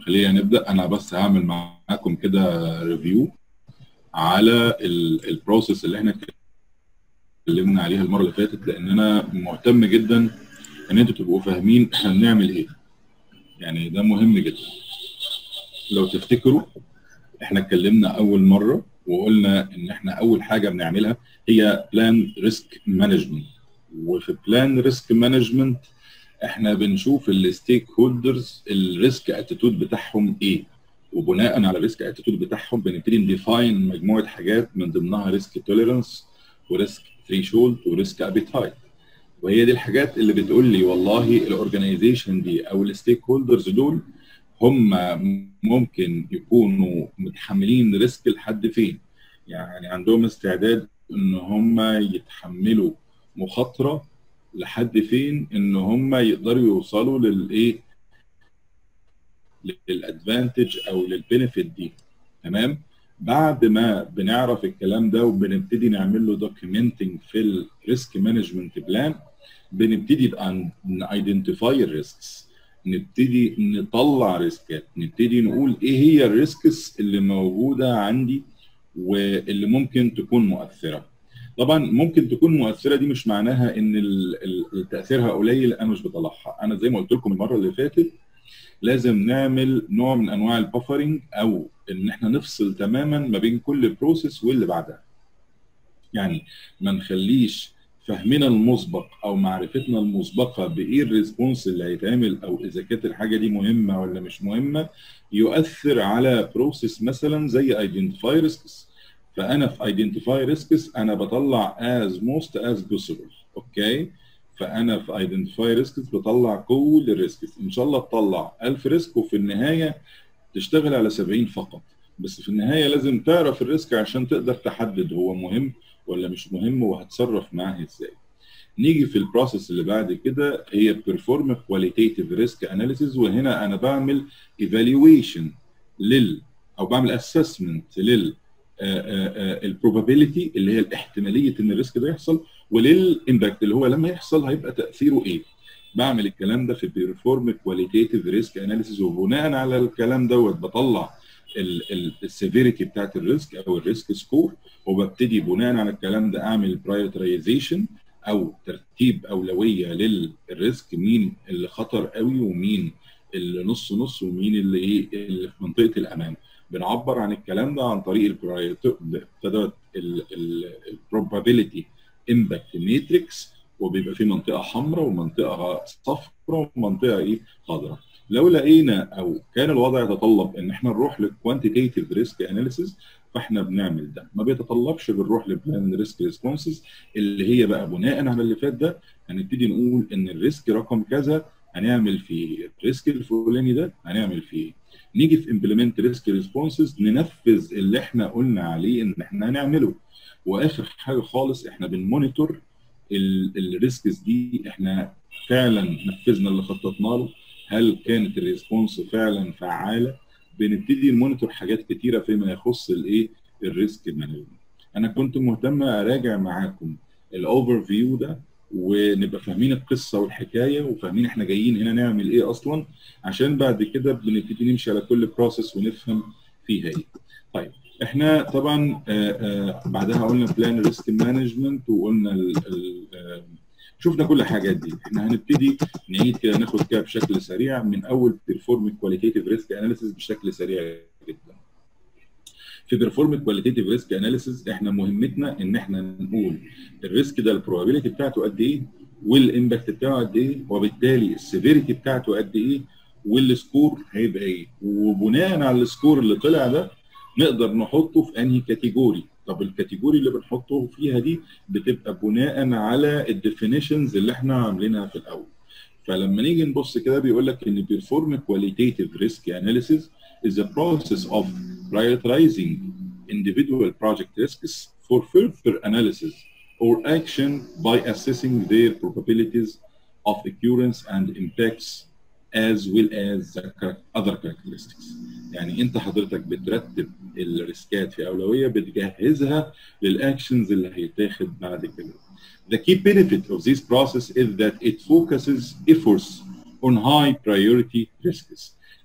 خلينا نبدا انا بس هعمل معاكم كده ريفيو على البروسيس اللي احنا اتكلمنا عليها المره اللي فاتت لان انا مهتم جدا ان انتوا تبقوا فاهمين احنا بنعمل ايه يعني ده مهم جدا لو تفتكروا احنا اتكلمنا اول مره وقلنا ان احنا اول حاجه بنعملها هي بلان ريسك مانجمنت وفي بلان ريسك مانجمنت احنا بنشوف الستيك هولدرز الريسك اتيتود بتاعهم ايه وبناء على الريسك اتيتود بتاعهم بنبتدي نديفاين مجموعه حاجات من ضمنها ريسك توليرانس وريسك ثريشولد وريسك ابيتايت وهي دي الحاجات اللي بتقول لي والله الاورجنايزيشن دي او الستيك هولدرز دول هم ممكن يكونوا متحملين ريسك لحد فين يعني عندهم استعداد ان هم يتحملوا مخاطره لحد فين ان هم يقدروا يوصلوا للايه للادفانتج او للبنفيت دي تمام بعد ما بنعرف الكلام ده وبنبتدي نعمل له دوكيومنتنج في الريسك مانجمنت بلان بنبتدي بقى نايدنتيفاي الريسكس نبتدي نطلع ريسكات نبتدي نقول ايه هي الريسكس اللي موجوده عندي واللي ممكن تكون مؤثره طبعا ممكن تكون مؤثره دي مش معناها ان تاثيرها قليل انا مش بطلعها انا زي ما قلت لكم المره اللي فاتت لازم نعمل نوع من انواع البفرنج او ان احنا نفصل تماما ما بين كل بروسيس واللي بعدها يعني ما نخليش فهمنا المسبق او معرفتنا المسبقه بايه الريسبونس اللي هيتعمل او اذا كانت الحاجه دي مهمه ولا مش مهمه يؤثر على بروسيس مثلا زي ايدنتيفاي ريسكس فانا في ايدنتيفاي ريسكس انا بطلع از موست از بوسيبل اوكي فانا في ايدنتيفاي ريسكس بطلع كل الريسكس ان شاء الله تطلع 1000 ريسك وفي النهايه تشتغل على 70 فقط بس في النهايه لازم تعرف الريسك عشان تقدر تحدد هو مهم ولا مش مهم وهتصرف معاه ازاي نيجي في البروسيس اللي بعد كده هي بيرفورم كواليتيف ريسك اناليسيز وهنا انا بعمل ايفالويشن لل او بعمل اسسمنت لل البروبابيلتي اللي هي الاحتماليه ان الريسك ده يحصل وللامباكت اللي هو لما يحصل هيبقى تاثيره ايه بعمل الكلام ده في بيرفورم كواليتيف ريسك اناليسيز وبناء على الكلام دوت بطلع السيفيريتي بتاعت الريسك او الريسك سكور وببتدي بناء على الكلام ده اعمل برايورتيزيشن او ترتيب اولويه للريسك مين اللي خطر قوي ومين اللي نص نص ومين اللي ايه اللي في منطقه الامان بنعبر عن الكلام ده عن طريق ابتدت البروبابيلتي امباكت ماتريكس وبيبقى في منطقه حمراء ومنطقه صفراء ومنطقه ايه خضراء لو لقينا او كان الوضع يتطلب ان احنا نروح للكوانتيتيف ريسك اناليسيز فاحنا بنعمل ده ما بيتطلبش بنروح لبلان ريسك ريسبونسز اللي هي بقى بناء على اللي فات ده هنبتدي نقول ان الريسك رقم كذا هنعمل فيه الريسك الفلاني ده هنعمل فيه نيجي في امبلمنت ريسك ريسبونسز ننفذ اللي احنا قلنا عليه ان احنا هنعمله واخر حاجه خالص احنا بنمونيتور الريسكس دي احنا فعلا نفذنا اللي خططنا له هل كانت الريسبونس فعلا فعاله بنبتدي نمونيتور حاجات كتيره فيما يخص الايه الريسك مانجمنت انا كنت مهتم اراجع معاكم الاوفر فيو ده ونبقى فاهمين القصه والحكايه وفاهمين احنا جايين هنا نعمل ايه اصلا عشان بعد كده بنبتدي نمشي على كل بروسيس ونفهم فيها ايه طيب احنا طبعا آآ آآ بعدها قلنا بلان ريسك مانجمنت وقلنا ال ال شفنا كل الحاجات دي احنا هنبتدي نعيد كده ناخد كده بشكل سريع من اول بيرفورم كواليتيف ريسك اناليسيس بشكل سريع جدا في بيرفورم كواليتيف ريسك اناليسيس احنا مهمتنا ان احنا نقول الريسك ده البروبابيلتي بتاعته قد ايه والامباكت بتاعه قد ايه وبالتالي السيفيريتي بتاعته قد ايه والسكور هيبقى ايه وبناء على السكور اللي طلع ده نقدر نحطه في انهي كاتيجوري طب الكاتيجوري اللي بنحطه فيها دي بتبقى بناء على الديفينيشنز اللي احنا عاملينها في الاول فلما نيجي نبص كده بيقول لك ان بيرفورم كواليتيف ريسك اناليسيس is a process of prioritizing individual project risks for further analysis or action by assessing their probabilities of occurrence and impacts as well as other characteristics يعني انت حضرتك بترتب الريسكات في اولويه بتجهزها للاكشنز اللي هيتاخد بعد كده The key benefit of this process is that it focuses efforts on high priority risks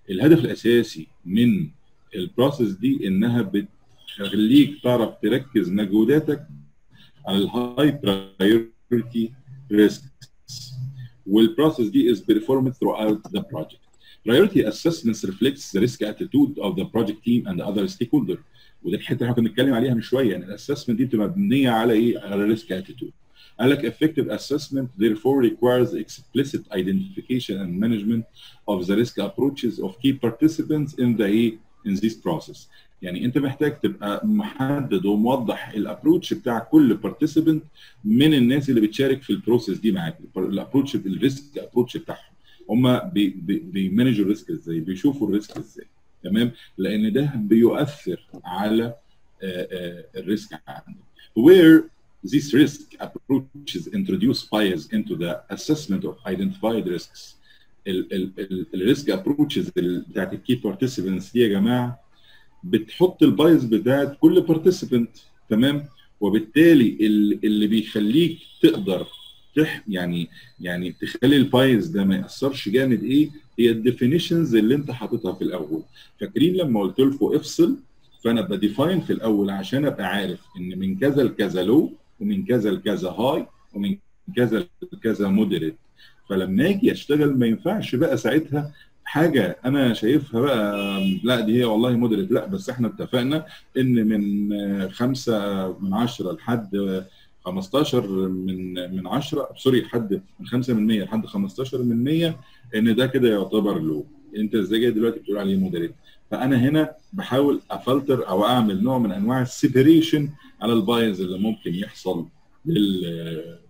الهدف الاساسي من البروسيس دي انها بتخليك تعرف تركز مجهوداتك على الهاي برايورتي ريسكس والبروسيس دي is performed throughout the project. Priority assessments reflects the risk attitude of the project team and the other stakeholder. ودي الحته اللي احنا كنا بنتكلم عليها من شويه ان الاسسمنت دي بتبقى مبنيه على ايه؟ على ريسك اتيتود. قال لك effective assessment therefore requires explicit identification and management of the risk approaches of key participants in the in this process. يعني انت محتاج تبقى محدد وموضح الابروتش بتاع كل بارتيسيبنت من الناس اللي بتشارك في البروسيس دي معاك الابروتش الريسك ابروتش بتاعهم هم بيمانجوا الريسك ازاي بيشوفوا الريسك ازاي تمام لان ده بيؤثر على الريسك عندك where this risk approaches introduce bias into the assessment of identified risks الريسك ابروتشز بتاعت الكي بارتيسيبنتس دي يا جماعه بتحط البايز بتاعت كل بارتيسيبنت تمام وبالتالي اللي بيخليك تقدر تح يعني يعني تخلي البايز ده ما ياثرش جامد ايه هي الديفينيشنز اللي انت حاططها في الاول فاكرين لما قلت لكم افصل فانا بديفاين في الاول عشان ابقى عارف ان من كذا لكذا لو ومن كذا لكذا هاي ومن كذا لكذا مودريت فلما اجي اشتغل ما ينفعش بقى ساعتها حاجه انا شايفها بقى لا دي هي والله مودريت لا بس احنا اتفقنا ان من خمسة من عشرة لحد 15 من من 10 سوري لحد من 5 من 100 لحد 15 من 100 ان ده كده يعتبر لو انت ازاي جاي دلوقتي بتقول عليه مودريت فانا هنا بحاول افلتر او اعمل نوع من انواع السيبريشن على البايز اللي ممكن يحصل لل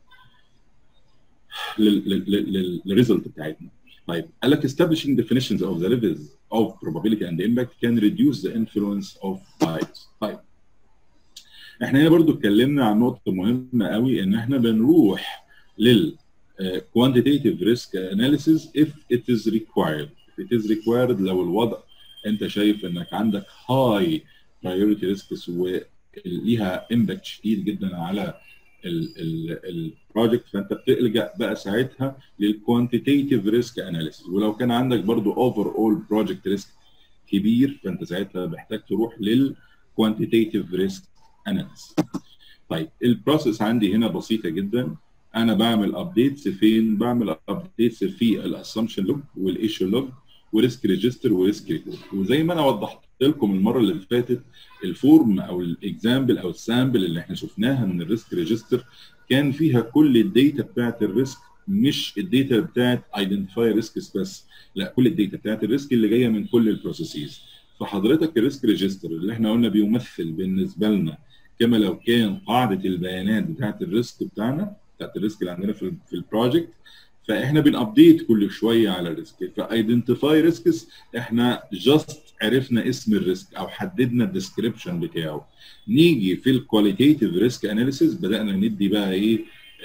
للريزلت بتاعتنا طيب قال لك establishing definitions of the levels of probability and impact can reduce the influence of bias طيب احنا هنا برضو اتكلمنا عن نقطة مهمة قوي ان احنا بنروح لل quantitative risk analysis if it is required if it is required لو الوضع انت شايف انك عندك high priority risks وليها impact شديد جدا على البروجكت فانت بتلجا بقى ساعتها للكوانتيتيف ريسك اناليسيس ولو كان عندك برضو اوفر اول بروجكت ريسك كبير فانت ساعتها محتاج تروح للكوانتيتيف ريسك اناليسيس طيب البروسيس عندي هنا بسيطه جدا انا بعمل ابديتس فين بعمل ابديتس في الاسامبشن لوج والايشو لوج وريسك ريجستر وريسك ريكورد وزي ما انا وضحت لكم المره اللي فاتت الفورم او الاكزامبل او السامبل اللي احنا شفناها من الريسك ريجستر كان فيها كل الداتا بتاعت الريسك مش الداتا بتاعت ايدنتيفاي ريسكس بس لا كل الداتا بتاعت الريسك اللي جايه من كل البروسيسز فحضرتك الريسك ريجستر اللي احنا قلنا بيمثل بالنسبه لنا كما لو كان قاعده البيانات بتاعت الريسك بتاعنا بتاعت الريسك اللي عندنا في في البروجكت فاحنا بنابديت كل شويه على الريسك فايدنتيفاي ريسكس احنا جاست عرفنا اسم الريسك او حددنا الديسكريبشن بتاعه نيجي في الكواليتيف ريسك اناليسيس بدانا ندي بقى ايه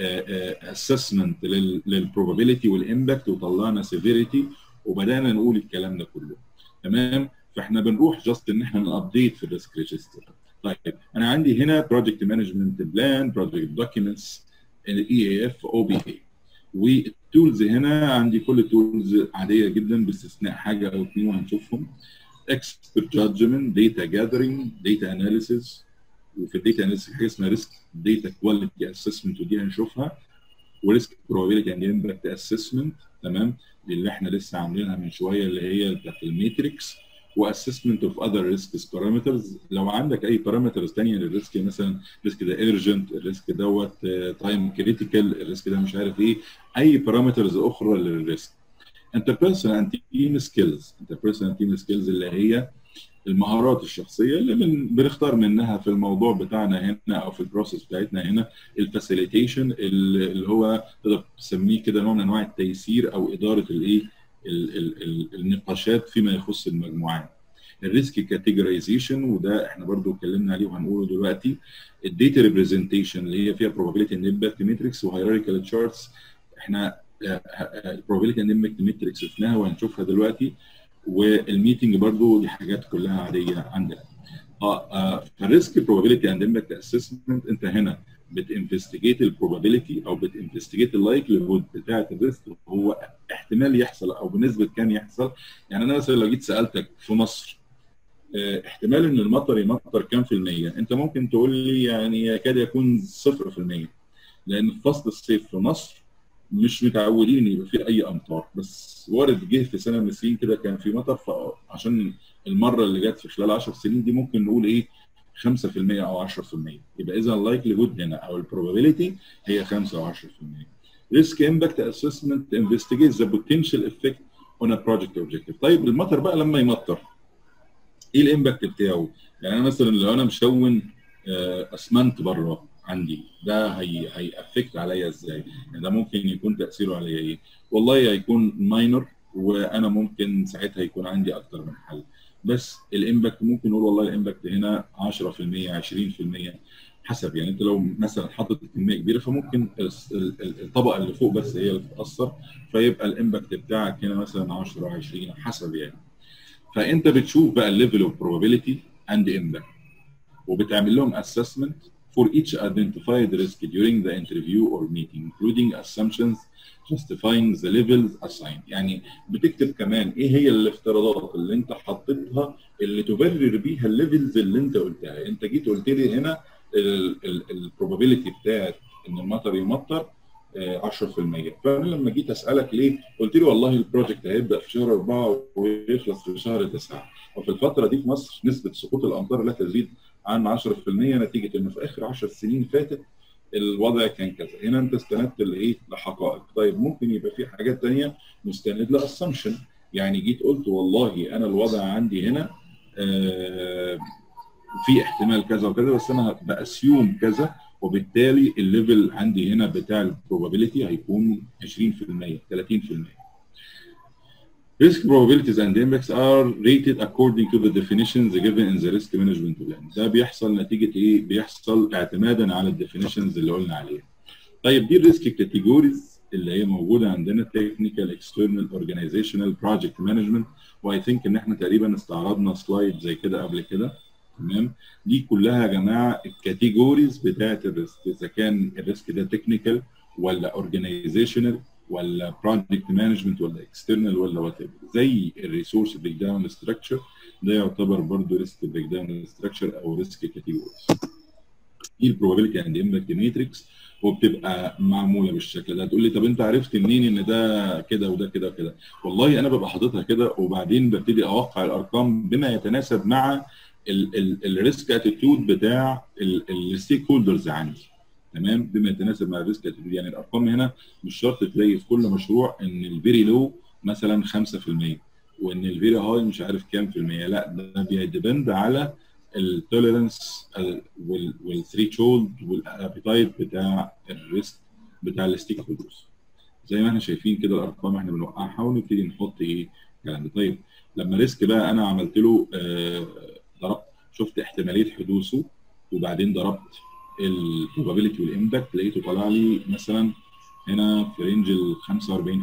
اسسمنت للبروبابيلتي والامباكت وطلعنا سيفيريتي وبدانا نقول الكلام ده كله تمام فاحنا بنروح جاست ان احنا نابديت في الريسك ريجستر طيب انا عندي هنا بروجكت مانجمنت بلان بروجكت دوكيومنتس الاي اي اف او بي اي والتولز هنا عندي كل التولز عاديه جدا باستثناء حاجه او اثنين وهنشوفهم expert judgment data gathering data analysis وفي الداتا اناليسيس حاجه اسمها ريسك داتا كواليتي اسسمنت ودي هنشوفها وريسك probability and impact assessment تمام دي اللي احنا لسه عاملينها من شويه اللي هي بتاعت الماتريكس واسسمنت اوف اذر ريسكس بارامترز لو عندك اي بارامترز ثانيه للريسك مثلا الريسك ده ايرجنت الريسك دوت تايم كريتيكال الريسك ده مش عارف ايه اي بارامترز اخرى للريسك interpersonal and team skills interpersonal and team skills اللي هي المهارات الشخصيه اللي بن بنختار منها في الموضوع بتاعنا هنا او في البروسيس بتاعتنا هنا الفاسيليتيشن اللي هو تقدر تسميه كده نوع من انواع التيسير او اداره الايه النقاشات فيما يخص المجموعات الريسك كاتيجورايزيشن وده احنا برضو اتكلمنا عليه وهنقوله دلوقتي الداتا ريبريزنتيشن اللي هي فيها probability and impact matrix وهيراريكال تشارتس احنا probability and impact matrix شفناها وهنشوفها دلوقتي والميتنج برضو دي حاجات كلها عاديه عندنا اه, آه فالريسك probability and impact assessment انت هنا بتنفستيجيت البروبابيلتي او بتنفستيجيت اللايكليهود بتاعه الريسك هو احتمال يحصل او بنسبه كام يحصل يعني انا مثلا لو جيت سالتك في مصر اه احتمال ان المطر يمطر كام في المية انت ممكن تقول لي يعني يكاد يكون صفر في المية لان في فصل الصيف في مصر مش متعودين ان يبقى في اي امطار بس وارد جه في سنه من السنين كده كان في مطر فعشان المره اللي جت في خلال 10 سنين دي ممكن نقول ايه 5% او 10% يبقى اذا اللايكليهود هنا او البروبابيلتي هي 5 او 10% ريسك امباكت اسسمنت انفستيجيت ذا بوتنشال افكت اون ا بروجكت اوبجيكتيف طيب المطر بقى لما يمطر ايه الامباكت بتاعه؟ يعني انا مثلا لو انا مشون اسمنت بره عندي ده هي هيأفكت عليا ازاي؟ يعني ده ممكن يكون تاثيره عليا ايه؟ والله هيكون ماينر وانا ممكن ساعتها يكون عندي اكتر من حل بس الامباكت ممكن نقول والله الامباكت هنا 10% 20% حسب يعني انت لو مثلا حاطط كميه كبيره فممكن الطبقه اللي فوق بس هي اللي تتاثر فيبقى الامباكت بتاعك هنا مثلا 10 20 حسب يعني فانت بتشوف بقى الليفل اوف probability اند امباكت وبتعمل لهم assessment for each identified risk during the interview or meeting including assumptions justifying the levels assigned يعني بتكتب كمان ايه هي الافتراضات اللي انت حطيتها اللي تبرر بيها الليفلز اللي انت قلتها انت جيت قلت لي هنا البروبابيلتي بتاعت ان المطر يمطر 10% فانا لما جيت اسالك ليه قلت لي والله البروجكت هيبدا في شهر 4 ويخلص في شهر 9 وفي الفتره دي في مصر نسبه سقوط الامطار لا تزيد عن 10% نتيجه انه في اخر 10 سنين فاتت الوضع كان كذا هنا انت استندت لايه لحقائق طيب ممكن يبقى في حاجات ثانيه مستند لاسامبشن يعني جيت قلت والله انا الوضع عندي هنا آه في احتمال كذا وكذا بس انا باسيوم كذا وبالتالي الليفل عندي هنا بتاع البروبابيلتي هيكون 20% 30% Risk probabilities and impacts are rated according to the definitions given in the risk management plan. ده بيحصل نتيجة إيه؟ بيحصل اعتمادا على الديفينيشنز اللي قلنا عليها. طيب دي الريسك كاتيجوريز اللي هي موجودة عندنا technical, external, organizational, project management واي ثينك إن إحنا تقريبا استعرضنا سلايد زي كده قبل كده. تمام؟ دي كلها يا جماعة الكاتيجوريز بتاعت الريسك إذا كان الريسك ده technical ولا organizational ولا بروجكت مانجمنت ولا اكسترنال ولا وات زي الريسورس بريك داون ستراكشر ده يعتبر برضه ريسك بريك داون ستراكشر او ريسك كاتيجوريز دي البروبابيلتي اند امباكت ماتريكس وبتبقى معموله بالشكل ده تقول لي طب انت عرفت منين ان ده كده وده كده وكده والله انا ببقى حاططها كده وبعدين ببتدي اوقع الارقام بما يتناسب مع الريسك اتيتيود بتاع الستيك هولدرز عندي تمام بما يتناسب مع الريسك اتيتيود يعني الارقام هنا مش شرط تلاقي في كل مشروع ان الفيري لو مثلا 5% وان الفيري هاي مش عارف كام في المية لا ده بيديبند على التوليرنس والثريشولد والابيتايت بتاع الريسك بتاع الستيك هولدرز زي ما احنا شايفين كده الارقام احنا بنوقعها ونبتدي نحط ايه الكلام ده طيب لما ريسك بقى انا عملت له آه ضربت شفت احتماليه حدوثه وبعدين ضربت البروبابيلتي والامباكت لقيته طالع لي مثلا هنا في رينج ال 45%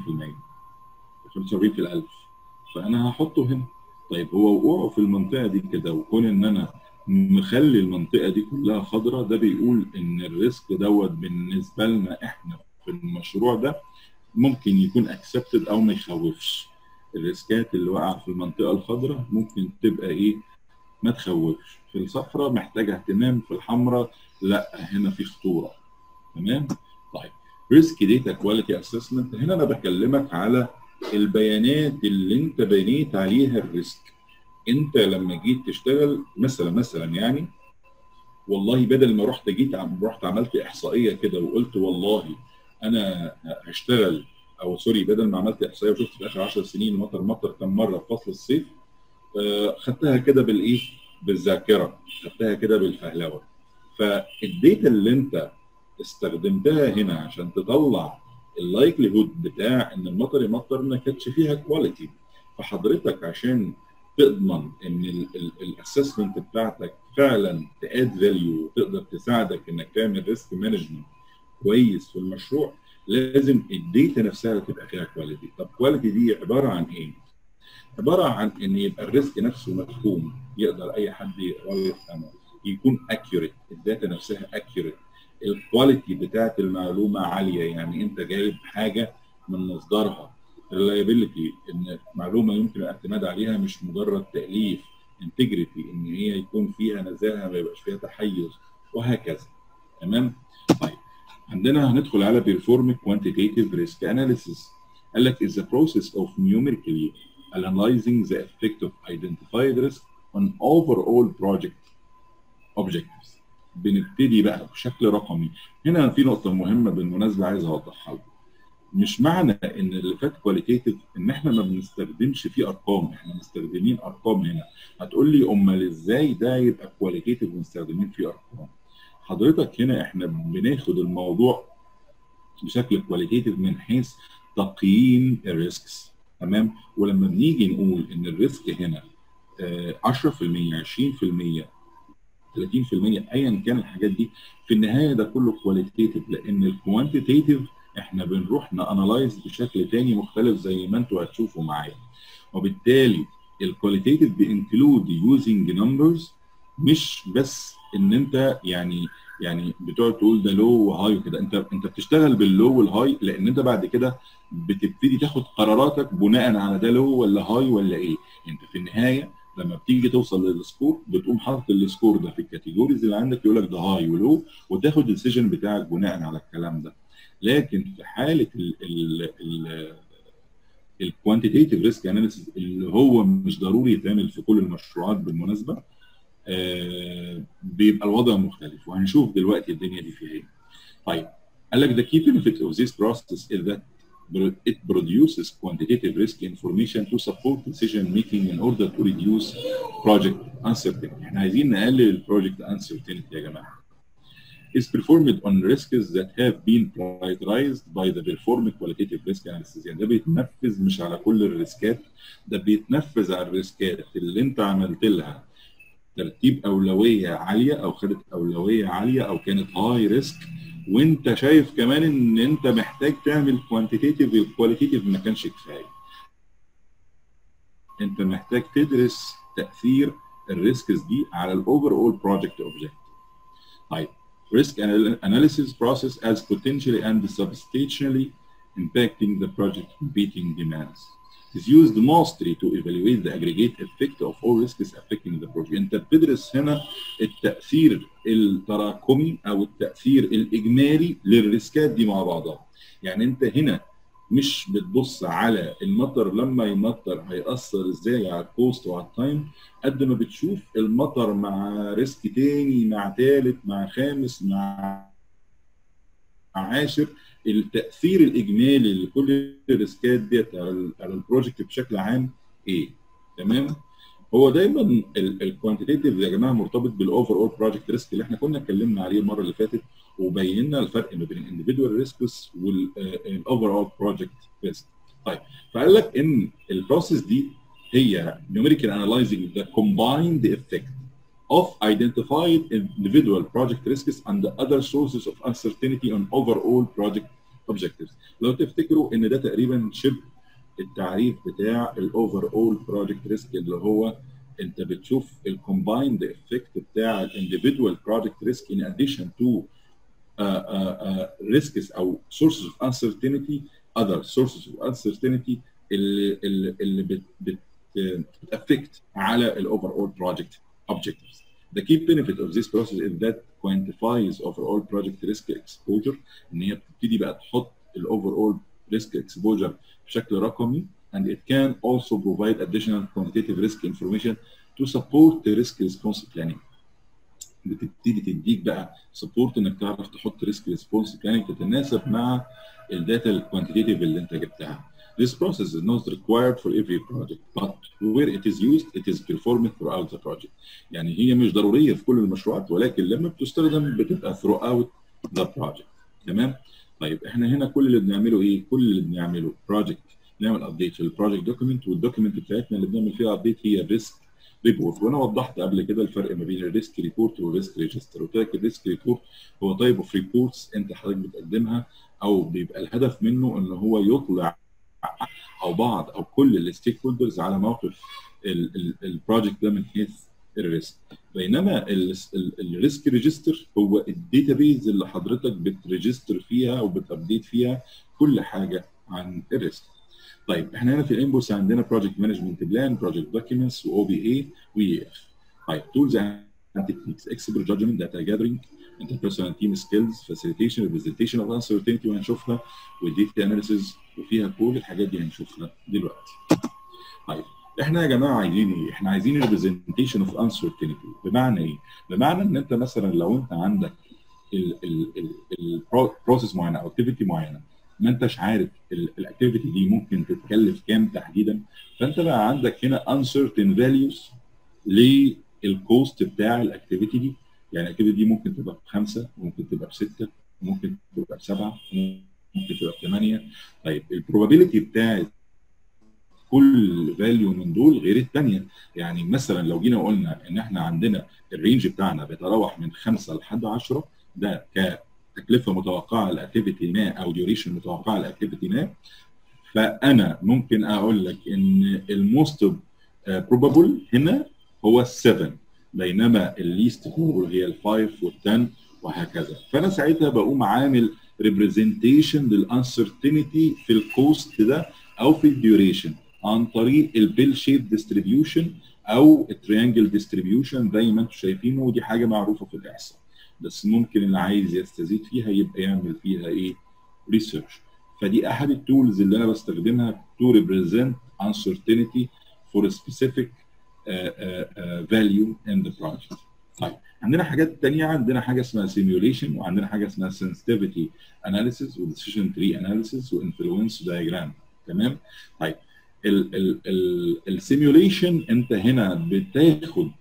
45 في الألف فأنا هحطه هنا طيب هو وقوعه في المنطقة دي كده وكون إن أنا مخلي المنطقة دي كلها خضراء ده بيقول إن الريسك دوت بالنسبة لنا إحنا في المشروع ده ممكن يكون اكسبتد أو ما يخوفش الريسكات اللي واقعة في المنطقة الخضراء ممكن تبقى إيه ما تخوفش في الصفراء محتاجة اهتمام في الحمراء لا هنا في خطوره تمام طيب ريسك داتا كواليتي اسسمنت هنا انا بكلمك على البيانات اللي انت بنيت عليها الريسك انت لما جيت تشتغل مثلا مثلا يعني والله بدل ما رحت جيت رحت عملت احصائيه كده وقلت والله انا هشتغل او سوري بدل ما عملت احصائيه وشفت في اخر 10 سنين مطر مطر كم مره في فصل الصيف آه خدتها كده بالايه بالذاكره خدتها كده بالفهلوه فالديتا اللي انت استخدمتها هنا عشان تطلع اللايكليهود بتاع ان المطر يمطر ما كانتش فيها كواليتي فحضرتك عشان تضمن ان الاسسمنت بتاعتك فعلا تاد فاليو وتقدر تساعدك انك تعمل ريسك مانجمنت كويس في المشروع لازم الديتا نفسها تبقى فيها كواليتي طب كواليتي دي عباره عن ايه؟ عباره عن ان يبقى الريسك نفسه مفهوم يقدر اي حد يقراه يفهمه يكون اكيوريت الداتا نفسها اكيوريت الكواليتي بتاعت المعلومه عاليه يعني انت جايب حاجه من مصدرها الريلابيلتي ان معلومه يمكن الاعتماد عليها مش مجرد تاليف انتجريتي ان هي يكون فيها نزاهه ما يبقاش فيها تحيز وهكذا تمام طيب عندنا هندخل على perform quantitative risk analysis قال لك is the process of numerically analyzing the effect of identified risk on overall project objectives بنبتدي بقى بشكل رقمي هنا في نقطة مهمة بالمناسبة عايز أوضحها لكم مش معنى ان اللي فات كواليتيتيف ان احنا ما بنستخدمش فيه ارقام احنا مستخدمين ارقام هنا هتقول لي امال ازاي ده يبقى كواليتيتيف ومستخدمين فيه ارقام حضرتك هنا احنا بناخد الموضوع بشكل كواليتيتيف من حيث تقييم الريسكس تمام ولما بنيجي نقول ان الريسك هنا 10% 20% 30% ايا كان الحاجات دي في النهايه ده كله كواليتيتيف لان الكوانتيتيف احنا بنروح نانلايز بشكل تاني مختلف زي ما انتوا هتشوفوا معايا وبالتالي الكواليتيتيف بانكلود يوزنج نمبرز مش بس ان انت يعني يعني بتقعد تقول ده لو وهاي وكده انت انت بتشتغل باللو والهاي لان انت بعد كده بتبتدي تاخد قراراتك بناء على ده لو ولا هاي ولا ايه انت في النهايه لما بتيجي توصل للسكور بتقوم حاطط السكور ده في الكاتيجوريز اللي عندك يقول لك ده هاي ولو وتاخد الديسيجن بتاعك بناء على الكلام ده لكن في حاله ال ال ال الكوانتيتيف ريسك اناليسيس اللي هو مش ضروري يتعمل في كل المشروعات بالمناسبه آه بيبقى الوضع مختلف وهنشوف دلوقتي الدنيا دي فيها ايه. طيب قال لك the key benefit of this process is that it produces quantitative risk information to support decision making in order to reduce project uncertainty. احنا عايزين نقلل البروجكت uncertainty يا جماعه. is performed on risks that have been prioritized by the performed qualitative risk analysis يعني ده بيتنفذ مش على كل الريسكات ده بيتنفذ على الريسكات اللي انت عملت لها ترتيب اولويه عاليه او خدت اولويه عاليه او كانت هاي ريسك وانت شايف كمان ان انت محتاج تعمل كوانتيتيف الكواليتيف ما كانش كفايه انت محتاج تدرس تاثير الريسكس دي على الاوفر اول بروجكت اوبجكت طيب risk analysis process as potentially and substantially impacting the project competing demands. is used mostly to evaluate the aggregate effect of all risks affecting the project. انت بتدرس هنا التاثير التراكمي او التاثير الاجمالي للريسكات دي مع بعضها. يعني انت هنا مش بتبص على المطر لما يمطر هيأثر ازاي على الكوست وعلى التايم قد ما بتشوف المطر مع ريسك تاني مع ثالث مع خامس مع عاشر التاثير الاجمالي لكل الريسكات ديت على البروجكت بشكل عام ايه تمام هو دايما الكوانتيتيف يا جماعه مرتبط بالاوفر اول بروجكت ريسك اللي احنا كنا اتكلمنا عليه المره اللي فاتت وبينا الفرق ما بين الانديفيدوال ريسكس والاوفر اول بروجكت ريسك طيب فقال لك ان البروسيس دي هي numerical analyzing the combined effect of identified individual project risks and the other sources of uncertainty on overall project objectives. لو تفتكروا ان ده تقريبا شبه التعريف بتاع الاوفر اول بروجكت ريسك اللي هو انت بتشوف الكومبايند افكت بتاع الانديفيدوال بروجكت ريسك ان اديشن تو ريسكس او sources of uncertainty other sources of uncertainty اللي اللي بت بت بتافكت على الاوفر اول بروجكت objectives. The key benefit of this process is that quantifies overall project risk exposure ان هي بتبتدي بقى تحط الاوفر اول risk exposure بشكل رقمي and it can also provide additional quantitative risk information to support the risk response planning. بتبتدي تديك بقى سبورت انك تعرف تحط ريسك ريسبونس بلاننج تتناسب مع الداتا الكوانتيتيف اللي انت جبتها. This process is not required for every project, but where it is used, it is performed throughout the project. يعني هي مش ضرورية في كل المشروعات ولكن لما بتستخدم بتبقى throughout the project. تمام؟ طيب احنا هنا كل اللي بنعمله ايه؟ كل اللي بنعمله project نعمل ابديت في البروجكت دوكيمنت والدوكيمنت بتاعتنا اللي بنعمل فيها ابديت هي الريسك ريبورت وانا وضحت قبل كده الفرق ما بين الريسك ريبورت والريسك ريجستر قلت لك الريسك ريبورت هو تايب اوف ريبورتس انت حضرتك بتقدمها او بيبقى الهدف منه ان هو يطلع او بعض او كل الستيك هولدرز على موقف البروجكت ده من حيث الريسك بينما الريسك ريجستر هو الداتابيز اللي حضرتك بتريجستر فيها وبتابديت فيها كل حاجه عن الريسك طيب احنا هنا في الانبوس عندنا بروجكت مانجمنت بلان بروجكت دوكيومنتس واو بي اي واي اف طيب تولز اند تكنيكس اكسبرت جادجمنت داتا جاذرينج interpersonal team skills facilitation representation of uncertainty وهنشوفها والديتا اناليسيز وفيها كل الحاجات دي هنشوفها دلوقتي. طيب احنا يا جماعه عايزين ايه؟ احنا عايزين representation of uncertainty بمعنى ايه؟ بمعنى ان انت مثلا لو انت عندك البروسيس معينه او اكتيفيتي معينه ما انتش عارف الاكتيفيتي دي ممكن تتكلف كام تحديدا فانت بقى عندك هنا uncertain values للكوست بتاع الاكتيفيتي دي يعني الاكتيفيتي دي ممكن تبقى بخمسه وممكن تبقى بسته وممكن تبقى بسبعه وممكن تبقى بثمانيه طيب البروبابيلتي بتاعت كل فاليو من دول غير الثانيه يعني مثلا لو جينا وقلنا ان احنا عندنا الرينج بتاعنا بيتراوح من 5 لحد 10 ده كتكلفه متوقعه لاكتيفيتي ما او ديوريشن متوقعه لاكتيفيتي ما فانا ممكن اقول لك ان الموست بروبابل هنا هو 7 بينما الليست بروبابل هي ال5 وال10 وهكذا فانا ساعتها بقوم عامل ريبريزنتيشن للانسرتينتي في الكوست ده او في الديوريشن عن طريق البيل شيب ديستريبيوشن او التريانجل ديستريبيوشن زي ما انتم شايفينه ودي حاجه معروفه في الاحصاء بس ممكن اللي عايز يستزيد فيها يبقى يعمل فيها ايه ريسيرش فدي احد التولز اللي انا بستخدمها تو ريبريزنت uncertainty for a specific uh, uh, value in the project. طيب عندنا حاجات تانية عندنا حاجة اسمها simulation وعندنا حاجة اسمها sensitivity analysis و decision tree analysis و influence diagram تمام؟ طيب السيميوليشن انت هنا بتاخد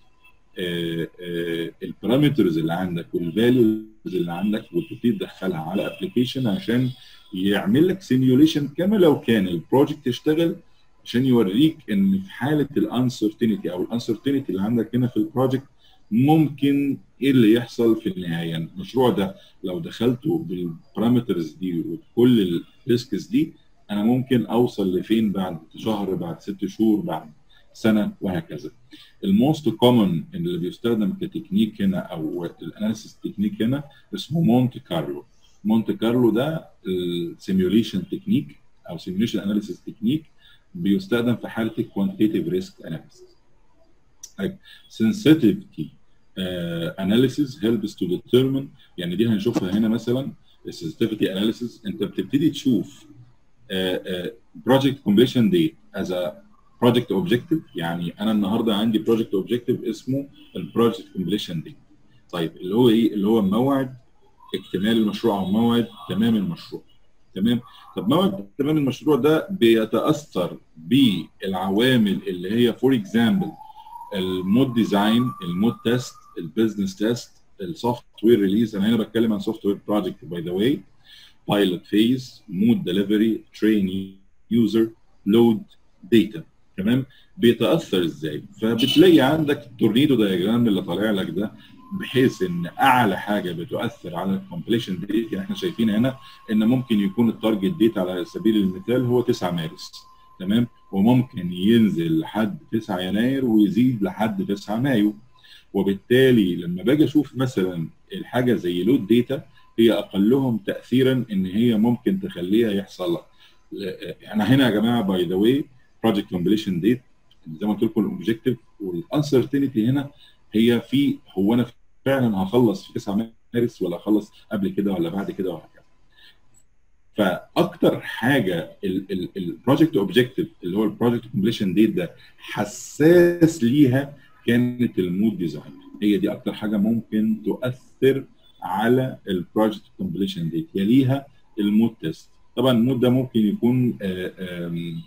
البارامترز اللي عندك والفاليوز اللي عندك وتبتدي تدخلها على ابلكيشن عشان يعمل لك سيميوليشن كما لو كان البروجكت اشتغل عشان يوريك ان في حاله الانسرتينتي او الانسرتينتي اللي عندك هنا في البروجكت ممكن ايه اللي يحصل في النهايه المشروع ده لو دخلته بالبارامترز دي وكل الريسكس دي انا ممكن اوصل لفين بعد شهر بعد ست شهور بعد سنه وهكذا. الموست كومن اللي بيستخدم كتكنيك هنا او الاناليسيس تكنيك هنا اسمه مونte كارلو. مونte كارلو ده السيميوليشن تكنيك او سيميوليشن اناليسيس تكنيك بيستخدم في حاله الكوانتيتيف ريسك اناليسيس. طيب sensitivity uh, analysis helps to determine يعني دي هنشوفها هنا مثلا sensitivity analysis انت بتبتدي تشوف بروجكت كومبليشن ديت از ا بروجكت اوبجيكتيف يعني انا النهارده عندي بروجكت اوبجيكتيف اسمه البروجكت كومبليشن ديت طيب اللي هو ايه اللي هو موعد اكتمال المشروع او موعد تمام المشروع تمام طب موعد تمام المشروع ده بيتاثر بالعوامل اللي هي فور اكزامبل المود ديزاين المود تيست البيزنس تيست السوفت وير ريليز انا هنا بتكلم عن سوفت وير بروجكت باي ذا واي pilot phase, mood delivery, training, user, load, data تمام بيتاثر ازاي فبتلاقي عندك التورنيدو دايجرام اللي طالع لك ده بحيث ان اعلى حاجه بتؤثر على الكومبليشن ديت يعني احنا شايفين هنا ان ممكن يكون التارجت ديت على سبيل المثال هو 9 مارس تمام وممكن ينزل لحد 9 يناير ويزيد لحد 9 مايو وبالتالي لما باجي اشوف مثلا الحاجه زي لود ديتا هي اقلهم تاثيرا ان هي ممكن تخليها يحصل انا هنا يا جماعه باي ذا واي بروجكت كومبليشن ديت زي ما قلت لكم الاوبجيكتيف والانسرتينتي هنا هي في هو انا فعلا هخلص في 9 مارس ولا هخلص قبل كده ولا بعد كده وهكذا فاكتر حاجه البروجكت اوبجيكتيف اللي هو البروجكت كومبليشن ديت ده حساس ليها كانت المود ديزاين هي دي اكتر حاجه ممكن تؤثر على البروجكت كومبليشن ديت يليها المود تيست طبعا المود ده ممكن يكون آآ آآ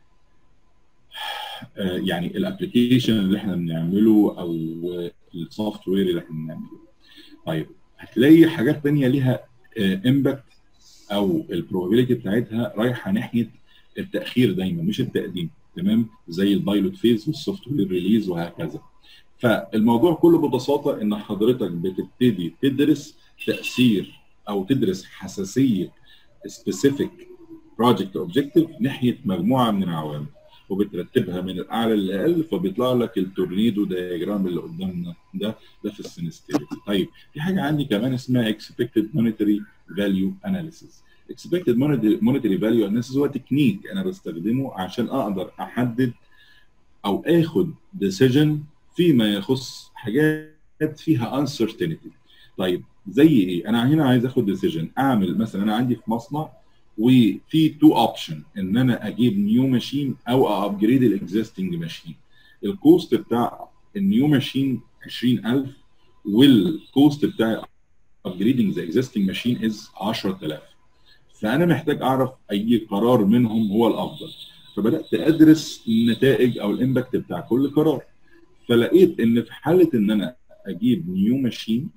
آآ يعني الابلكيشن اللي احنا بنعمله او السوفت وير اللي احنا بنعمله طيب هتلاقي حاجات تانية ليها امباكت او البروبابيلتي بتاعتها رايحه ناحيه التاخير دايما مش التقديم تمام زي البايلوت فيز والسوفت وير ريليز وهكذا فالموضوع كله ببساطه ان حضرتك بتبتدي تدرس تاثير او تدرس حساسيه سبيسيفيك بروجكت اوبجيكتيف ناحيه مجموعه من العوامل وبترتبها من الاعلى للاقل فبيطلع لك التورنيدو دايجرام اللي قدامنا ده ده في السنستيفيتي طيب في حاجه عندي كمان اسمها expected monetary value analysis expected monetary value analysis هو تكنيك انا بستخدمه عشان اقدر احدد او اخد decision فيما يخص حاجات فيها uncertainty طيب زي ايه انا هنا عايز اخد ديسيجن اعمل مثلا انا عندي في مصنع وفي تو اوبشن ان انا اجيب نيو ماشين او ابجريد الاكزيستنج ماشين الكوست بتاع النيو ماشين 20000 والكوست بتاع upgrading the existing machine is 10000 فانا محتاج اعرف اي قرار منهم هو الافضل فبدات ادرس النتائج او الامباكت بتاع كل قرار فلقيت ان في حاله ان انا اجيب نيو ماشين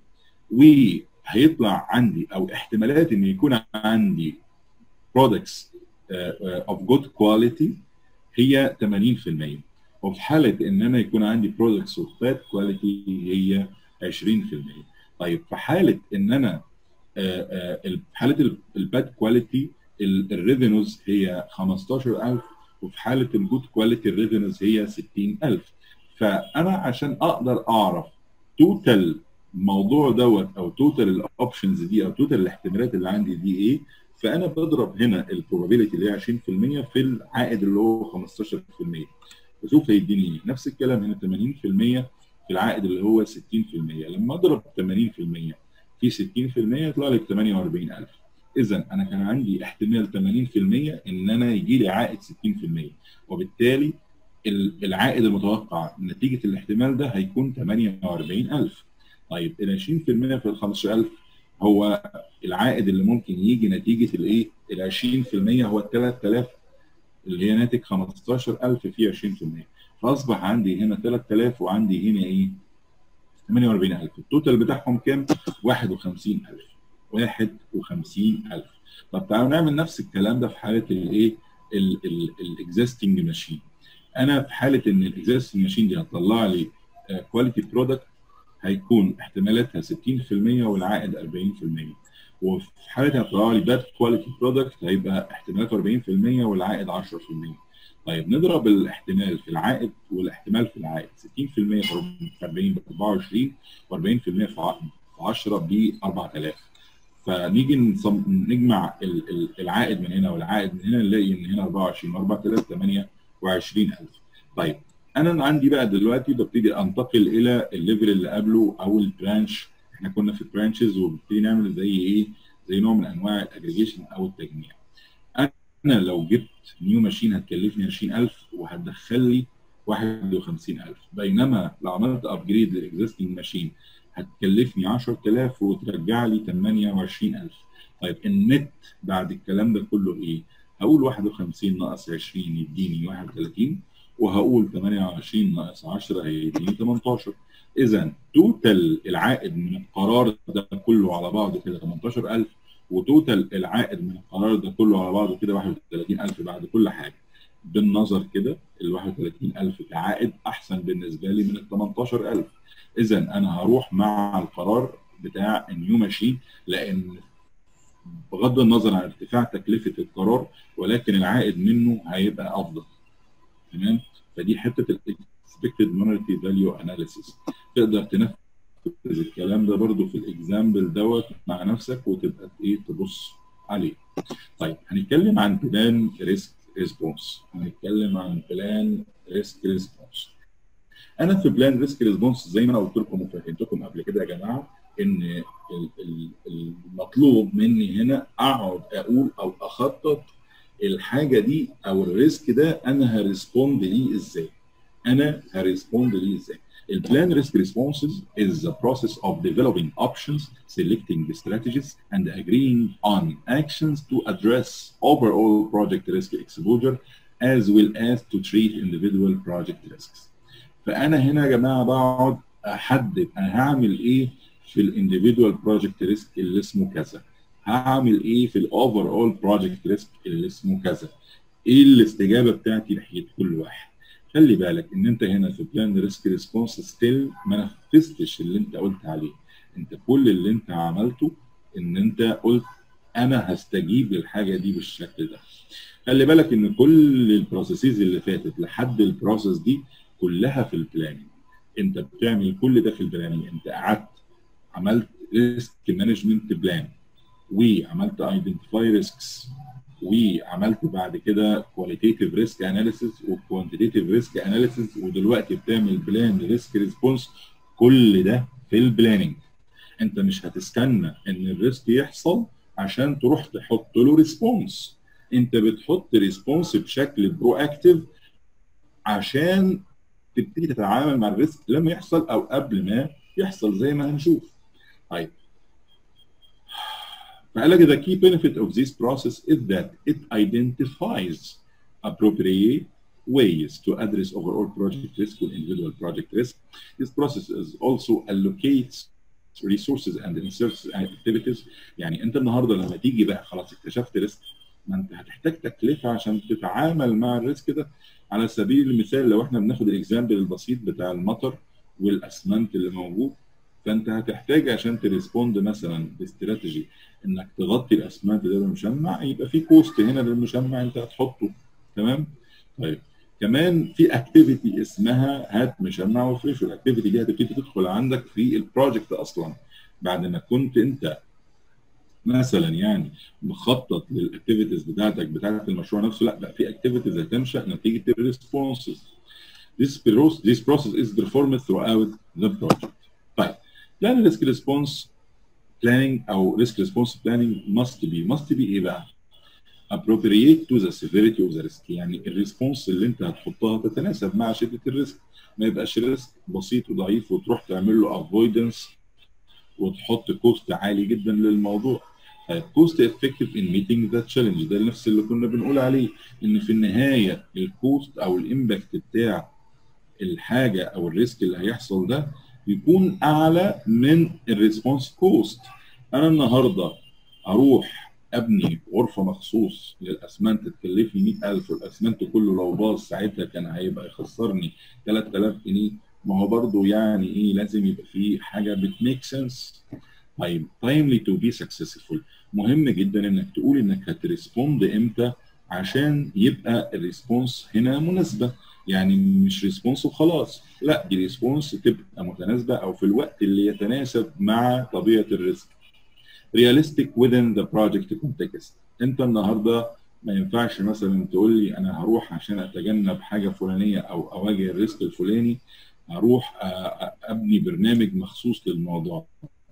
وهيطلع عندي او احتمالات ان يكون عندي برودكتس اوف جود كواليتي هي 80% وفي حاله ان انا يكون عندي برودكتس اوف باد كواليتي هي 20% طيب في حاله ان انا في حاله الباد كواليتي الريفينوز هي 15000 وفي حاله الجود كواليتي الريفينوز هي 60000 فانا عشان اقدر اعرف توتال الموضوع دوت او توتال الاوبشنز دي او توتال الاحتمالات اللي عندي دي ايه فانا بضرب هنا البروبابيلتي اللي هي 20% في العائد اللي هو 15% بشوف هيديني ايه نفس الكلام هنا 80% في العائد اللي هو 60% لما اضرب 80% في 60% يطلع لي 48000 اذا انا كان عندي احتمال 80% ان انا يجي لي عائد 60% وبالتالي العائد المتوقع نتيجه الاحتمال ده هيكون 48000 طيب ال 20% في ال 15000 هو العائد اللي ممكن يجي نتيجه الايه؟ ال 20% هو ال 3000 اللي هي ناتج 15000 في 20% فاصبح عندي هنا 3000 وعندي هنا ايه؟ 48000 التوتال بتاعهم كام؟ 51000 51000 طب تعالوا نعمل نفس الكلام ده في حاله الايه؟ الاكزيستنج ماشين انا في حاله ان الاكزيستنج ماشين دي هتطلع لي كواليتي برودكت هيكون احتمالاتها 60% والعائد 40% وفي حاله هتطلع لي باد كواليتي برودكت هيبقى احتمالاته 40% والعائد 10% طيب نضرب الاحتمال في العائد والاحتمال في العائد 60% في 40 ب 24 و40% في 10 ب 4000 فنيجي نجمع العائد من هنا والعائد من هنا نلاقي ان هنا 24 و4000 28000 طيب انا عندي بقى دلوقتي ببتدي انتقل الى الليفل اللي قبله او البرانش احنا كنا في البرانشز وبنبتدي نعمل زي ايه زي نوع من انواع الاجريجيشن او التجميع انا لو جبت نيو ماشين هتكلفني 20000 وهتدخل لي 51000 بينما لو عملت ابجريد للاكزيستنج ماشين هتكلفني 10000 وترجع لي 28000 طيب النت بعد الكلام ده كله ايه؟ هقول 51 ناقص 20 يديني 31 وهقول 28 ناقص 10 هيديني 18 اذا توتال العائد من القرار ده كله على بعضه كده 18000 وتوتال العائد من القرار ده كله على بعضه كده 31000 بعد كل حاجه بالنظر كده ال 31000 كعائد احسن بالنسبه لي من ال 18000 اذا انا هروح مع القرار بتاع النيو ماشين لان بغض النظر عن ارتفاع تكلفه القرار ولكن العائد منه هيبقى افضل تمام فدي حته الاكسبكتد مونيتري فاليو اناليسيس تقدر تنفذ الكلام ده برضو في الاكزامبل دوت مع نفسك وتبقى ايه تبص عليه طيب هنتكلم عن بلان ريسك ريسبونس هنتكلم عن بلان ريسك ريسبونس انا في بلان ريسك ريسبونس زي ما انا قلت لكم وفهمتكم قبل كده يا جماعه ان المطلوب مني هنا اقعد اقول او اخطط الحاجه دي او الريسك ده انا هريسبوند ليه ازاي انا هريسبوند ليه ازاي البلان ريسك ريسبونسز is the process of developing options selecting the strategies and agreeing on actions to address overall project risk exposure as well as to treat individual project risks فانا هنا يا جماعه بقعد احدد انا هعمل ايه في الانديفيدوال بروجكت ريسك اللي اسمه كذا هعمل ايه في الاوفر اول بروجكت ريسك اللي اسمه كذا ايه الاستجابه بتاعتي ناحيه كل واحد خلي بالك ان انت هنا في بلان ريسك ريسبونس ستيل ما نفذتش اللي انت قلت عليه انت كل اللي انت عملته ان انت قلت انا هستجيب للحاجه دي بالشكل ده خلي بالك ان كل البروسيسز اللي فاتت لحد البروسيس دي كلها في البلاننج انت بتعمل كل ده في البلاننج انت قعدت عملت ريسك مانجمنت بلان وعملت ايدنتيفاي ريسكس وعملت بعد كده كواليتيف ريسك اناليسيس وكوانتيتيف ريسك اناليسيس ودلوقتي بتعمل بلان ريسك ريسبونس كل ده في البلاننج انت مش هتستنى ان الريسك يحصل عشان تروح تحط له ريسبونس انت بتحط ريسبونس بشكل برو اكتيف عشان تبتدي تتعامل مع الريسك لما يحصل او قبل ما يحصل زي ما هنشوف طيب فقال لك the key benefit of this process is that it identifies appropriate ways to address overall project risk or individual project risk. This process is also allocates resources and inserts activities يعني انت النهارده لما تيجي بقى خلاص اكتشفت ريسك ما انت هتحتاج تكلفه عشان تتعامل مع الريسك ده على سبيل المثال لو احنا بناخد الاكزامبل البسيط بتاع المطر والاسمنت اللي موجود فانت هتحتاج عشان تريسبوند مثلا باستراتيجي انك تغطي الاسمنت ده بالمشمع يبقى في كوست هنا للمشمع انت هتحطه تمام طيب كمان في اكتيفيتي اسمها هات مشمع وفريش الاكتيفيتي دي هتبتدي تدخل عندك في البروجكت اصلا بعد ما كنت انت مثلا يعني مخطط للاكتيفيتيز بتاعتك بتاعت المشروع نفسه لا بقى في اكتيفيتيز هتنشا نتيجه الريسبونسز This process, this process is performed throughout the project. طيب plan risk response planning او risk response planning must be must be ايه بقى؟ appropriate to the severity of the risk يعني الريسبونس اللي انت هتحطها تتناسب مع شده الريسك ما يبقاش ريسك بسيط وضعيف وتروح تعمل له avoidance وتحط كوست عالي جدا للموضوع كوست افكتيف ان ميتنج ذات تشالنج ده نفس اللي كنا بنقول عليه ان في النهايه الكوست او الامباكت بتاع الحاجه او الريسك اللي هيحصل ده يكون اعلى من الريسبونس كوست انا النهارده اروح ابني غرفه مخصوص للاسمنت تكلفني 100000 والاسمنت كله لو باظ ساعتها كان هيبقى يخسرني 3000 جنيه ما هو برضه يعني ايه لازم يبقى في حاجه بتميك سنس طيب تايملي تو بي سكسسفول مهم جدا انك تقول انك هتريسبوند امتى عشان يبقى الريسبونس هنا مناسبه يعني مش ريسبونس وخلاص لا دي ريسبونس تبقى متناسبه او في الوقت اللي يتناسب مع طبيعه الريسك realistic within the project context انت النهارده ما ينفعش مثلا تقول لي انا هروح عشان اتجنب حاجه فلانيه او اواجه الريسك الفلاني هروح ابني برنامج مخصوص للموضوع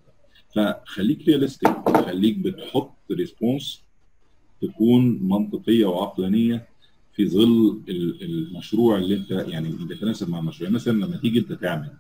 فخليك رياليستيك خليك بتحط ريسبونس تكون منطقيه وعقلانيه في ظل المشروع اللي انت يعني اللي بيتناسب مع المشروع مثلا لما تيجي انت تعمل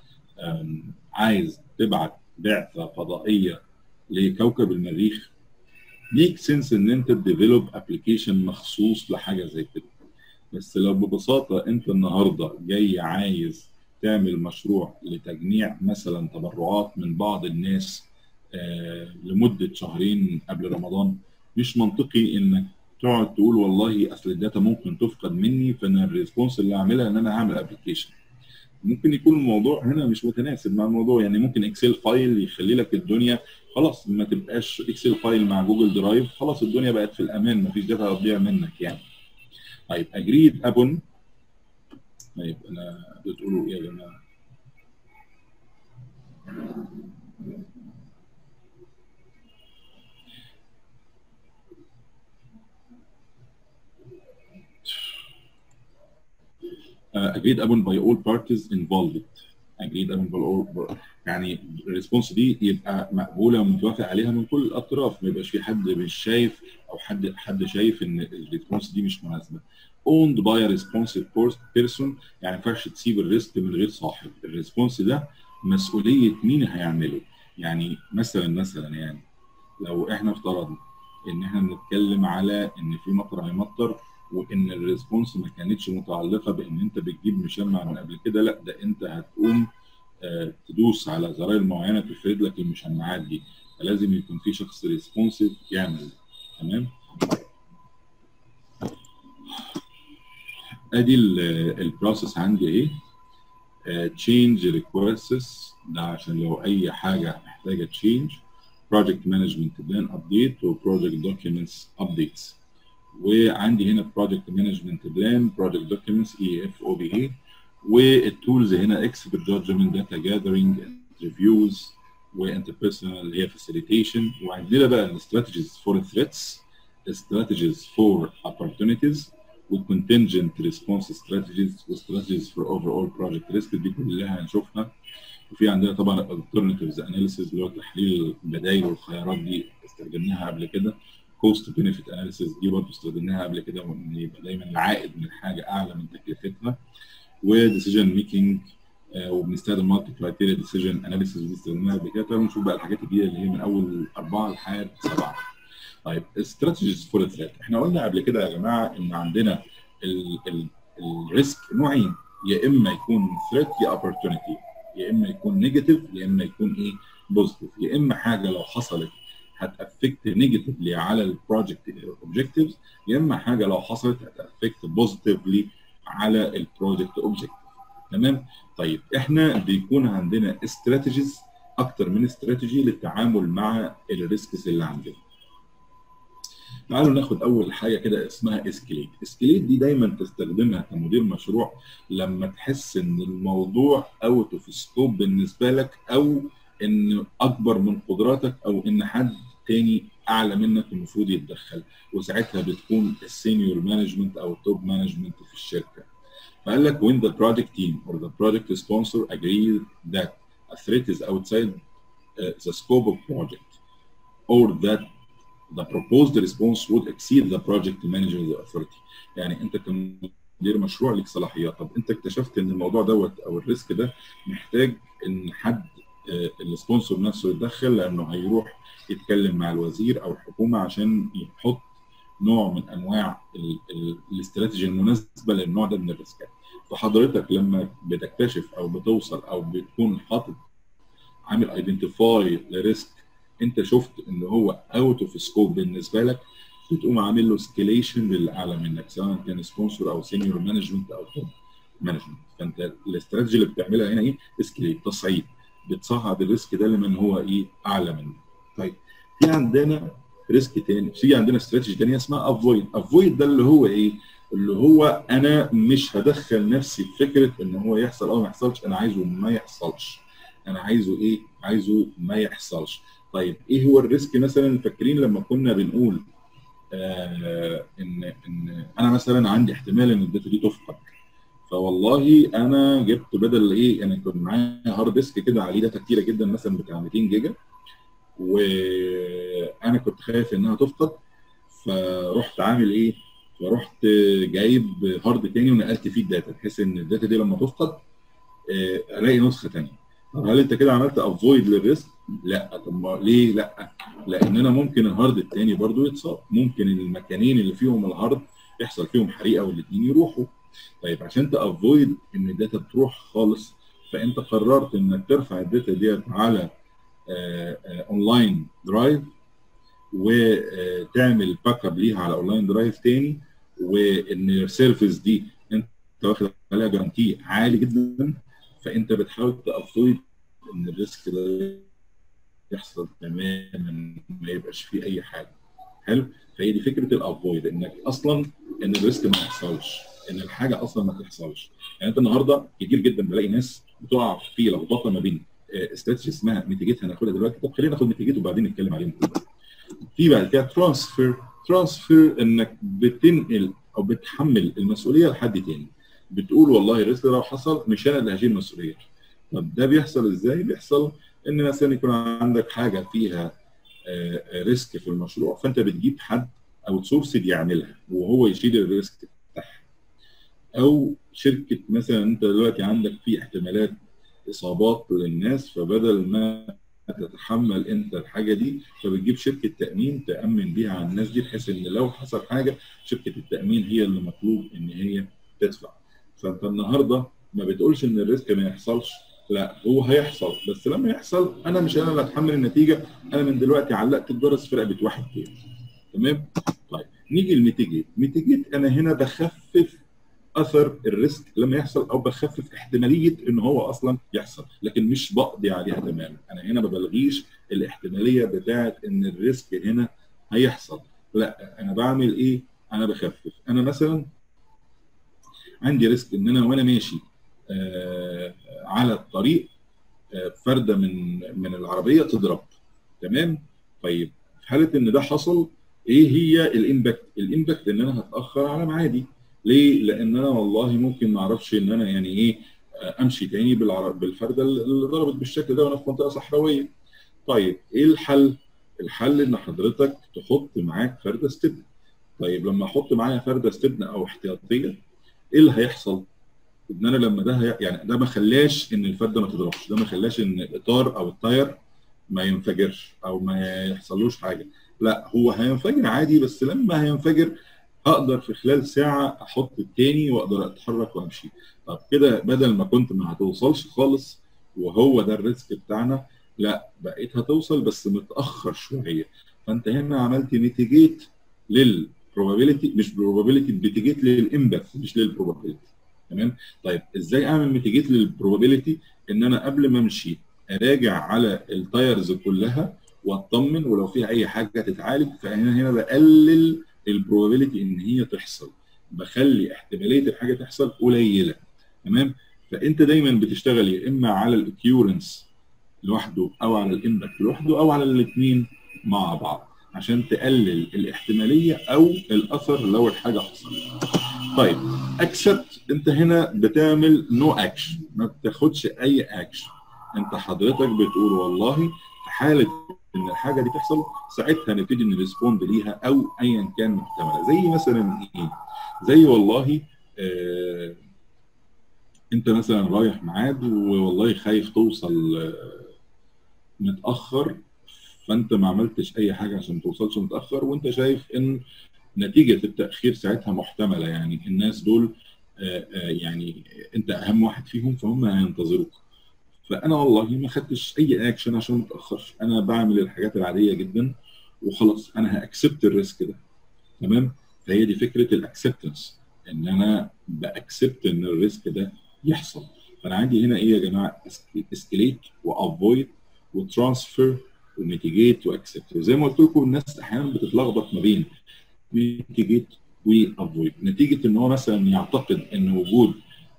عايز تبعت بعثه فضائيه لكوكب المريخ ميك سنس ان انت تديفلوب ابلكيشن مخصوص لحاجه زي كده بس لو ببساطه انت النهارده جاي عايز تعمل مشروع لتجميع مثلا تبرعات من بعض الناس آه لمده شهرين قبل رمضان مش منطقي انك تقعد تقول والله اصل الداتا ممكن تفقد مني فانا الريسبونس اللي اعملها ان انا اعمل ابلكيشن ممكن يكون الموضوع هنا مش متناسب مع الموضوع يعني ممكن اكسل فايل يخلي لك الدنيا خلاص ما تبقاش اكسل فايل مع جوجل درايف خلاص الدنيا بقت في الامان ما فيش داتا هتضيع منك يعني طيب اجريد ابون طيب انا بتقولوا ايه يا جماعه agreed upon by all parties involved agreed upon by all يعني الريسبونس دي يبقى مقبوله ومتوافق عليها من كل الاطراف ما يبقاش في حد مش شايف او حد حد شايف ان الريسبونس دي مش مناسبه owned by a responsive person يعني ما ينفعش تسيب الريسك من غير صاحب الريسبونس ده مسؤوليه مين هيعمله يعني مثلا مثلا يعني لو احنا افترضنا ان احنا بنتكلم على ان في مطر هيمطر وان الريسبونس ما كانتش متعلقه بان انت بتجيب مشمع من قبل كده لا ده انت هتقوم آه تدوس على زراير معينه تفرد لك المشمعات دي فلازم يكون في شخص ريسبونسيف يعمل تمام ادي البروسيس عندي ايه تشينج ريكويستس ده عشان لو اي حاجه محتاجه تشينج project management plan update و project documents updates وعندي هنا بروجكت مانجمنت بلان بروجكت دوكيومنتس اي اف او بي اي والتولز هنا اكسبرت جادجمنت داتا جاذرنج ريفيوز وانتربيرسونال اللي هي فاسيليتيشن وعندنا بقى الاستراتيجيز فور ثريتس استراتيجيز فور opportunities وكونتنجنت ريسبونس استراتيجيز واستراتيجيز فور اوفر اول بروجكت ريسك دي كلها هنشوفها وفي عندنا طبعا alternatives اناليسيز اللي هو تحليل البدائل والخيارات دي استخدمناها قبل كده كوست بنفيت اناليسيز دي برضه استخدمناها قبل كده وان يبقى دايما العائد من الحاجه اعلى من تكلفتها وديسيجن ميكنج وبنستخدم مالتي كرايتيريا ديسيجن اناليسيز دي استخدمناها قبل كده تعالوا نشوف بقى الحاجات الجديده اللي هي من اول اربعه لحد سبعه طيب استراتيجيز فور ثريت احنا قلنا قبل كده يا جماعه ان عندنا الريسك نوعين يا اما يكون ثريت يا opportunity يا اما يكون نيجاتيف يا اما يكون ايه بوزيتيف يا اما حاجه لو حصلت هتافكت نيجاتيفلي على البروجكت اوبجكتيفز يا اما حاجه لو حصلت هتافكت بوزيتيفلي على البروجكت اوبجكتيف تمام طيب احنا بيكون عندنا استراتيجيز اكتر من استراتيجي للتعامل مع الريسكس اللي عندنا تعالوا ناخد اول حاجه كده اسمها اسكليت اسكليت دي دايما تستخدمها كمدير مشروع لما تحس ان الموضوع اوت اوف سكوب بالنسبه لك او ان اكبر من قدراتك او ان حد تاني اعلى منك المفروض يتدخل وساعتها بتكون السينيور مانجمنت او التوب مانجمنت في الشركه فقال لك when the project team or the project sponsor agree that a threat is outside uh, the scope of project or that the proposed response would exceed the project manager's authority يعني انت كمدير مشروع ليك صلاحيات طب انت اكتشفت ان الموضوع دوت او الريسك ده محتاج ان حد السبونسور نفسه يتدخل لانه هيروح يتكلم مع الوزير او الحكومه عشان يحط نوع من انواع الاستراتيجي المناسبه للنوع ده من الريسكات فحضرتك لما بتكتشف او بتوصل او بتكون حاطط عامل ايدنتيفاي لريسك انت شفت ان هو اوت اوف سكوب بالنسبه لك بتقوم عامل له سكيليشن للاعلى منك سواء كان سبونسور او سينيور مانجمنت او توب مانجمنت فانت الاستراتيجي اللي بتعملها هنا ايه؟ اسكيليت تصعيد بتصعد الريسك ده لمن هو ايه اعلى منك. طيب في عندنا ريسك تاني في عندنا استراتيجي تانية اسمها افويد افويد ده اللي هو ايه؟ اللي هو انا مش هدخل نفسي في فكره ان هو يحصل او ما يحصلش انا عايزه ما يحصلش. انا عايزه ايه؟ عايزه ما يحصلش. طيب ايه هو الريسك مثلا فاكرين لما كنا بنقول آه ان ان انا مثلا عندي احتمال ان الداتا دي تفقد فوالله انا جبت بدل ايه انا كنت معايا هارد ديسك كده عليه داتا كتيره جدا مثلا بتاع 200 جيجا وانا كنت خايف انها تفقد فرحت عامل ايه؟ فرحت جايب هارد تاني ونقلت فيه الداتا بحيث ان الداتا دي لما تفقد آه الاقي نسخه ثانيه طب هل انت كده عملت افويد للريسك؟ لا طب ليه لا؟ لان انا ممكن الهارد الثاني برضو يتصاب ممكن المكانين اللي فيهم الهارد يحصل فيهم حريقه والاثنين يروحوا طيب عشان تافويد ان الداتا تروح خالص فانت قررت انك ترفع الداتا ديت على اونلاين درايف وتعمل باك اب ليها على اونلاين درايف تاني وان السيرفيس دي انت واخد عليها جارانتي عالي جدا فانت بتحاول تافويد ان الريسك ده يحصل تماما ما يبقاش فيه اي حاجه حلو فهي دي فكره الافويد انك اصلا ان الريسك ما يحصلش ان الحاجه اصلا ما تحصلش يعني انت النهارده كتير جدا بلاقي ناس بتقع في لخبطه ما بين استراتيجي اسمها ميتيجيت هناخدها دلوقتي طب خلينا ناخد ميتيجيت وبعدين نتكلم عليهم في بعد كده ترانسفير ترانسفير انك بتنقل او بتحمل المسؤوليه لحد تاني بتقول والله الريسك لو حصل مش انا اللي هشيل المسؤوليه طب ده بيحصل ازاي؟ بيحصل ان مثلا يكون عندك حاجه فيها ريسك في المشروع فانت بتجيب حد او سورسد يعملها وهو يشيل الريسك بتاعها او شركه مثلا انت دلوقتي عندك في احتمالات اصابات للناس فبدل ما تتحمل انت الحاجه دي فبتجيب شركه تامين تامن بيها على الناس دي بحيث ان لو حصل حاجه شركه التامين هي اللي مطلوب ان هي تدفع فانت النهارده ما بتقولش ان الريسك ما يحصلش لا هو هيحصل بس لما يحصل انا مش انا اللي اتحمل النتيجه انا من دلوقتي علقت الجرس في رقبه واحد تاني تمام طيب نيجي لميتيجيت ميتيجيت انا هنا بخفف اثر الريسك لما يحصل او بخفف احتماليه ان هو اصلا يحصل لكن مش بقضي عليها تماما انا هنا ما بلغيش الاحتماليه بتاعه ان الريسك هنا هيحصل لا انا بعمل ايه انا بخفف انا مثلا عندي ريسك ان انا وانا ماشي آه على الطريق آه فرده من من العربيه تضرب تمام طيب في حاله ان ده حصل ايه هي الامباكت الامباكت ان انا هتاخر على ميعادي ليه لان انا والله ممكن ما اعرفش ان انا يعني ايه امشي تاني بالعرب بالفرده اللي ضربت بالشكل ده وانا في منطقه صحراويه طيب ايه الحل الحل ان حضرتك تحط معاك فرده ستبن طيب لما احط معايا فرده ستبن او احتياطيه ايه اللي هيحصل ان انا لما ده هي... يعني ده ما خلاش ان الفرده ما تضربش ده ما خلاش ان الاطار او التاير ما ينفجرش او ما يحصلوش حاجه لا هو هينفجر عادي بس لما هينفجر هقدر في خلال ساعه احط التاني واقدر اتحرك وامشي طب كده بدل ما كنت ما هتوصلش خالص وهو ده الريسك بتاعنا لا بقيت هتوصل بس متاخر شويه فانت هنا عملت ميتيجيت للبروبابيلتي مش بروبابيلتي ميتيجيت للامباكت مش للبروبابيلتي تمام طيب ازاي اعمل ميتيجيت للبروبابيلتي ان انا قبل ما امشي اراجع على التايرز كلها واطمن ولو فيها اي حاجه تتعالج فانا هنا بقلل البروبابيلتي ان هي تحصل بخلي احتماليه الحاجه تحصل قليله تمام فانت دايما بتشتغل يا اما على الاكيورنس لوحده او على الامباكت لوحده او على الاثنين مع بعض عشان تقلل الاحتماليه او الاثر لو الحاجه حصلت. طيب اكسبت انت هنا بتعمل نو no اكشن ما بتاخدش اي اكشن انت حضرتك بتقول والله في حاله ان الحاجه دي تحصل ساعتها نبتدي نريسبوند ليها او ايا كان محتمله زي مثلا ايه؟ زي والله آه انت مثلا رايح ميعاد والله خايف توصل آه متاخر فانت ما عملتش اي حاجه عشان ما توصلش متاخر وانت شايف ان نتيجه التاخير ساعتها محتمله يعني الناس دول آه يعني انت اهم واحد فيهم فهم هينتظروك فانا والله ما خدتش اي اكشن عشان ما اتاخرش انا بعمل الحاجات العاديه جدا وخلاص انا هاكسبت الريسك ده تمام فهي دي فكره الاكسبتنس ان انا باكسبت ان الريسك ده يحصل فانا عندي هنا ايه يا جماعه اسكليت وافويد وترانسفير وميتيجيت واكسبت وزي ما قلت لكم الناس احيانا بتتلخبط ما بين ميتيجيت وافويد نتيجه ان هو مثلا يعتقد ان وجود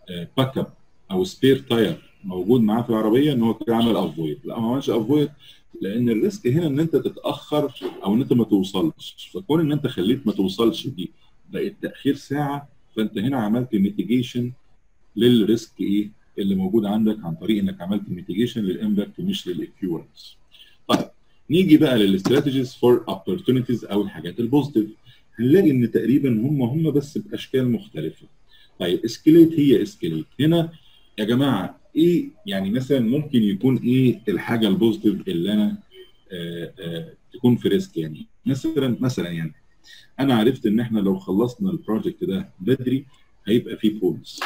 باك اب او سبير تاير موجود معاه في العربيه ان هو كده عمل افويد لا ما عملش افويد لان الريسك هنا ان انت تتاخر او ان انت ما توصلش فكون ان انت خليت ما توصلش دي بقت تاخير ساعه فانت هنا عملت ميتيجيشن للريسك ايه اللي موجود عندك عن طريق انك عملت ميتيجيشن للامباكت مش للاكيورنس طيب نيجي بقى للاستراتيجيز فور opportunities او الحاجات البوزيتيف هنلاقي ان تقريبا هم هم بس باشكال مختلفه طيب اسكليت هي اسكليت هنا يا جماعه ايه يعني مثلا ممكن يكون ايه الحاجه البوزيتيف اللي انا آآ آآ تكون في ريسك يعني مثلا مثلا يعني انا عرفت ان احنا لو خلصنا البروجكت ده بدري هيبقى فيه بونس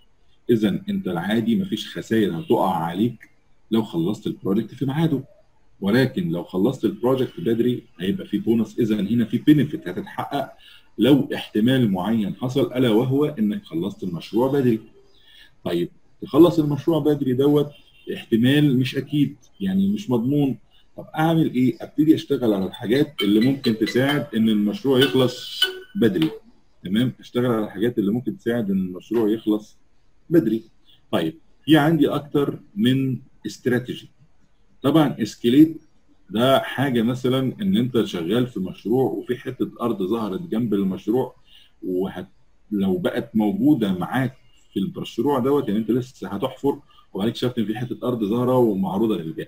اذا انت العادي مفيش خسائر هتقع عليك لو خلصت البروجكت في ميعاده ولكن لو خلصت البروجكت بدري هيبقى في بونص اذا هنا في بينفيت هتتحقق لو احتمال معين حصل الا وهو انك خلصت المشروع بدري. طيب تخلص المشروع بدري دوت احتمال مش اكيد يعني مش مضمون طب اعمل ايه؟ ابتدي اشتغل على الحاجات اللي ممكن تساعد ان المشروع يخلص بدري تمام؟ اشتغل على الحاجات اللي ممكن تساعد ان المشروع يخلص بدري. طيب في عندي اكتر من استراتيجي طبعا اسكليت ده حاجه مثلا ان انت شغال في مشروع وفي حته ارض ظهرت جنب المشروع وهت لو بقت موجوده معاك في المشروع دوت يعني انت لسه هتحفر وبعدين شفت ان في حته ارض ظاهره ومعروضه للبيع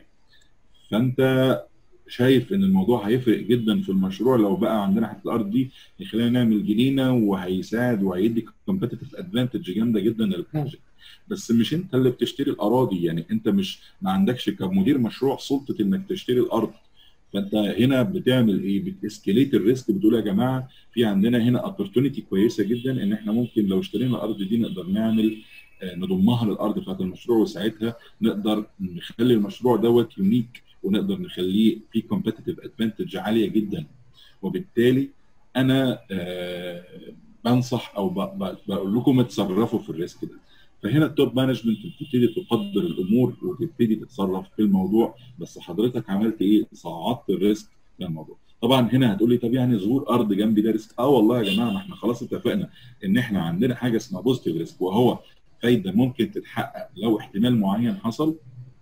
فانت شايف ان الموضوع هيفرق جدا في المشروع لو بقى عندنا حته الارض دي يخلينا نعمل جنينه وهيساعد وهيدي كومبتيتيف ادفانتج جامده جدا للبروجكت بس مش انت اللي بتشتري الاراضي يعني انت مش ما عندكش كمدير مشروع سلطه انك تشتري الارض فانت هنا بتعمل ايه بتسكليت الريسك بتقول يا جماعه في عندنا هنا اوبورتونيتي كويسه جدا ان احنا ممكن لو اشترينا الارض دي نقدر نعمل نضمها للارض بتاعت المشروع وساعتها نقدر نخلي المشروع دوت يونيك ونقدر نخليه في كومبتيتيف ادفانتج عاليه جدا وبالتالي انا آه بنصح او بقول لكم اتصرفوا في الريسك ده فهنا التوب مانجمنت بتبتدي تقدر الامور وتبتدي تتصرف في الموضوع بس حضرتك عملت ايه؟ صعدت الريسك في الموضوع طبعا هنا هتقول لي طب يعني ظهور ارض جنبي ده ريسك اه والله يا جماعه ما احنا خلاص اتفقنا ان احنا عندنا حاجه اسمها بوزيتيف ريسك وهو فايده ممكن تتحقق لو احتمال معين حصل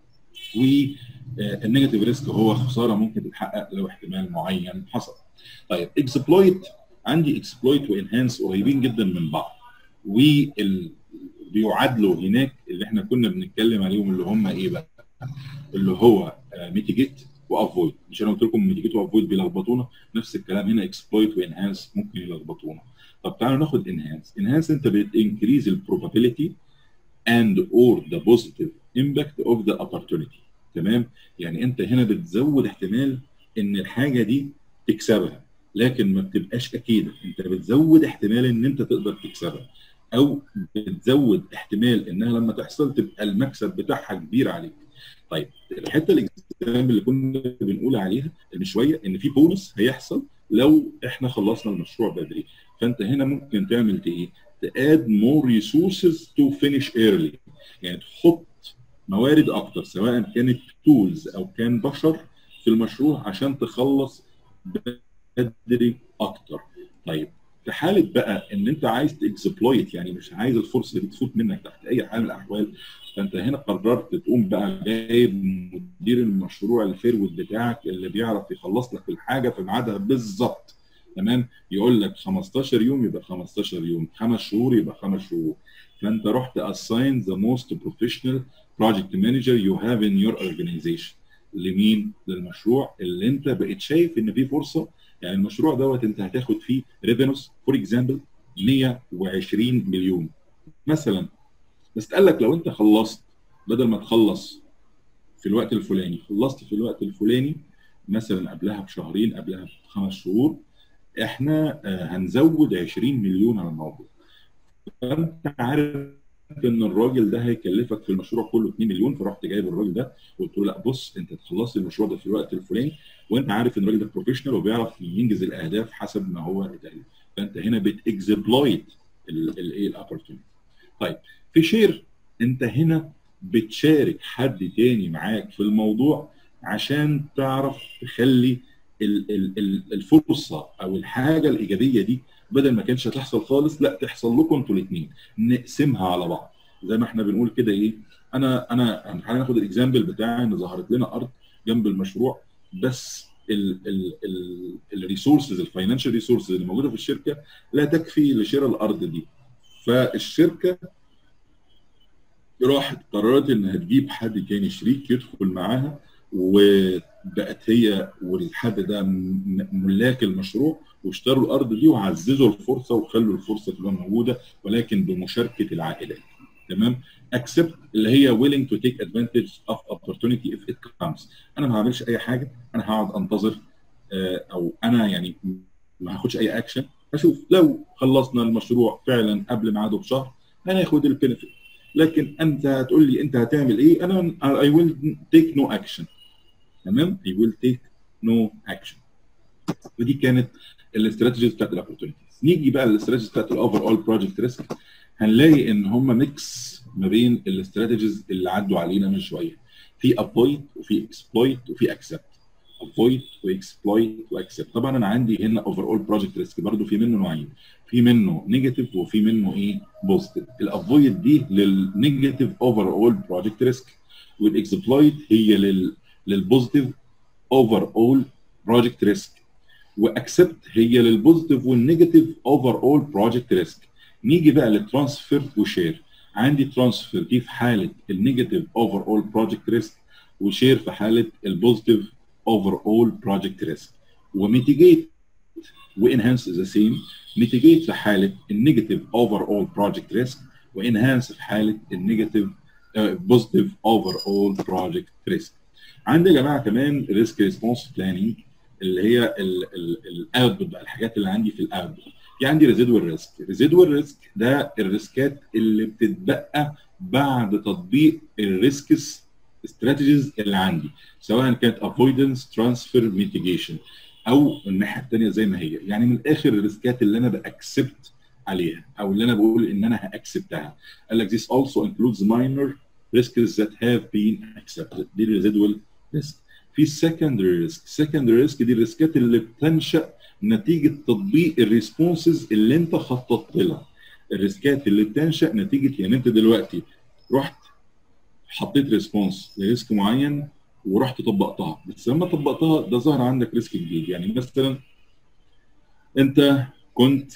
والنيجاتيف ريسك هو خساره ممكن تتحقق لو احتمال معين حصل طيب اكسبلويت عندي اكسبلويت وانهانس قريبين جدا من بعض وال بيعادلوا هناك اللي احنا كنا بنتكلم عليهم اللي هم ايه بقى؟ اللي هو ميتيجيت وافويد مش انا قلت لكم ميتيجيت وافويد بيلخبطونا نفس الكلام هنا اكسبلويت وانهانس ممكن يلخبطونا طب تعالوا ناخد انهانس انهانس انت بتنكريز البروبابيلتي and or the positive impact of the opportunity تمام يعني انت هنا بتزود احتمال ان الحاجه دي تكسبها لكن ما بتبقاش اكيده انت بتزود احتمال ان انت تقدر تكسبها او بتزود احتمال انها لما تحصل تبقى المكسب بتاعها كبير عليك طيب الحته الاكزامبل اللي كنا بنقول عليها من شويه ان في بونص هيحصل لو احنا خلصنا المشروع بدري فانت هنا ممكن تعمل ايه تاد مور ريسورسز تو فينيش ايرلي يعني تحط موارد اكتر سواء كانت تولز او كان بشر في المشروع عشان تخلص بدري اكتر طيب في حاله بقى ان انت عايز تكسبلويت يعني مش عايز الفرصه دي تفوت منك تحت اي حال من الاحوال فانت هنا قررت تقوم بقى جايب مدير المشروع الفيرود بتاعك اللي بيعرف يخلص لك الحاجه في ميعادها بالظبط تمام يقول لك 15 يوم يبقى 15 يوم خمس شهور يبقى خمس شهور فانت رحت assign the most professional project manager you have in your organization لمين؟ للمشروع اللي انت بقيت شايف ان في فرصه يعني المشروع دوت انت هتاخد فيه ريفينوس فور اكزامبل 120 مليون مثلا بس قال لك لو انت خلصت بدل ما تخلص في الوقت الفلاني خلصت في الوقت الفلاني مثلا قبلها بشهرين قبلها بخمس شهور احنا هنزود 20 مليون على الموضوع فانت عارف ان الراجل ده هيكلفك في المشروع كله 2 مليون فرحت جايب الراجل ده وقلت له لا بص انت تخلص المشروع ده في الوقت الفلاني وانت عارف ان الراجل ده بروفيشنال وبيعرف ينجز الاهداف حسب ما هو اتقال فانت هنا بتكسبلويت الايه الاوبورتيونيتي طيب في شير انت هنا بتشارك حد تاني معاك في الموضوع عشان تعرف تخلي الفرصه او الحاجه الايجابيه دي بدل ما كانش هتحصل خالص لا تحصل لكم انتوا الاثنين نقسمها على بعض زي ما احنا بنقول كده ايه انا انا تعالى ناخد الاكزامبل بتاعي ان ظهرت لنا ارض جنب المشروع بس الريسورسز الفاينانشال ريسورسز اللي موجوده في الشركه لا تكفي لشراء الارض دي فالشركه راحت قررت انها تجيب حد تاني شريك يدخل معاها وبقت هي والحد ده ملاك المشروع واشتروا الارض دي وعززوا الفرصه وخلوا الفرصه تبقى موجوده ولكن بمشاركه العائلات تمام accept اللي هي willing to take advantage of opportunity if it comes انا ما هعملش اي حاجه انا هقعد انتظر او انا يعني ما هاخدش اي اكشن اشوف لو خلصنا المشروع فعلا قبل ميعاده بشهر هناخد البنفيت لكن انت هتقول لي انت هتعمل ايه انا I will take no action تمام I will take no action ودي كانت الاستراتيجيز بتاعت الاوبورتونيتيز نيجي بقى للاستراتيجيز بتاعت الاوفر اول بروجكت ريسك هنلاقي ان هم ميكس ما بين الاستراتيجيز اللي عدوا علينا من شويه في افويد وفي اكسبلويت وفي اكسبت افويد واكسبلويت واكسبت طبعا انا عندي هنا اوفر اول بروجكت ريسك برضه في منه نوعين في منه نيجاتيف وفي منه ايه بوزيتيف الافويد دي للنيجاتيف اوفر اول بروجكت ريسك والاكسبلويت هي لل للبوزيتيف اوفر اول بروجكت ريسك واكسبت هي للبوزيتيف والنيجاتيف اوفر اول بروجكت ريسك نيجي بقى للترانسفير وشير عندي ترانسفير دي في حاله النيجاتيف اوفر اول بروجكت ريسك وشير في حاله البوزيتيف اوفر اول بروجكت ريسك وميتيجيت وانهانس ذا سيم ميتيجيت في حاله النيجاتيف اوفر اول بروجكت ريسك وانهانس في حاله النيجاتيف بوزيتيف اوفر اول بروجكت ريسك عندي يا جماعه كمان ريسك ريسبونس بلاننج اللي هي الاوتبوت بقى الحاجات اللي عندي في الاوتبوت في عندي ريزيدوال ريسك ريزيدوال ريسك ده الريسكات اللي بتتبقى بعد تطبيق الريسكس استراتيجيز اللي عندي سواء كانت افويدنس ترانسفير ميتيجيشن او الناحيه الثانيه زي ما هي يعني من الاخر الريسكات اللي انا باكسبت عليها او اللي انا بقول ان انا هاكسبتها قال لك this also includes minor risks that have been accepted دي residual risk في السكندري ريسك السكندري ريسك دي الريسكات اللي بتنشا نتيجه تطبيق الريسبونسز اللي انت خططت لها الريسكات اللي بتنشا نتيجه يعني انت دلوقتي رحت حطيت ريسبونس لريسك معين ورحت طبقتها بس لما طبقتها ده ظهر عندك ريسك جديد يعني مثلا انت كنت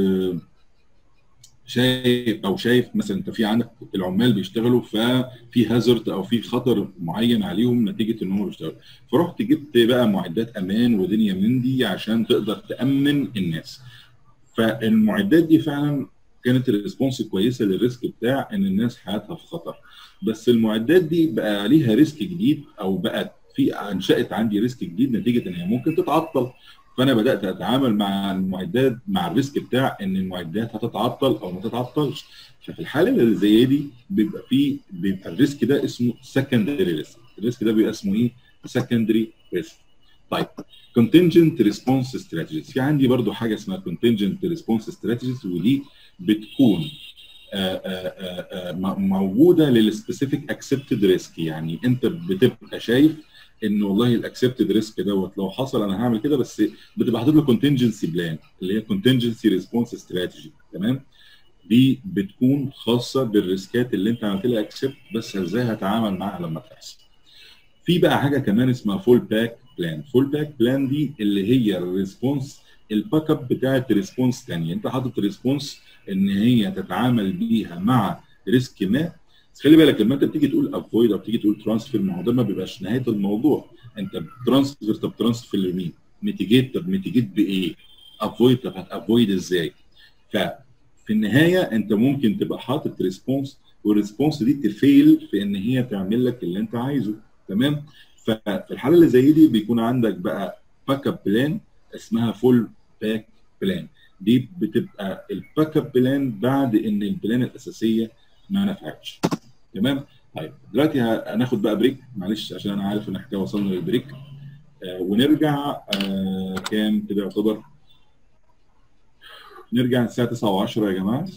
شايف او شايف مثلا انت في عندك العمال بيشتغلوا ففي هازارد او في خطر معين عليهم نتيجه ان هم بيشتغلوا فرحت جبت بقى معدات امان ودنيا من دي عشان تقدر تامن الناس فالمعدات دي فعلا كانت الريسبونس كويسه للريسك بتاع ان الناس حياتها في خطر بس المعدات دي بقى ليها ريسك جديد او بقت في انشات عندي ريسك جديد نتيجه ان هي ممكن تتعطل فانا بدات اتعامل مع المعدات مع الريسك بتاع ان المعدات هتتعطل او ما تتعطلش ففي الحاله اللي زي دي بيبقى في بيبقى الريسك ده اسمه سكندري ريسك الريسك ده بيبقى اسمه ايه سكندري ريسك طيب contingent response strategies في عندي برضو حاجه اسمها contingent response strategies ودي بتكون آآ آآ موجوده للسبيسيفيك اكسبتد ريسك يعني انت بتبقى شايف ان والله الاكسبتد ريسك دوت لو حصل انا هعمل كده بس بتبقى حاطط له كونتنجنسي بلان اللي هي كونتنجنسي ريسبونس استراتيجي تمام دي بتكون خاصه بالريسكات اللي انت عملت لها اكسبت بس ازاي هتعامل معاها لما تحصل في بقى حاجه كمان اسمها فول باك بلان فول باك بلان دي اللي هي الريسبونس الباك اب بتاعت ريسبونس ثانيه انت حاطط ريسبونس ان هي تتعامل بيها مع ريسك ما بس خلي بالك لما انت بتيجي تقول افويد او بتيجي تقول ترانسفير ما هو ده ما بيبقاش نهايه الموضوع انت بترانسفير طب ترانسفير لمين؟ ميتيجيت طب ميتيجيت بايه؟ افويد طب هتافويد ازاي؟ ففي النهايه انت ممكن تبقى حاطط ريسبونس والريسبونس دي تفيل في ان هي تعمل لك اللي انت عايزه تمام؟ ففي الحاله اللي زي دي بيكون عندك بقى باك اب بلان اسمها فول باك بلان دي بتبقى الباك اب بلان بعد ان البلان الاساسيه ما نفعتش تمام طيب دلوقتي هناخد بقى بريك معلش عشان انا عارف ان احنا وصلنا للبريك آه ونرجع آه كام كده يعتبر نرجع الساعه 9 و10 يا جماعه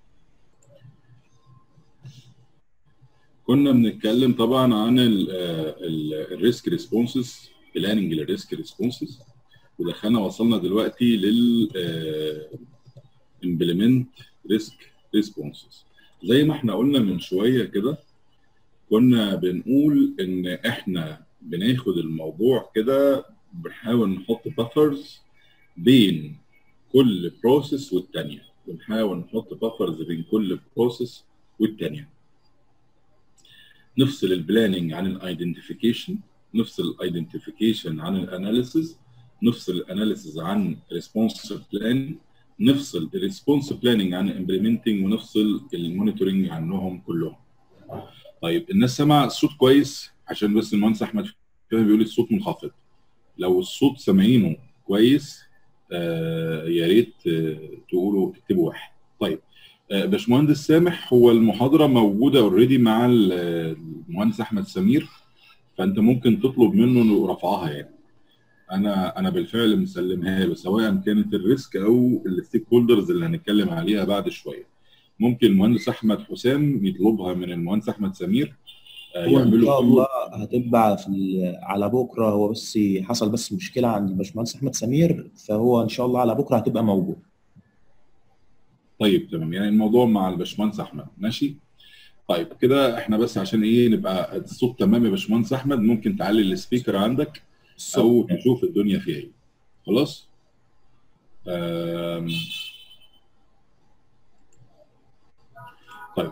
كنا بنتكلم طبعا عن الريسك ريسبونسز بلاننج للريسك ريسبونسز ودخلنا وصلنا دلوقتي لل امبلمنت ريسك ريسبونسز زي ما احنا قلنا من شويه كده كنا بنقول ان احنا بناخد الموضوع كده بنحاول نحط بافرز بين كل بروسيس والتانيه بنحاول نحط بافرز بين كل بروسيس والتانيه نفصل البلاننج عن الايدنتيفيكيشن نفصل الايدنتيفيكيشن عن الاناليسيز نفصل الاناليسيز عن ريسبونس بلان نفصل الريسبونس بلاننج عن امبلمنتنج ونفصل المونيتورنج عنهم كلهم. طيب الناس سمع الصوت كويس عشان بس المهندس احمد فهمي بيقول الصوت منخفض. لو الصوت سامعينه كويس آه يا ريت آه تقولوا تكتبوا واحد. طيب آه باشمهندس سامح هو المحاضره موجوده اوريدي مع المهندس احمد سمير فانت ممكن تطلب منه رفعها يعني. انا انا بالفعل مسلمها له سواء كانت الريسك او الستيك هولدرز اللي هنتكلم عليها بعد شويه ممكن المهندس احمد حسام يطلبها من المهندس احمد سمير هو ان شاء الله هتبقى في على بكره هو بس حصل بس مشكله عند الباشمهندس احمد سمير فهو ان شاء الله على بكره هتبقى موجود طيب تمام يعني الموضوع مع الباشمهندس احمد ماشي طيب كده احنا بس عشان ايه نبقى الصوت تمام يا باشمهندس احمد ممكن تعلي السبيكر عندك او تشوف الدنيا فيها ايه خلاص طيب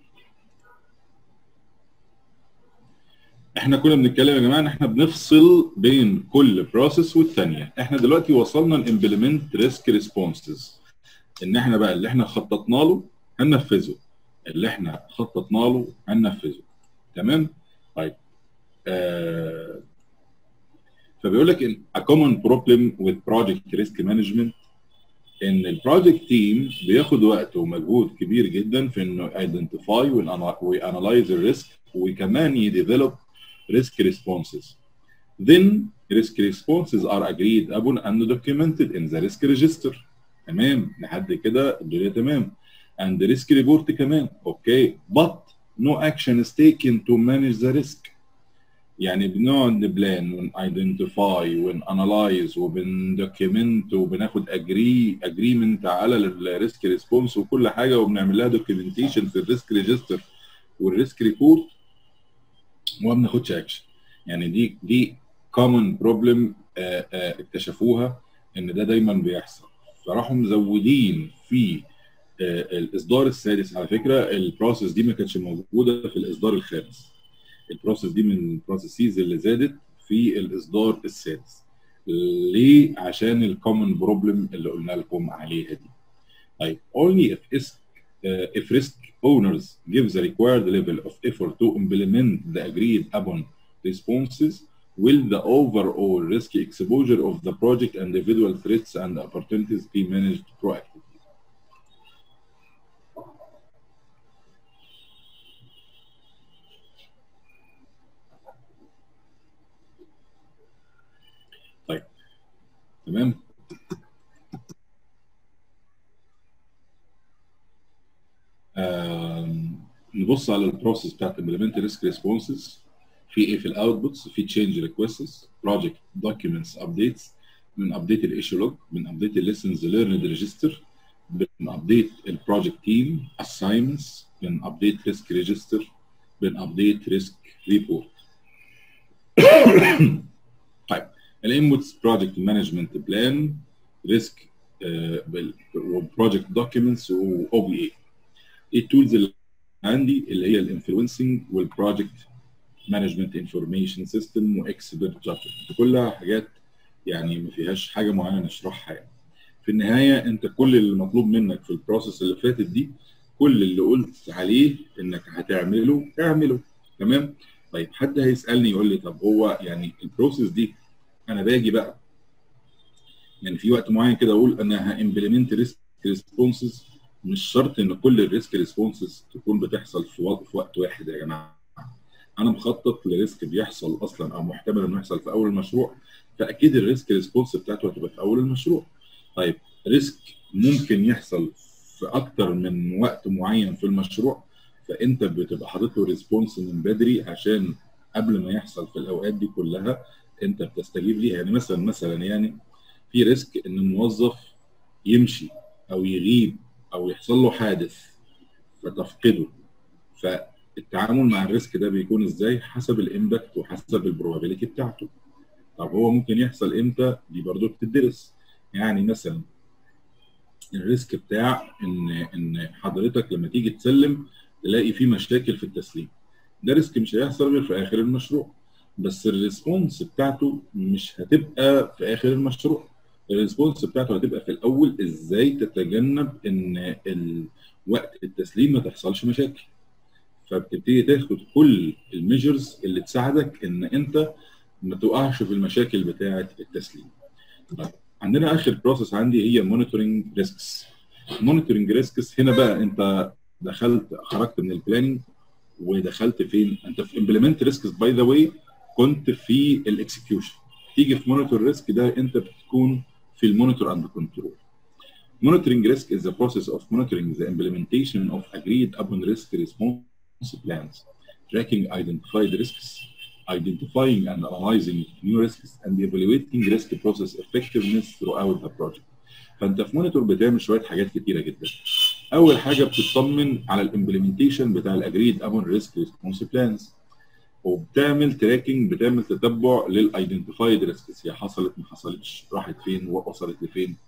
احنا كنا بنتكلم يا جماعه ان احنا بنفصل بين كل بروسيس والثانيه احنا دلوقتي وصلنا لامبلمنت ريسك ريسبونسز ان احنا بقى اللي احنا خططنا له هننفذه اللي احنا خططنا له هننفذه تمام طيب آه فبيقول لك ان a common problem with project risk management ان البروجكت تيم بياخد وقت ومجهود كبير جدا في انه identify وانالايز الريسك وكمان يديفلوب risk responses. Then risk responses are agreed upon and documented in the risk register. تمام لحد كده الدنيا تمام. And the risk report كمان اوكي but no action is taken to manage the risk. يعني بنقعد نبلان ونايدنتيفاي ونانلايز وبندوكيمنت وبناخد اجري اجريمنت على الريسك ريسبونس وكل حاجه وبنعمل لها دوكيومنتيشن في الريسك ريجستر والريسك ريبورت وما بناخدش اكشن يعني دي دي كومن بروبلم اكتشفوها ان ده دايما بيحصل فراحوا مزودين في آه، الاصدار السادس على فكره البروسيس دي ما كانتش موجوده في الاصدار الخامس البروسيس دي من البروسيسز اللي زادت في الاصدار السادس ليه عشان الكومن بروبلم اللي قلنا لكم عليها دي طيب only if risk uh, if risk owners give the required level of effort to implement the agreed upon responses will the overall risk exposure of the project and individual threats and opportunities be managed proactively طيب تمام آم، نبص على البروسيس بتاعت implement risk responses في ايه في الاوتبوتس في تشينج ريكويستس بروجكت دوكيومنتس ابديتس بنابديت الايشو لوج بنابديت الليسنز ليرند ريجستر بنابديت البروجكت تيم اساينمنتس بنابديت ريسك ريجستر بنابديت ريسك ريبورت طيب الانبوتس بروجكت مانجمنت بلان ريسك وبروجكت دوكيومنتس واو بي اي التولز اللي عندي اللي هي الانفلونسنج والبروجكت مانجمنت انفورميشن سيستم واكسبرت جادجمنت كلها حاجات يعني ما فيهاش حاجه معينه نشرحها يعني في النهايه انت كل اللي مطلوب منك في البروسيس اللي فاتت دي كل اللي قلت عليه انك هتعمله اعمله تمام طيب حد هيسالني يقول لي طب هو يعني البروسيس دي انا باجي بقى يعني في وقت معين كده اقول انا هامبلمنت ريسك ريسبونسز مش شرط ان كل الريسك ريسبونسز تكون بتحصل في وقت في وقت واحد يا جماعه انا مخطط لريسك بيحصل اصلا او محتمل انه يحصل في اول المشروع فاكيد الريسك ريسبونس بتاعته هتبقى في اول المشروع طيب ريسك ممكن يحصل في اكتر من وقت معين في المشروع فانت بتبقى حاطط له ريسبونس من بدري عشان قبل ما يحصل في الاوقات دي كلها انت بتستجيب ليها يعني مثلا مثلا يعني في ريسك ان الموظف يمشي او يغيب او يحصل له حادث فتفقده فالتعامل مع الريسك ده بيكون ازاي حسب الامباكت وحسب البروبابيلتي بتاعته طب هو ممكن يحصل امتى دي برضو بتدرس يعني مثلا الريسك بتاع ان ان حضرتك لما تيجي تسلم تلاقي في مشاكل في التسليم ده ريسك مش هيحصل غير في اخر المشروع بس الريسبونس بتاعته مش هتبقى في اخر المشروع الريسبونس بتاعته هتبقى في الاول ازاي تتجنب ان وقت التسليم ما تحصلش مشاكل فبتبتدي تاخد كل الميجرز اللي تساعدك ان انت ما تقعش في المشاكل بتاعه التسليم طيب عندنا اخر بروسيس عندي هي مونيتورنج ريسكس مونيتورنج ريسكس هنا بقى انت دخلت خرجت من البلاننج ودخلت فين انت في امبلمنت ريسكس باي ذا واي كنت في الاكسكيوشن تيجي في مونيتور ريسك ده انت بتكون في المونيتور اند كنترول Monitoring risk is the process of monitoring the implementation of agreed upon risk response plans, tracking identified risks, identifying and analyzing new risks, and evaluating risk process effectiveness throughout the project. فانت في مونيتور بتعمل شويه حاجات كتيره جدا. اول حاجه بتطمن على الامبلمنتيشن بتاع الاجريد ابون ريسك ريسبونس بلانز وبتعمل تراكنج بتعمل تتبع للايدنتيفايد ريسكس هي حصلت ما حصلتش راحت فين وصلت لفين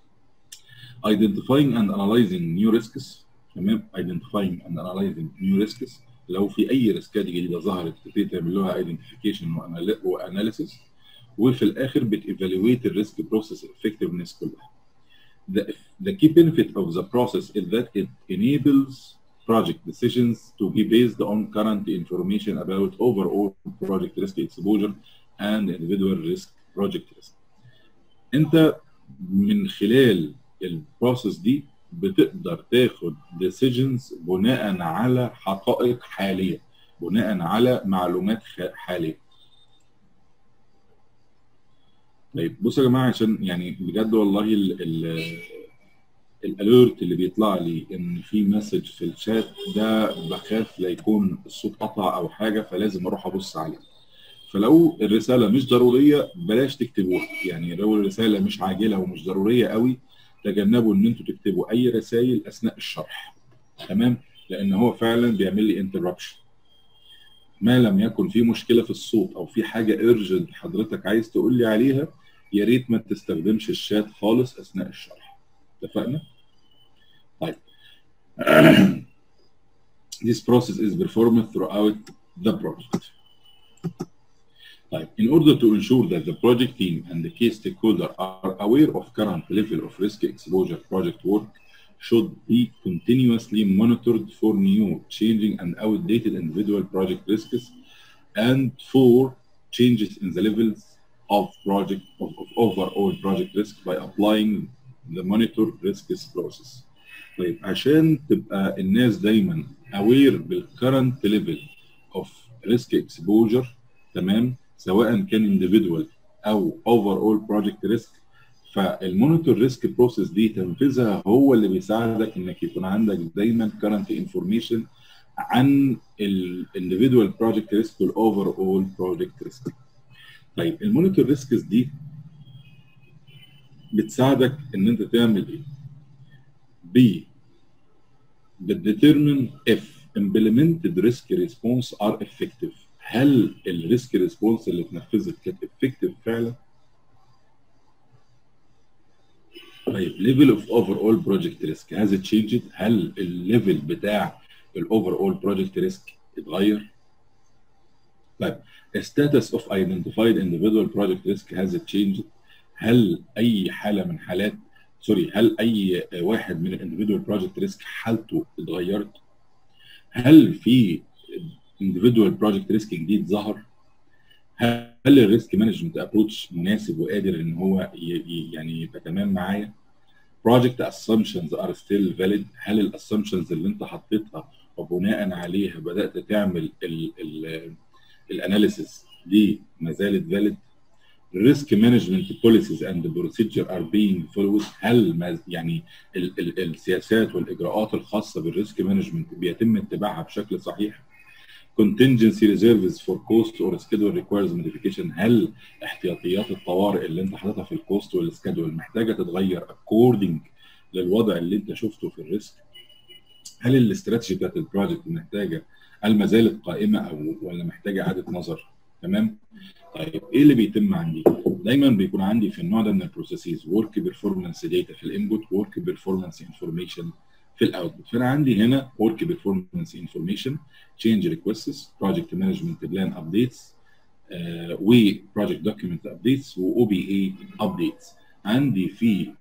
identifying and analyzing new risks تمام identifying and analyzing new risks لو في اي ريسكات جديده ظهرت تبتدي تعمل لها ايدنتيفيكيشن واناليسيس وفي الاخر بتيفالويت الريسك بروسيس افكتفنس كلها. The, the key benefit of the process is that it enables project decisions to be based on current information about overall project risk exposure and individual risk project risk. انت من خلال البروسيس دي بتقدر تاخد decisions بناء على حقائق حاليه بناء على معلومات حاليه طيب بصوا يا جماعه عشان يعني بجد والله الاليرت اللي بيطلع لي ان في مسج في الشات ده بخاف لا يكون الصوت قطع او حاجه فلازم اروح ابص عليه فلو الرساله مش ضروريه بلاش تكتبوها يعني لو الرساله مش عاجله ومش ضروريه قوي تجنبوا ان انتوا تكتبوا اي رسائل اثناء الشرح تمام لان هو فعلا بيعمل لي انتربشن ما لم يكن في مشكله في الصوت او في حاجه ايرجنت حضرتك عايز تقول لي عليها يا ريت ما تستخدمش الشات خالص اثناء الشرح اتفقنا طيب this process is performed throughout the project طيب in order to ensure that the project team and the key stakeholder are aware of current level of risk exposure project work should be continuously monitored for new, changing, and outdated individual project risks and for changes in the levels of project of, of overall project risk by applying the monitor risks process. طيب عشان تبقى الناس دايما aware بالcurrent level of risk exposure تمام سواء كان individual او overall project risk فالمونيتور ريسك بروسيس دي تنفيذها هو اللي بيساعدك انك يكون عندك دايما كرنت انفورميشن عن الانديفيدوال بروجكت ريسك والاوفر اول بروجكت ريسك. طيب المونيتور ريسكس دي بتساعدك ان انت تعمل ايه؟ ب بتديترمن if implemented risk response are effective هل الريسك ريسبونس اللي اتنفذت كانت effective فعلا؟ طيب ليفل اوف اوفر اول بروجكت ريسك هاز تشينجد هل الليفل بتاع الاوفر اول بروجكت ريسك اتغير؟ طيب status of identified individual project risk has changed هل اي حاله من حالات سوري هل اي واحد من الانديفيدوال بروجكت ريسك حالته اتغيرت؟ هل في individual بروجكت ريسك جديد ظهر؟ هل الريسك مانجمنت ابروتش مناسب وقادر ان هو يعني يبقى تمام معايا؟ project assumptions are still valid هل الاسامبشنز اللي انت حطيتها وبناء عليها بدات تعمل الاناليسيس دي ما زالت valid risk management policies and procedure are being followed هل ما يعني ال ال السياسات والاجراءات الخاصه بالريسك مانجمنت بيتم اتباعها بشكل صحيح contingency reserves for cost or schedule requires modification هل احتياطيات الطوارئ اللي انت حاططها في الكوست والسكادول محتاجه تتغير according للوضع اللي انت شفته في الريسك هل الاستراتيجي بتاعت البروجكت محتاجه هل ما زالت قائمه او ولا محتاجه اعاده نظر تمام طيب ايه اللي بيتم عندي دايما بيكون عندي في النوع ده من البروسيسز ورك بيرفورمانس داتا في الانبوت ورك بيرفورمانس انفورميشن في الاوتبوت فانا عندي هنا ورك بيرفورمانس انفورميشن تشينج ريكويستس بروجكت مانجمنت بلان ابديتس وبروجكت دوكيمنت ابديتس واو بي اي ابديتس عندي في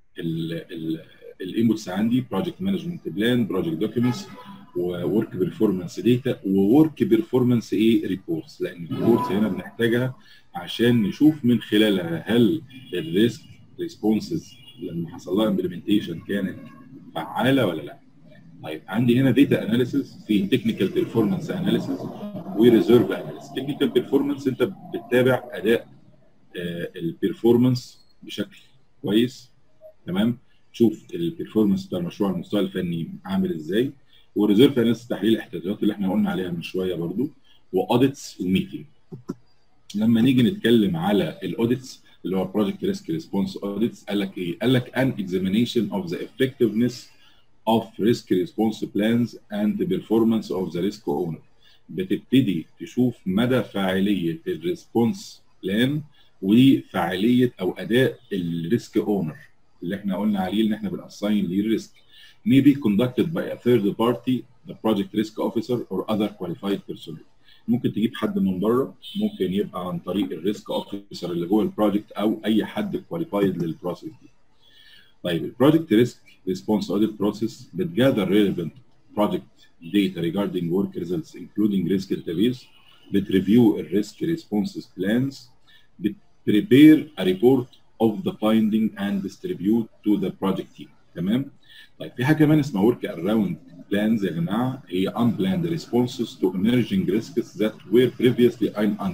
الانبوتس عندي بروجكت مانجمنت بلان بروجكت دوكيومنتس وورك بيرفورمانس داتا وورك بيرفورمانس ايه ريبورتس لان الريبورتس هنا بنحتاجها عشان نشوف من خلالها هل الريسك ريسبونسز لما حصل لها امبلمنتيشن كانت فعاله ولا لا طيب عندي هنا داتا اناليسيس في تكنيكال بيرفورمانس اناليسيس وريزيرف اناليسيس تكنيكال بيرفورمانس انت بتتابع اداء البيرفورمانس بشكل كويس تمام تشوف البيرفورمانس بتاع المشروع على المستوى الفني عامل ازاي وريزيرف اناليسيس تحليل الاحتياجات اللي احنا قلنا عليها من شويه برضو واوديتس وميتنج لما نيجي نتكلم على الاوديتس اللي هو بروجكت ريسك ريسبونس اوديتس قال لك ايه؟ قال لك ان examination of the effectiveness of risk response plans and the performance of the risk owner بتبتدي تشوف مدى فاعليه الريسبونس بلان وفاعليه او اداء الريسك اونر اللي احنا قلنا عليه ان احنا بنأساين ليه الريسك may be conducted by a third party the project risk officer or other qualified personnel ممكن تجيب حد من بره ممكن يبقى عن طريق الريسك اوفيسر اللي جوه البروجكت او اي حد كواليفايد للبروسيس دي طيب البروجكت ريسك ريسبونس اوديت بروسيس بتجاذر relevant project data regarding work results including risk database بتريفيو الريسك ريسبونسز بلانز بتبريبير a report of the finding and distribute to the project team تمام طيب في حاجه كمان اسمها ورك اراوند plans يا جماعه هي unplanned responses to emerging risks that were previously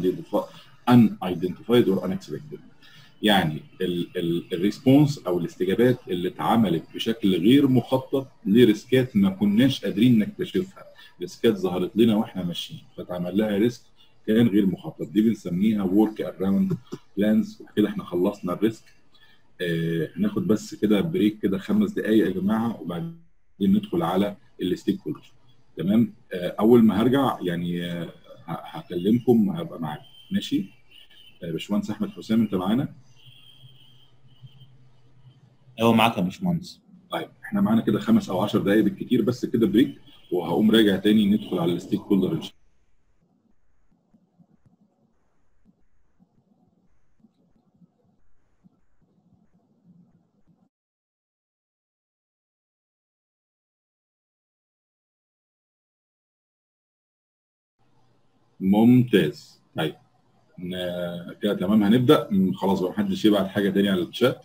unidentified or unexpected. يعني الريسبونس او الاستجابات اللي اتعملت بشكل غير مخطط لريسكات ما كناش قادرين نكتشفها، ريسكات ظهرت لنا واحنا ماشيين فتعمل لها ريسك مكان غير مخطط دي بنسميها ورك اراوند بلانز وكده احنا خلصنا الريسك آه هناخد بس كده بريك كده خمس دقائق يا جماعه وبعدين ندخل على الستيك هولدر تمام آه اول ما هرجع يعني آه هكلمكم هبقى معاكم ماشي آه باشمهندس احمد حسام انت معانا ايوه معاك يا باشمهندس طيب احنا معانا كده خمس او 10 دقائق بالكتير بس كده بريك وهقوم راجع تاني ندخل على الستيك هولدر ان شاء الله ممتاز طيب كده تمام هنبدا خلاص بقى محدش يبعت حاجه تاني على الشات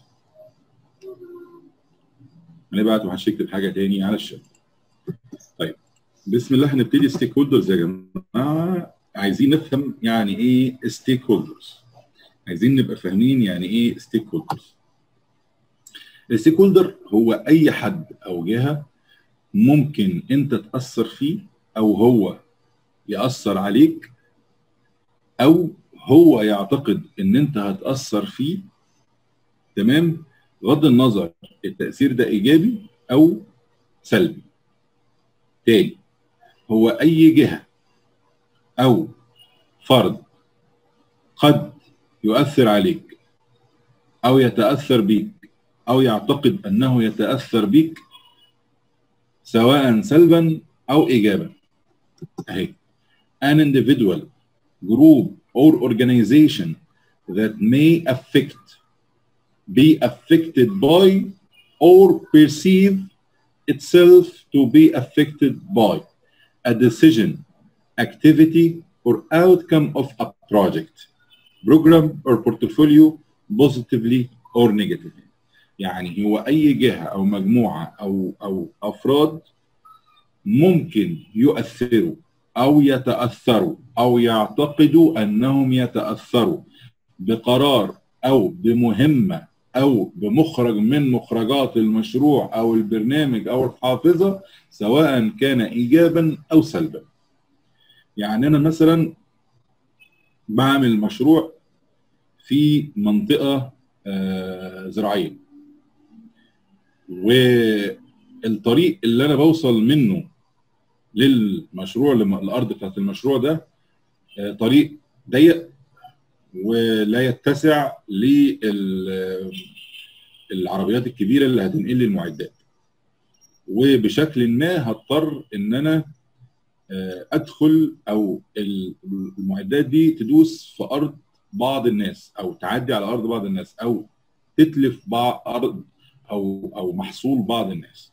هنبعت ومحدش يكتب حاجه تاني على الشات طيب بسم الله هنبتدي ستيك هولدرز يا جماعه عايزين نفهم يعني ايه ستيك هولدرز عايزين نبقى فاهمين يعني ايه ستيك هولدرز الستيك هولدر هو اي حد او جهه ممكن انت تاثر فيه او هو ياثر عليك او هو يعتقد ان انت هتاثر فيه تمام بغض النظر التاثير ده ايجابي او سلبي تاني هو اي جهه او فرد قد يؤثر عليك او يتاثر بيك او يعتقد انه يتاثر بيك سواء سلبا او ايجابا اهي an individual group or organization that may affect be affected by or perceive itself to be affected by a decision, activity, or outcome of a project, program, or portfolio positively or negatively. يعني هو أي جهة أو مجموعة أو أو أفراد ممكن يؤثروا أو يتأثروا أو يعتقدوا أنهم يتأثروا بقرار أو بمهمة او بمخرج من مخرجات المشروع او البرنامج او الحافظه سواء كان ايجابا او سلبا. يعني انا مثلا بعمل مشروع في منطقه آه زراعيه والطريق اللي انا بوصل منه للمشروع الارض بتاعت المشروع ده آه طريق ضيق ولا يتسع للعربيات الكبيره اللي هتنقل لي المعدات وبشكل ما هضطر ان انا ادخل او المعدات دي تدوس في ارض بعض الناس او تعدي على ارض بعض الناس او تتلف بعض ارض او او محصول بعض الناس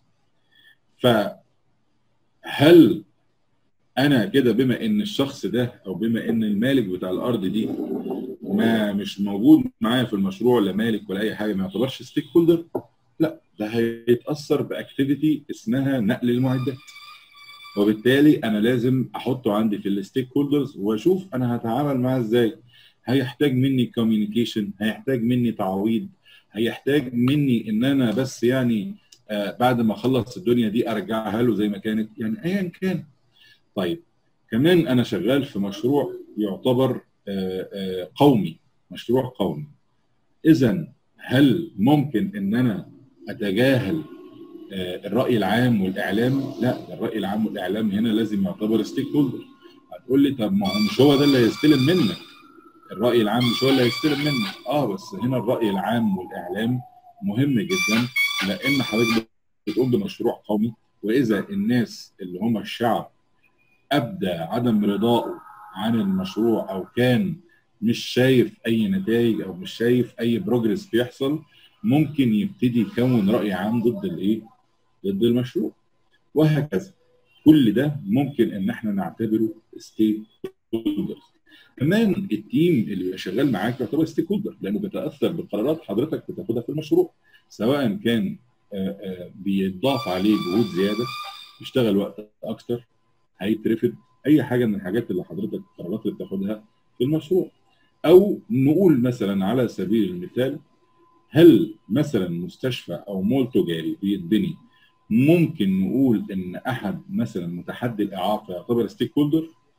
فهل انا كده بما ان الشخص ده او بما ان المالك بتاع الارض دي ما مش موجود معايا في المشروع لا مالك ولا اي حاجه ما يعتبرش ستيك هولدر لا ده هيتاثر باكتيفيتي اسمها نقل المعدات وبالتالي انا لازم احطه عندي في الستيك هولدرز واشوف انا هتعامل معاه ازاي هيحتاج مني كوميونيكيشن هيحتاج مني تعويض هيحتاج مني ان انا بس يعني آه بعد ما اخلص الدنيا دي ارجعها له زي ما كانت يعني ايا كان طيب كمان انا شغال في مشروع يعتبر آآ آآ قومي مشروع قومي اذا هل ممكن ان انا اتجاهل الراي العام والاعلام لا الراي العام والاعلام هنا لازم يعتبر ستيك هولدر هتقول لي طب ما هو مش هو ده اللي هيستلم منك الراي العام مش هو اللي هيستلم منك اه بس هنا الراي العام والاعلام مهم جدا لان حضرتك بتقوم بمشروع قومي واذا الناس اللي هم الشعب ابدى عدم رضائه عن المشروع او كان مش شايف اي نتائج او مش شايف اي بروجرس بيحصل ممكن يبتدي يكون راي عام ضد الايه؟ ضد المشروع وهكذا كل ده ممكن ان احنا نعتبره ستيك هولدرز كمان التيم اللي بيبقى شغال معاك يعتبر ستيك هولدر لانه بيتاثر بقرارات حضرتك بتاخدها في المشروع سواء كان بيضاف عليه جهود زياده يشتغل وقت اكتر هيترفض اي حاجه من الحاجات اللي حضرتك القرارات اللي بتاخدها في المشروع او نقول مثلا على سبيل المثال هل مثلا مستشفى او مول تجاري بيتبني ممكن نقول ان احد مثلا متحدي الاعاقه يعتبر ستيك هولدر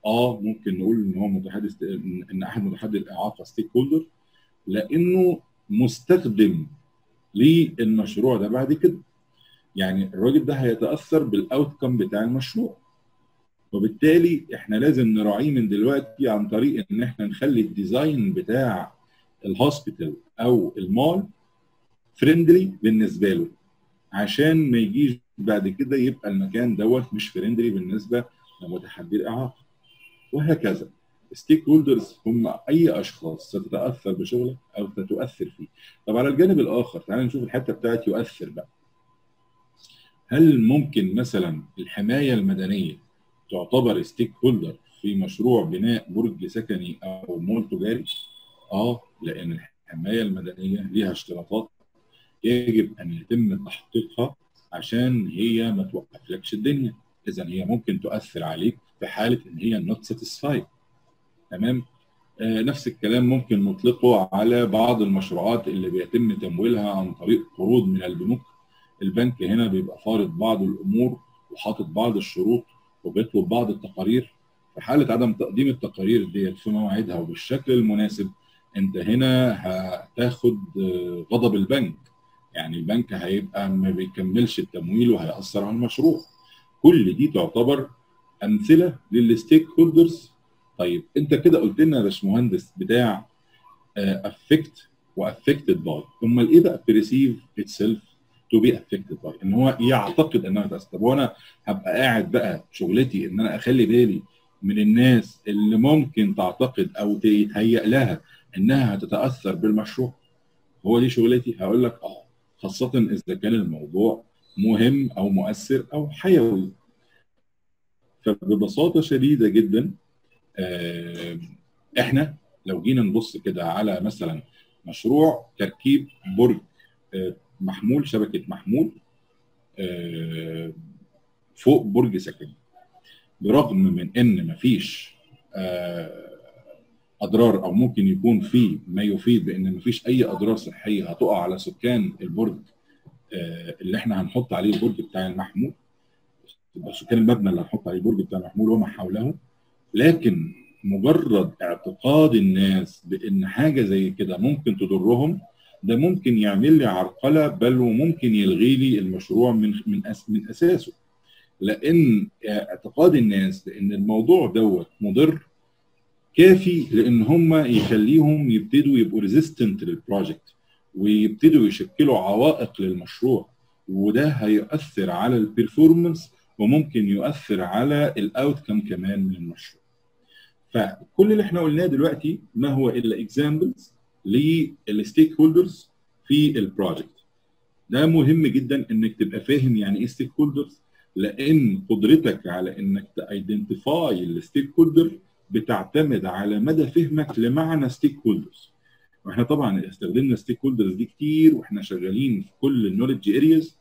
اه ممكن نقول ان هو متحدث ان احد متحدي الاعاقه ستيك هولدر لانه مستخدم للمشروع ده بعد كده يعني الراجل ده هيتاثر بالاوتكم بتاع المشروع وبالتالي احنا لازم نراعيه من دلوقتي عن طريق ان احنا نخلي الديزاين بتاع الهوسبيتال او المول فريندلي بالنسبه له عشان ما يجيش بعد كده يبقى المكان دوت مش فريندلي بالنسبه لمتحدي الاعاقه وهكذا ستيك هولدرز هم اي اشخاص ستتاثر بشغلك او ستؤثر فيه طب على الجانب الاخر تعال نشوف الحته بتاعت يؤثر بقى هل ممكن مثلا الحمايه المدنيه تعتبر ستيك هولدر في مشروع بناء برج سكني او مول تجاري؟ اه لان الحمايه المدنيه ليها اشتراطات يجب ان يتم تحقيقها عشان هي ما توقفلكش الدنيا اذا هي ممكن تؤثر عليك في حاله ان هي نوت ساتيسفايد تمام آه نفس الكلام ممكن نطلقه على بعض المشروعات اللي بيتم تمويلها عن طريق قروض من البنوك البنك هنا بيبقى فارض بعض الامور وحاطط بعض الشروط وبيطلب بعض التقارير في حاله عدم تقديم التقارير ديت في مواعيدها وبالشكل المناسب انت هنا هتاخد غضب البنك يعني البنك هيبقى ما بيكملش التمويل وهيأثر على المشروع كل دي تعتبر امثله للستيك هولدرز طيب انت كده قلت لنا يا باشمهندس بتاع افكت وافكتد باي امال ايه بقى بريسيف اتسيلف تو بي افكتد باي ان هو يعتقد انها تاثر طب وانا هبقى قاعد بقى شغلتي ان انا اخلي بالي من الناس اللي ممكن تعتقد او يتهيأ لها انها هتتاثر بالمشروع هو دي شغلتي هقول لك اه خاصه اذا كان الموضوع مهم او مؤثر او حيوي فببساطه شديده جدا آه احنا لو جينا نبص كده على مثلا مشروع تركيب برج آه محمول شبكه محمول آه فوق برج سكني برغم من ان مفيش اضرار او ممكن يكون في ما يفيد بان مفيش اي اضرار صحيه هتقع على سكان البرج اللي احنا هنحط عليه البرج بتاع المحمول سكان المبنى اللي هنحط عليه البرج بتاع المحمول وما حوله لكن مجرد اعتقاد الناس بان حاجه زي كده ممكن تضرهم ده ممكن يعمل لي عرقله بل وممكن يلغي لي المشروع من من أس من اساسه لان اعتقاد الناس بان الموضوع دوت مضر كافي لان هم يخليهم يبتدوا يبقوا ريزيستنت للبروجكت ويبتدوا يشكلوا عوائق للمشروع وده هيؤثر على البرفورمانس وممكن يؤثر على الاوتكم كمان من المشروع فكل اللي احنا قلناه دلوقتي ما هو الا اكزامبلز للستيك هولدرز في البروجكت ده مهم جدا انك تبقى فاهم يعني ايه ستيك هولدرز لان قدرتك على انك تايدنتيفاي الستيك هولدر بتعتمد على مدى فهمك لمعنى ستيك هولدرز واحنا طبعا استخدمنا ستيك هولدرز دي كتير واحنا شغالين في كل النولج ارياز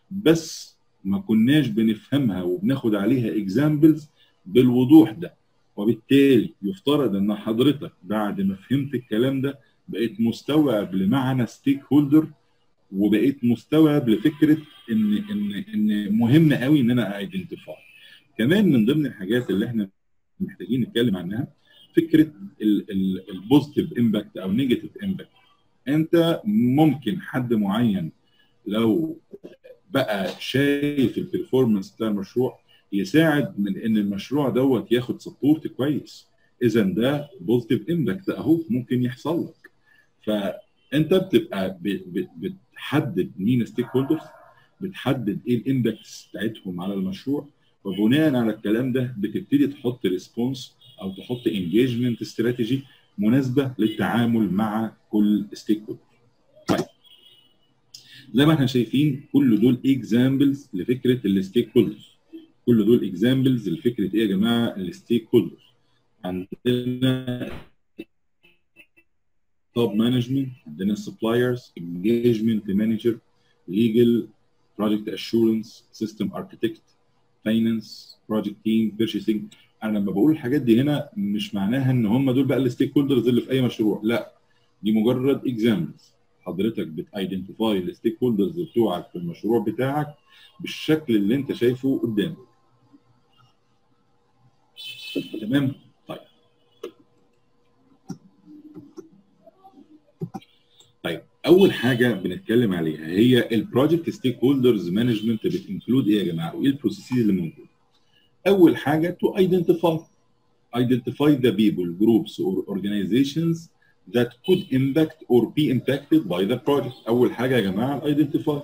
بس ما كناش بنفهمها وبناخد عليها اكزامبلز بالوضوح ده وبالتالي يفترض ان حضرتك بعد ما فهمت الكلام ده بقيت مستوعب لمعنى ستيك هولدر وبقيت مستوعب لفكره ان ان ان مهم قوي ان انا ايدنتيفاي كمان من ضمن الحاجات اللي احنا محتاجين نتكلم عنها فكره البوزيتيف امباكت او نيجاتيف امباكت انت ممكن حد معين لو بقى شايف البرفورمانس بتاع المشروع يساعد من ان المشروع دوت ياخد سبورت كويس اذا ده بوزيتيف امباكت اهو ممكن يحصل لك فانت بتبقى بتحدد مين ستيك هولدرز بتحدد ايه الامباكتس بتاعتهم على المشروع وبناء على الكلام ده بتبتدي تحط ريسبونس او تحط انجيجمنت استراتيجي مناسبه للتعامل مع كل ستيك هولدر. طيب زي ما احنا شايفين كل دول اكزامبلز لفكره الستيك هولدرز. كل دول اكزامبلز لفكره ايه يا جماعه الستيك هولدرز. عندنا توب مانجمنت عندنا سبلايرز انجيجمنت مانجر ليجل بروجكت اشورنس سيستم اركتكت فاينانس بروجكت تيم بيرشيسنج انا لما بقول الحاجات دي هنا مش معناها ان هم دول بقى الستيك هولدرز اللي في اي مشروع لا دي مجرد اكزامبلز حضرتك بتايدنتيفاي الستيك هولدرز بتوعك في المشروع بتاعك بالشكل اللي انت شايفه قدامك تمام طيب طيب اول حاجه بنتكلم عليها هي البروجكت ستيك هولدرز مانجمنت بتنكلود ايه يا جماعه وايه البروسيسز اللي موجوده اول حاجه تو ايدنتيفاي identify the people groups or organizations that could impact or be impacted by the project اول حاجه يا جماعه identify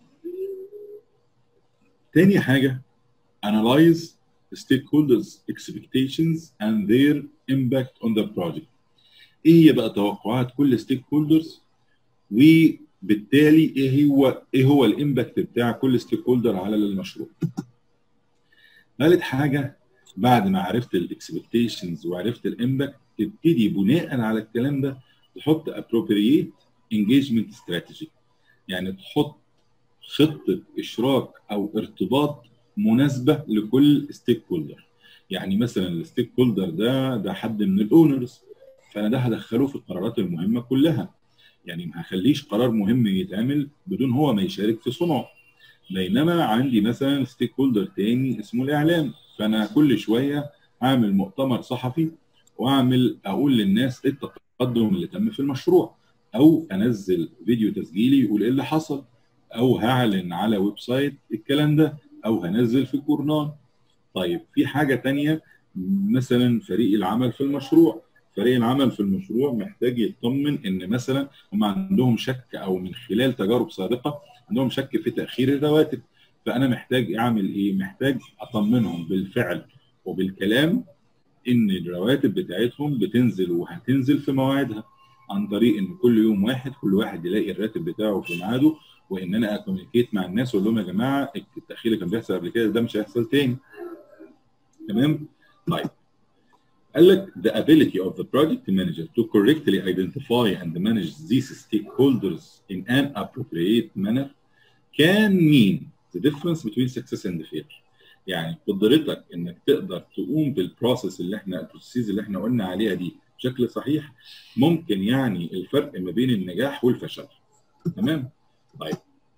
تاني حاجه analyze stakeholders expectations and their impact on the project ايه هي بقى توقعات كل ستيك هولدرز وبالتالي ايه هو ايه هو الامباكت بتاع كل ستيك هولدر على المشروع ثالث حاجه بعد ما عرفت الاكسبكتيشنز وعرفت الامباكت تبتدي بناء على الكلام ده تحط appropriate engagement strategy يعني تحط خطه اشراك او ارتباط مناسبه لكل ستيك هولدر يعني مثلا الستيك هولدر ده ده حد من الاونرز فانا ده هدخله في القرارات المهمه كلها يعني ما هخليش قرار مهم يتعمل بدون هو ما يشارك في صنعه بينما عندي مثلا ستيك هولدر تاني اسمه الاعلام فانا كل شويه اعمل مؤتمر صحفي واعمل اقول للناس ايه التقدم اللي تم في المشروع او انزل فيديو تسجيلي يقول ايه اللي حصل او هعلن على ويب سايت الكلام ده او هنزل في الجورنال طيب في حاجه تانية مثلا فريق العمل في المشروع فريق العمل في المشروع محتاج يطمن ان مثلا هم عندهم شك او من خلال تجارب سابقه عندهم شك في تاخير الرواتب فانا محتاج اعمل ايه محتاج اطمنهم بالفعل وبالكلام ان الرواتب بتاعتهم بتنزل وهتنزل في مواعيدها عن طريق ان كل يوم واحد كل واحد يلاقي الراتب بتاعه في ميعاده وان انا اكومينيكيت مع الناس واقول لهم يا جماعه التاخير اللي كان بيحصل قبل كده ده مش هيحصل تاني تمام طيب قال لك the ability of the project manager to correctly identify and manage these stakeholders in an appropriate manner can mean the difference between success and failure يعني قدرتك انك تقدر تقوم بالبروسيس اللي احنا البروسيس اللي احنا قلنا عليها دي بشكل صحيح ممكن يعني الفرق ما بين النجاح والفشل تمام طيب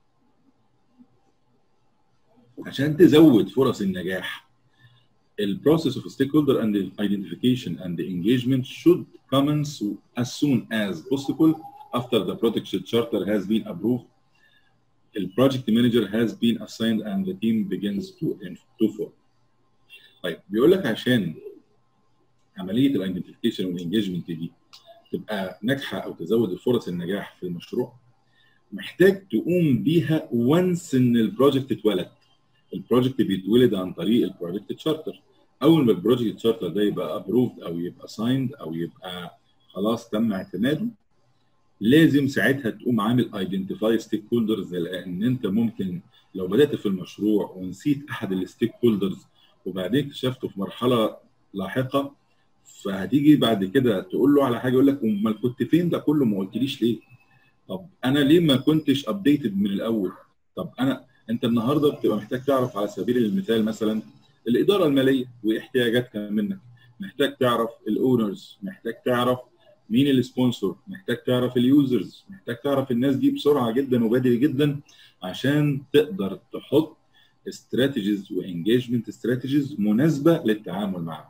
عشان تزود فرص النجاح البروسيس of stakeholder and identification and the engagement should commence as soon as possible after the project charter has been approved the project manager has been assigned and the team begins to to form. طيب بيقول لك عشان عمليه الايدنتيفيكيشن والانجيجمنت دي تبقى ناجحه او تزود الفرص النجاح في المشروع محتاج تقوم بيها وانس ان البروجكت اتولد البروجكت بيتولد عن طريق البروجكت تشارتر اول ما البروجكت تشارتر ده يبقى ابروفد او يبقى سايند او يبقى خلاص تم اعتماده لازم ساعتها تقوم عامل ايدنتيفاي ستيك هولدرز لان انت ممكن لو بدات في المشروع ونسيت احد الستيك هولدرز وبعدين اكتشفته في مرحله لاحقه فهتيجي بعد كده تقول له على حاجه يقول لك امال كنت فين ده كله ما قلتليش ليه؟ طب انا ليه ما كنتش ابديتد من الاول؟ طب انا انت النهارده بتبقى محتاج تعرف على سبيل المثال مثلا الاداره الماليه واحتياجاتها منك محتاج تعرف الاونرز محتاج تعرف مين السبونسور محتاج تعرف اليوزرز محتاج تعرف الناس دي بسرعه جدا وبدري جدا عشان تقدر تحط استراتيجيز وانجيجمنت استراتيجيز مناسبه للتعامل معاهم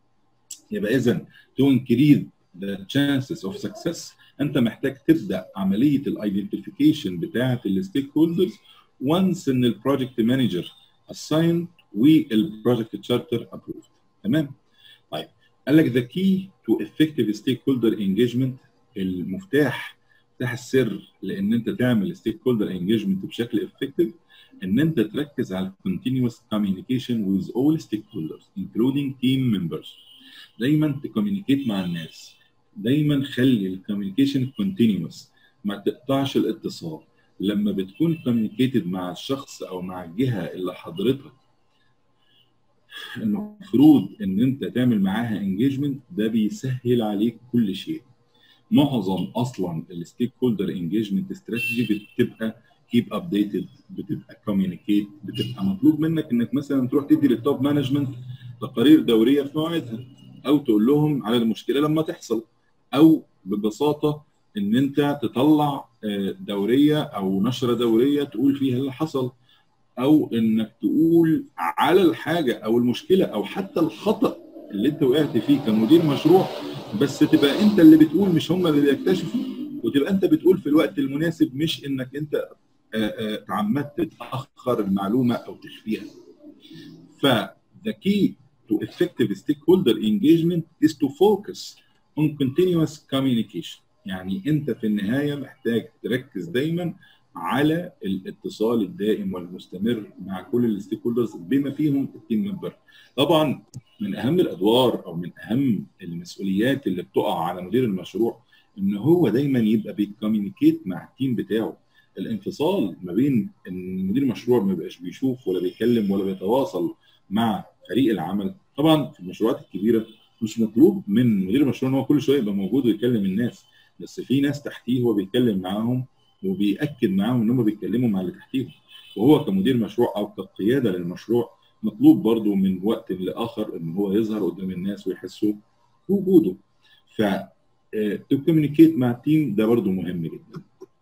يبقى اذا تو انكريز ذا chances اوف سكسس انت محتاج تبدا عمليه الايدنتيفيكيشن بتاعه الستيك هولدرز وانس ان البروجكت مانجر اساين والبروجكت تشارتر ابروفد تمام طيب قال لك the key to effective stakeholder engagement المفتاح مفتاح السر لان انت تعمل stakeholder engagement بشكل effective ان انت تركز على continuous communication with all stakeholders including team members دايما تكومينيكيت مع الناس دايما خلي الكوميونيكيشن continuous ما تقطعش الاتصال لما بتكون communicated مع الشخص او مع الجهه اللي حضرتك المفروض ان انت تعمل معاها انجيجمنت ده بيسهل عليك كل شيء معظم اصلا الستيك هولدر انجيجمنت استراتيجي بتبقى كيب ابديتد بتبقى كوميونيكيت بتبقى مطلوب منك انك مثلا تروح تدي للتوب مانجمنت تقارير دوريه في مواعيدها او تقول لهم على المشكله لما تحصل او ببساطه ان انت تطلع دوريه او نشره دوريه تقول فيها اللي حصل او انك تقول على الحاجه او المشكله او حتى الخطا اللي انت وقعت فيه كمدير مشروع بس تبقى انت اللي بتقول مش هم اللي بيكتشفوا وتبقى انت بتقول في الوقت المناسب مش انك انت تعمدت تاخر المعلومه او تخفيها. ف the key to effective stakeholder engagement is to focus on continuous communication يعني انت في النهايه محتاج تركز دايما على الاتصال الدائم والمستمر مع كل الستيك هولدرز بما فيهم التيم ممبر. طبعا من اهم الادوار او من اهم المسؤوليات اللي بتقع على مدير المشروع ان هو دايما يبقى بيتكومينيكيت مع التيم بتاعه. الانفصال ما بين ان مدير المشروع ما بيبقاش بيشوف ولا بيتكلم ولا بيتواصل مع فريق العمل طبعا في المشروعات الكبيره مش مطلوب من مدير المشروع ان هو كل شويه يبقى موجود ويكلم الناس بس في ناس تحتيه هو بيتكلم معاهم وبيأكد معاهم ان هم بيتكلموا مع اللي تحتيهم وهو كمدير مشروع او كقياده للمشروع مطلوب برضه من وقت لاخر ان هو يظهر قدام الناس ويحسوا بوجوده ف تو كوميونيكيت مع التيم ده برضه مهم جدا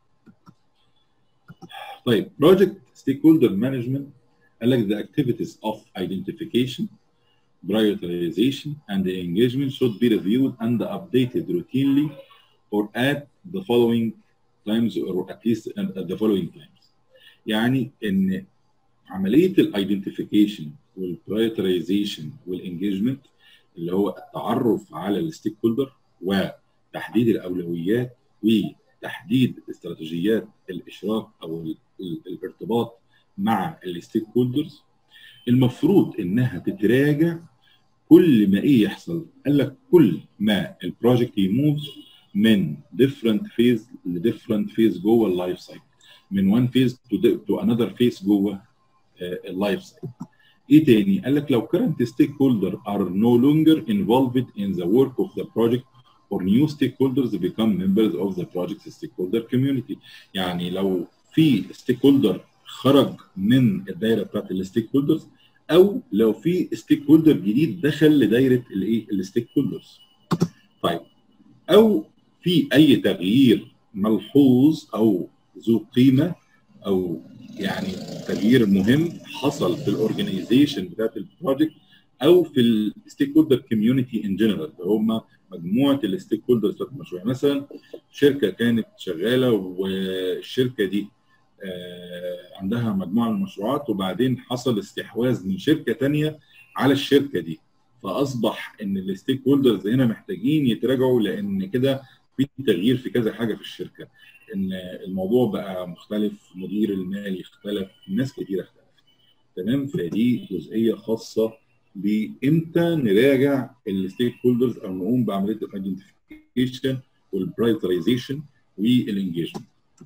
طيب بروجكت ستيك هولدر مانجمنت قال لك the activities of identification prioritization and engagement should be reviewed and updated routinely or at the following times or at least at the following times يعني ان عمليه الايدنتيفيكيشن والبرايورتيزيشن والانجيجمنت اللي هو التعرف على الستيك هولدر وتحديد الاولويات وتحديد استراتيجيات الاشراك او الارتباط مع الستيك هولدرز المفروض انها تتراجع كل ما ايه يحصل قال لك كل ما البروجكت يموف من different phase ل different phase جوه اللايف سايكل من one phase to, to another phase جوه اللايف سايكل ايه تاني قال لك لو current stakeholder are no longer involved in the work of the project or new stakeholders become members of the project stakeholder community يعني لو في stakeholder خرج من الدايره بتاعت الستيك هولدرز او لو في ستيك هولدر جديد دخل لدايره الايه الستيك هولدرز طيب او في اي تغيير ملحوظ او ذو قيمه او يعني تغيير مهم حصل في الاورجنايزيشن بتاعت البروجكت او في الستيك هولدر كوميونتي ان جنرال هم مجموعه الستيك هولدرز بتاعت المشروع مثلا شركه كانت شغاله والشركه دي عندها مجموعه من المشروعات وبعدين حصل استحواذ من شركه ثانيه على الشركه دي فاصبح ان الستيك هولدرز هنا محتاجين يتراجعوا لان كده في تغيير في كذا حاجه في الشركه ان الموضوع بقى مختلف مدير المالي اختلف ناس كتير اختلفت تمام فدي جزئيه خاصه بامتى نراجع الستيك هولدرز او نقوم بعمليه الايدنتيفيكيشن والبرايورتيزيشن والانجيجمنت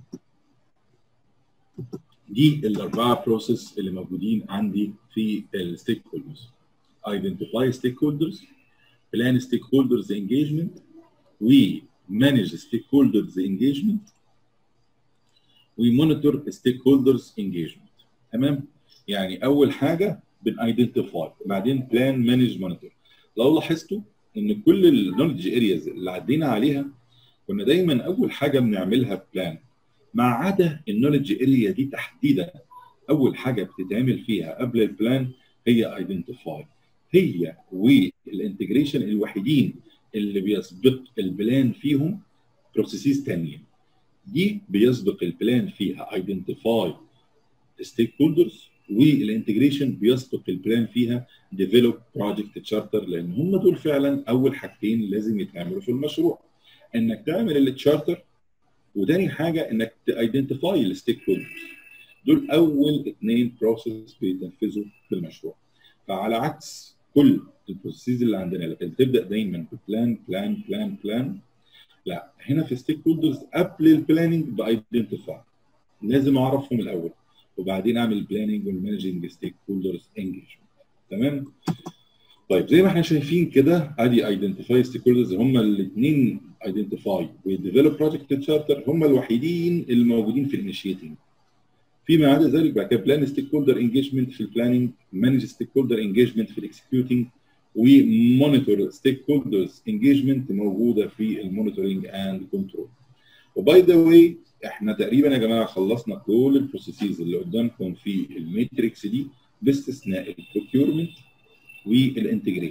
دي الاربعه بروسيس اللي موجودين عندي في الستيك هولدرز identify stakeholders plan stakeholders engagement we manage stakeholders engagement we monitor stakeholders engagement تمام يعني اول حاجه بنايدنتيفاي بعدين بلان مانج مونيتور لو لاحظتوا ان كل النولج ارياز اللي عدينا عليها كنا دايما اول حاجه بنعملها بلان ما عدا النولج اريا دي تحديدا اول حاجه بتتعمل فيها قبل البلان هي ايدنتيفاي هي والانتجريشن الوحيدين اللي بيسبق البلان فيهم بروسيسز ثانيه دي بيسبق البلان فيها ايدنتيفاي ستيك هولدرز والانتجريشن بيسبق البلان فيها ديفلوب بروجكت تشارتر لان هم دول فعلا اول حاجتين لازم يتعملوا في المشروع انك تعمل التشارتر وتاني حاجه انك تايدنتيفاي الستيك هولدرز دول اول اثنين بروسيس بيتنفذوا في المشروع فعلى عكس كل البروسيس اللي عندنا لكن تبدا دايما ببلان بلان بلان بلان لا هنا في ستيك هولدرز قبل البلاننج بايدنتيفاي لازم اعرفهم الاول وبعدين اعمل بلاننج والمانجنج ستيك هولدرز انجيجمنت تمام طيب زي ما احنا شايفين كده ادي ايدنتيفاي ستيك هولدرز هم الاثنين ايدنتيفاي وديفلوب بروجكت تشارتر هم الوحيدين الموجودين في الانيشيتنج فيما عدا ذلك بعد كده بلان ستيك هولدر انجيجمنت في البلاننج مانج ستيك هولدر انجيجمنت في الاكسكيوتنج ومونيتور ستيك هولدرز انجيجمنت موجوده في المونيتورنج اند كنترول وباي ذا واي احنا تقريبا يا جماعه خلصنا كل البروسيسز اللي قدامكم في الماتريكس دي باستثناء البروكيورمنت والانتجريشن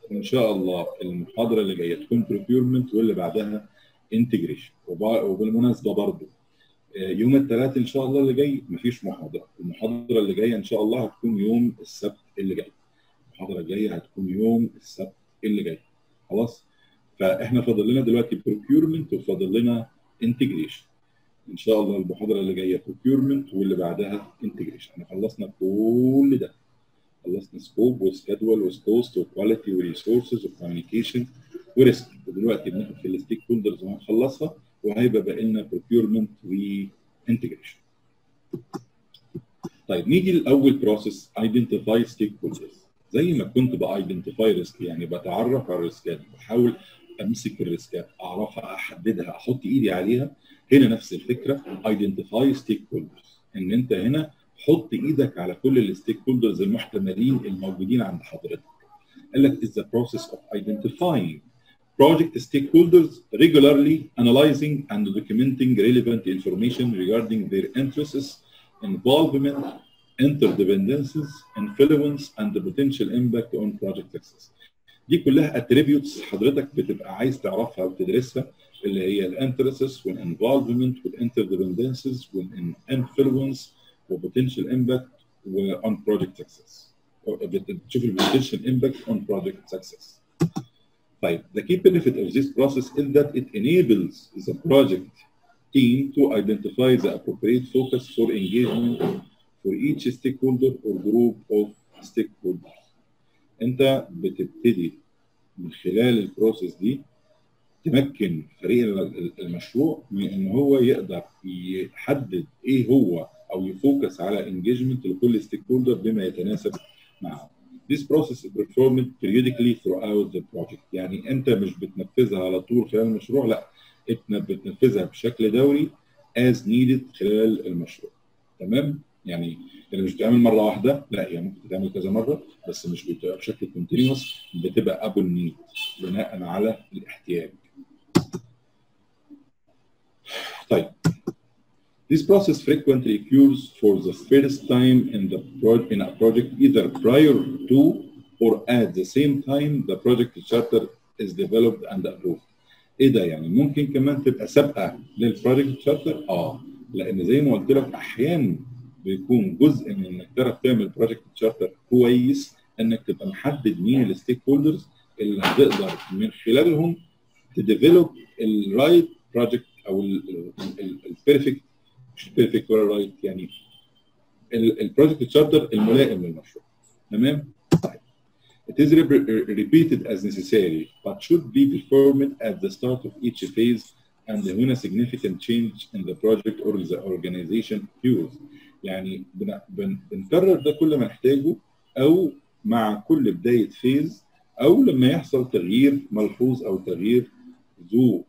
ان شاء الله المحاضره اللي جايه تكون procurement واللي بعدها انتجريشن وبالمناسبه برضه يوم الثلاث ان شاء الله اللي جاي مفيش محاضره المحاضره اللي جايه ان شاء الله هتكون يوم السبت اللي جاي المحاضره الجايه هتكون يوم السبت اللي جاي خلاص فاحنا فاضل لنا دلوقتي procurement وفاضل لنا انتجريشن ان شاء الله المحاضره اللي جايه procurement واللي بعدها انتجريشن احنا خلصنا كل ده خلصنا سكوب وسكادول وكوست وكواليتي وريسورسز وكوميونيكيشن وريسك ودلوقتي بناخد في الستيك هولدرز وهنخلصها وهيبقى باقي لنا procurement وانتجريشن طيب نيجي لاول بروسيس ايدنتيفاي ستيك هولدرز زي ما كنت بايدنتيفاي ريسك يعني بتعرف على الريسكات بحاول امسك الريسكات اعرفها احددها احط ايدي عليها هنا نفس الفكره ايدنتيفاي ستيك هولدرز ان انت هنا حط ايدك على كل الستيك هولدرز المحتملين الموجودين عند حضرتك قال لك is the process of identifying project stakeholders regularly analyzing and documenting relevant information regarding their interests involvement interdependencies influence and the potential impact on project success دي كلها attributes حضرتك بتبقى عايز تعرفها وتدرسها اللي هي الانترستس والانفولفمنت والانترديبندنسز والانفلونس وبوتنشال امباكت وان بروجكت سكسس بتشوف البوتنشال امباكت اون بروجكت سكسس طيب the key benefit of this process is that it enables the project team to identify the appropriate focus for engagement for each stakeholder or group of stakeholders انت بتبتدي من خلال البروسيس دي تمكن فريق المشروع من ان هو يقدر يحدد ايه هو او يفوكس على انجيجمنت لكل ستيك هولدر بما يتناسب معه. This process is performed periodically throughout the project يعني انت مش بتنفذها على طول خلال المشروع لا انت بتنفذها بشكل دوري as needed خلال المشروع تمام يعني يعني مش بتتعمل مره واحده لا هي ممكن تتعمل كذا مره بس مش بتبقى بشكل كونتينوس بتبقى ابو النيد بناء على الاحتياج طيب This process frequently occurs for the first time in the pro- in a project either prior to or at the same time the project charter is developed and approved. ايه ده يعني ممكن كمان تبقى سابقه للبروجكت شارتر؟ اه لان زي ما قلت لك احيانا بيكون جزء من انك تعرف تعمل بروجكت شارتر كويس انك تبقى محدد مين الستيك هولدرز اللي هتقدر من خلالهم تديفلوب الرايت بروجكت او البيرفكت مش بيرفكت ولا رايت يعني البروجكت شارتر الملائم للمشروع تمام؟ طيب It is repeated as necessary, but should be performed at the start of each phase and when a significant change in the project or the organization occurs. يعني بن, بن, بنكرر ده كل ما نحتاجه او مع كل بدايه فيز او لما يحصل تغيير ملحوظ او تغيير ذو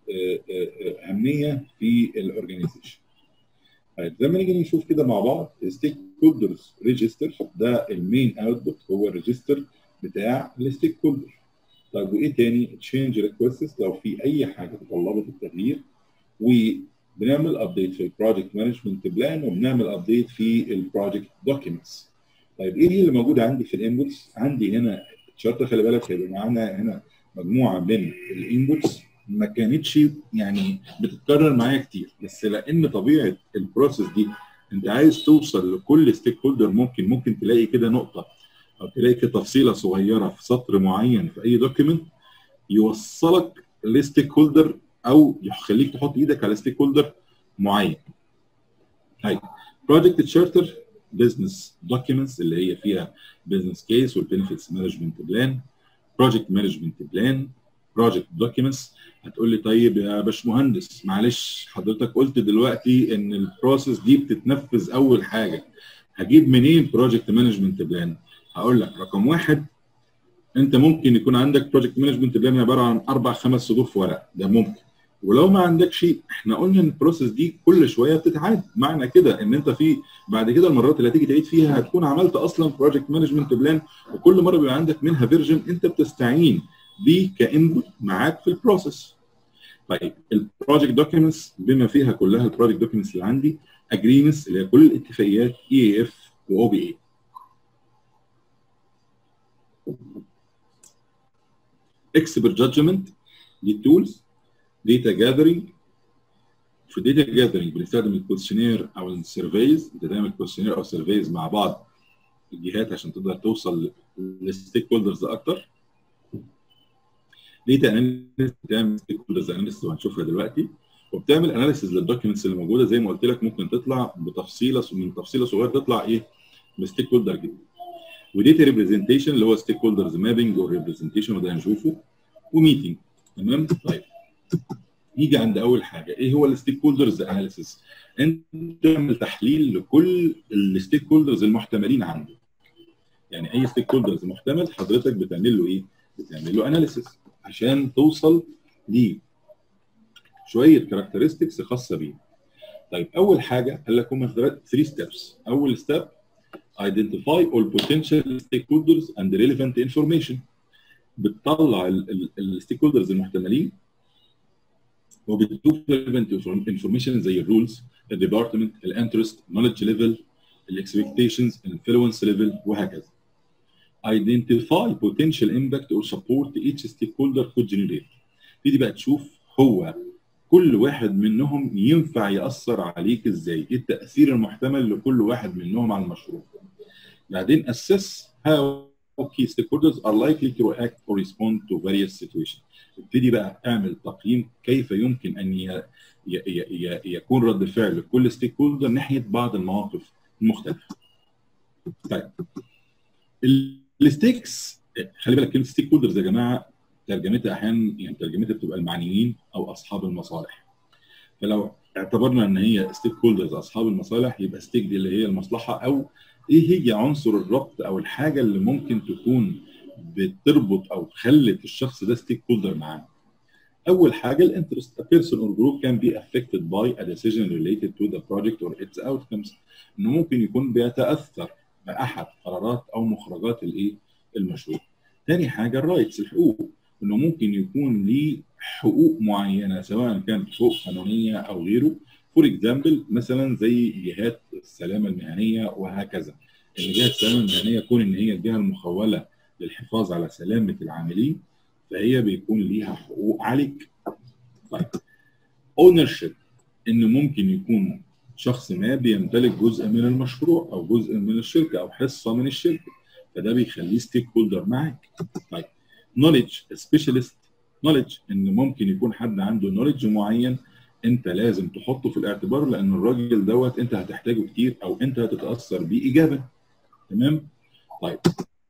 اهميه في الاورجنايزيشن. طيب لما نيجي نشوف كده مع بعض ستيك هولدرز ريجستر ده المين اوتبوت هو الريجستر بتاع الستيك هولدر. طيب وايه تاني؟ تشينج ريكويست لو في اي حاجه تطلبت التغيير وبنعمل ابديت في البروجكت مانجمنت بلان وبنعمل ابديت في البروجكت دوكيومنتس. طيب ايه اللي موجود عندي في الانبوتس؟ عندي هنا شرط خلي بالك هيبقى معانا هنا مجموعه من الانبوتس ما كانتش يعني بتتكرر معايا كتير بس لان طبيعه البروسيس دي انت عايز توصل لكل ستيك هولدر ممكن ممكن تلاقي كده نقطه او تلاقي كده تفصيله صغيره في سطر معين في اي دوكيمنت يوصلك لستيك هولدر او يخليك تحط ايدك على ستيك هولدر معين. طيب بروجكت تشارتر بزنس دوكيومنتس اللي هي فيها بزنس كيس والبنفيتس مانجمنت بلان بروجكت مانجمنت بلان بروجكت دوكيومنتس هتقول لي طيب يا باشمهندس معلش حضرتك قلت دلوقتي ان البروسيس دي بتتنفذ اول حاجه هجيب منين بروجكت مانجمنت بلان؟ هقول لك رقم واحد انت ممكن يكون عندك بروجكت مانجمنت بلان عباره عن اربع خمس صدور في ورق ده ممكن ولو ما عندكش احنا قلنا ان البروسيس دي كل شويه بتتعاد معنى كده ان انت في بعد كده المرات اللي هتيجي تعيد فيها هتكون عملت اصلا بروجكت مانجمنت بلان وكل مره بيبقى عندك منها فيرجن انت بتستعين بيه كانبوت معاك في البروسيس طيب البروجكت دوكيومنتس بما فيها كلها البروجكت دوكيومنتس اللي عندي اجريمنتس اللي هي كل الاتفاقيات اي اف واو بي اي اكسبرت جادجمنت دي التولز داتا جاذرنج في الداتا جاذرنج بنستخدم الكويشنير او السيرفيز انت تعمل كويشنير او سيرفيز مع بعض الجهات عشان تقدر توصل للستيك هولدرز اكتر داتا اناليسيس بتعمل ستيك هولدرز اناليسيس وهنشوفها دلوقتي وبتعمل اناليسيس للدوكيومنتس اللي موجوده زي ما قلت لك ممكن تطلع بتفصيله من تفصيله صغيره تطلع ايه بستيك هولدر جديد وديتا ريبريزنتيشن اللي هو ستيك هولدرز مابنج والريبريزنتيشن وده هنشوفه وميتنج تمام طيب نيجي عند اول حاجه ايه هو الستيك هولدرز اناليسيس انت تعمل تحليل لكل الستيك هولدرز المحتملين عنده يعني اي ستيك هولدرز محتمل حضرتك بتعمل له ايه بتعمل له اناليسيس عشان توصل ل شويه كاركترستكس خاصه بيه طيب اول حاجه قال لك هم 3 ستيبس اول ستيب identify all potential stakeholders and relevant information بتطلع الستيك هولدرز المحتملين وبتشوف relevant information زي الرولز الديبارتمنت الانترست knowledge ليفل الاكسبكتيشنز الانفلونس ليفل وهكذا identify potential impact or support each stakeholder could generate تبتدي بقى تشوف هو كل واحد منهم ينفع ياثر عليك ازاي ايه التاثير المحتمل لكل واحد منهم على المشروع بعدين assess how key stakeholders are likely to react or respond to various situations ابتدي بقى اعمل تقييم كيف يمكن ان ي... ي... ي... يكون رد فعل كل ستيك هولدر ناحيه بعض المواقف المختلفه. طيب الستيكس خلي بالك كلمه ستيك هولدرز يا جماعه ترجمتها احيانا يعني ترجمتها بتبقى المعنيين او اصحاب المصالح. فلو اعتبرنا ان هي ستيك هولدرز اصحاب المصالح يبقى ستيك دي اللي هي المصلحه او ايه هي عنصر الربط او الحاجه اللي ممكن تكون بتربط او خلت الشخص ده ستيك هولدر معانا. اول حاجه الانترست a person or group can be affected by a decision related to the project or its outcomes انه ممكن يكون بيتاثر باحد قرارات او مخرجات الايه المشروع. تاني حاجه الرايتس الحقوق انه ممكن يكون ليه حقوق معينه سواء كانت حقوق قانونيه او غيره فور اكزامبل مثلا زي جهات السلامه المهنيه وهكذا. ان جهه السلامه المهنيه كون ان هي الجهه المخوله للحفاظ على سلامه العاملين فهي بيكون ليها حقوق عليك. طيب اونرشيب ان ممكن يكون شخص ما بيمتلك جزء من المشروع او جزء من الشركه او حصه من الشركه فده بيخليه ستيك هولدر معاك. طيب نوليدج سبيشالست نوليدج ان ممكن يكون حد عنده نوليدج معين انت لازم تحطه في الاعتبار لان الراجل دوت انت هتحتاجه كتير او انت هتتاثر بيه ايجابا. تمام؟ طيب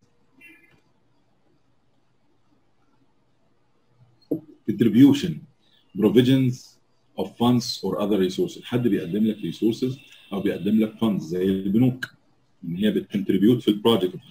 contribution provisions of funds or other resources حد بيقدم لك resources او بيقدم لك funds زي البنوك ان هي بتكونتريبيوت في البروجكت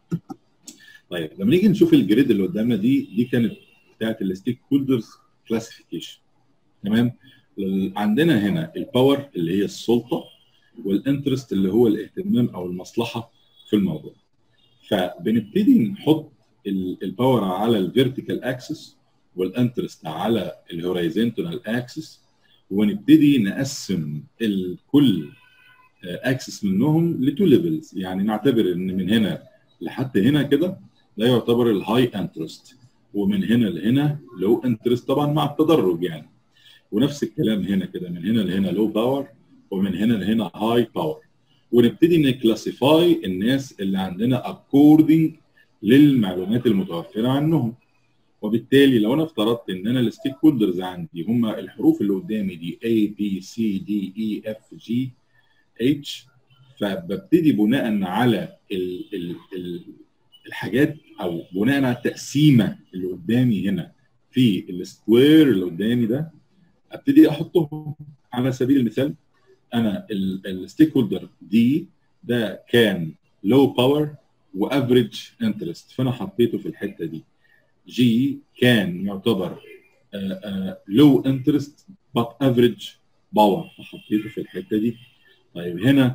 طيب لما نيجي نشوف الجريد اللي قدامنا دي دي كانت بتاعت الستيك هولدرز كلاسيفيكيشن تمام عندنا هنا الباور اللي هي السلطه والانترست اللي هو الاهتمام او المصلحه في الموضوع فبنبتدي نحط الباور على الفيرتيكال اكسس والانترست على الهوريزونتال اكسس ونبتدي نقسم الكل اكسس منهم لتو ليفلز يعني نعتبر ان من هنا لحد هنا كده ده يعتبر الهاي انترست ومن هنا لهنا لو انترست طبعا مع التدرج يعني ونفس الكلام هنا كده من هنا لهنا لو باور ومن هنا لهنا هاي باور ونبتدي نكلاسيفاي الناس اللي عندنا اكوردنج للمعلومات المتوفره عنهم وبالتالي لو انا افترضت ان انا الستيك هولدرز عندي هم الحروف اللي قدامي دي A B C D E F G H فببتدي بناء على ال ال ال الحاجات او بناء على التقسيمه اللي قدامي هنا في السكوير اللي قدامي ده ابتدي احطهم على سبيل المثال انا الستيك هولدر دي ده كان لو باور وافريج انترست فانا حطيته في الحته دي جي كان يعتبر لو انترست بات افريج باور فحطيته في الحته دي طيب هنا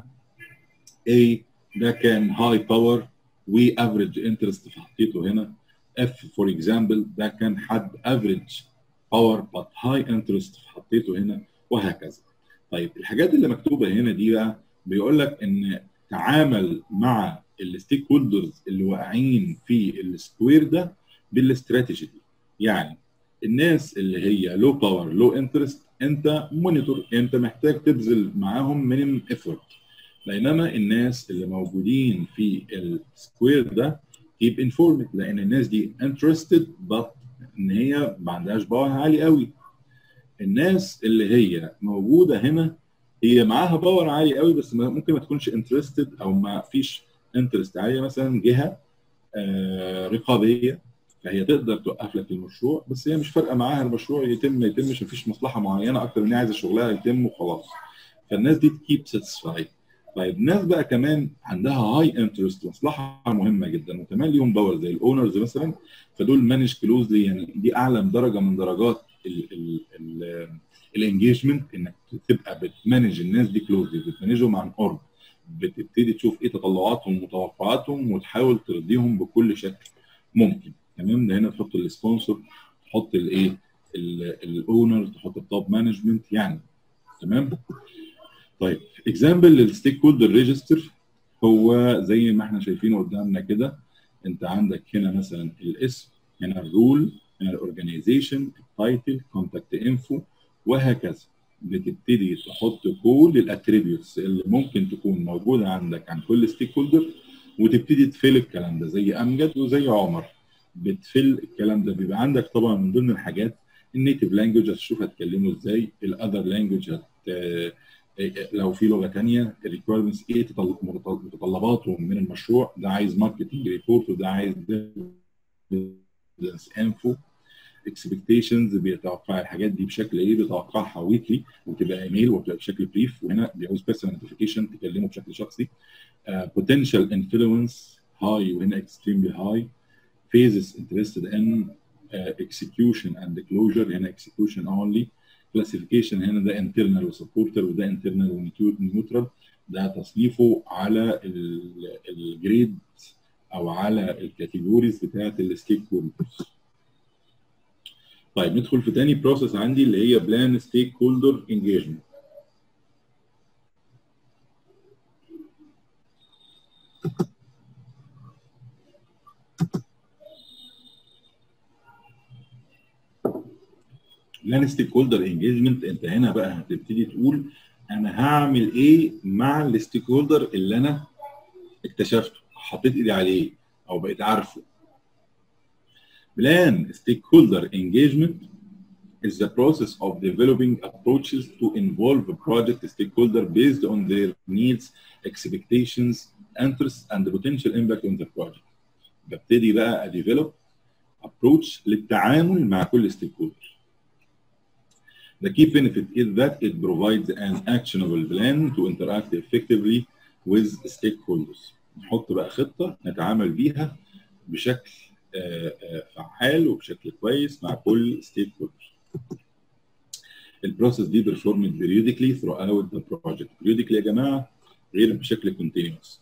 A ده كان هاي باور وافريج انترست فحطيته هنا F فور اكزامبل ده كان حد افريج باور بات هاي انترست فحطيته هنا وهكذا طيب الحاجات اللي مكتوبه هنا دي بقى بيقول لك ان تعامل مع الستيك هولدرز اللي واقعين في السكوير ده بالاستراتيجي دي يعني الناس اللي هي لو باور لو انترست انت مونيتور انت محتاج تبذل معاهم مينيمم ايفورت بينما الناس اللي موجودين في السكوير ده keep informed لان الناس دي interested but ان هي ما عندهاش باور عالي قوي الناس اللي هي موجوده هنا هي معاها باور عالي قوي بس ممكن ما تكونش انترستد او ما فيش انترست عاليه مثلا جهه آه رقابيه فهي تقدر توقف لك المشروع بس هي مش فارقه معاها المشروع يتم ما يتمش مفيش مصلحه معينه اكتر من هي عايزه شغلها يتم وخلاص فالناس دي تكيب ساتسفايد طيب ناس بقى كمان عندها هاي انترست مصلحه مهمه جدا وكمان ليهم باور زي الاونرز مثلا فدول مانج كلوزلي يعني دي اعلى درجه من درجات الانجيجمنت انك تبقى بتمانج الناس دي كلوزلي بتمانجهم عن قرب بتبتدي تشوف ايه تطلعاتهم ومتوقعاتهم وتحاول ترضيهم بكل شكل ممكن تمام ده هنا تحط السبونسر تحط الايه الاونر تحط التوب مانجمنت يعني تمام طيب اكزامبل للستيك هولدر ريجستر هو زي ما احنا شايفينه قدامنا كده انت عندك هنا مثلا الاسم هنا الرول هنا الاورجنايزيشن التايتل كونتاكت انفو وهكذا بتبتدي تحط كل الاتريبيوتس اللي ممكن تكون موجوده عندك عن كل ستيك هولدر وتبتدي تفل الكلام ده زي امجد وزي عمر بتفل الكلام ده بيبقى عندك طبعا من ضمن الحاجات النيتيف لانجوج هتشوف هتكلمه ازاي الاذر لانجوج هت لو في لغه ثانيه الريكويرمنتس ايه متطلباته من المشروع ده عايز ماركتنج ريبورت وده عايز انفو اكسبكتيشنز بيتوقع الحاجات دي بشكل ايه بيتوقعها ويكلي وتبقى ايميل وتبقى بشكل بريف وهنا بيعوز بيرسونال نوتيفيكيشن تكلمه بشكل شخصي بوتنشال انفلونس هاي وهنا اكستريملي هاي phases interested in uh, execution and closure هنا execution only classification هنا ده internal وسبورتر وده internal ونيوترال ده تصنيفه على الجريد او على الكاتيجوريز بتاعت الستيك هولدرز طيب ندخل في تاني بروسيس عندي اللي هي بلان ستيك هولدر انجيجمنت بلان ستيك هولدر انجيجمنت انت هنا بقى هتبتدي تقول انا هعمل ايه مع الستيك هولدر اللي انا اكتشفته حطيت ايدي عليه او بقيت عارفه Plan stakeholder engagement is the process of developing approaches to involve a project stakeholder based on their needs, expectations, interests, and the potential impact on the project. ببتدي بقى develop approach للتعامل مع كل stakeholder. The key benefit is that it provides an actionable plan to interact effectively with stakeholders. نحط بقى خطة نتعامل بيها بشكل فعال وبشكل كويس مع كل ستيك هولدر. البروسيس دي performed periodically throughout the project. periodically يا جماعه غير بشكل continuous.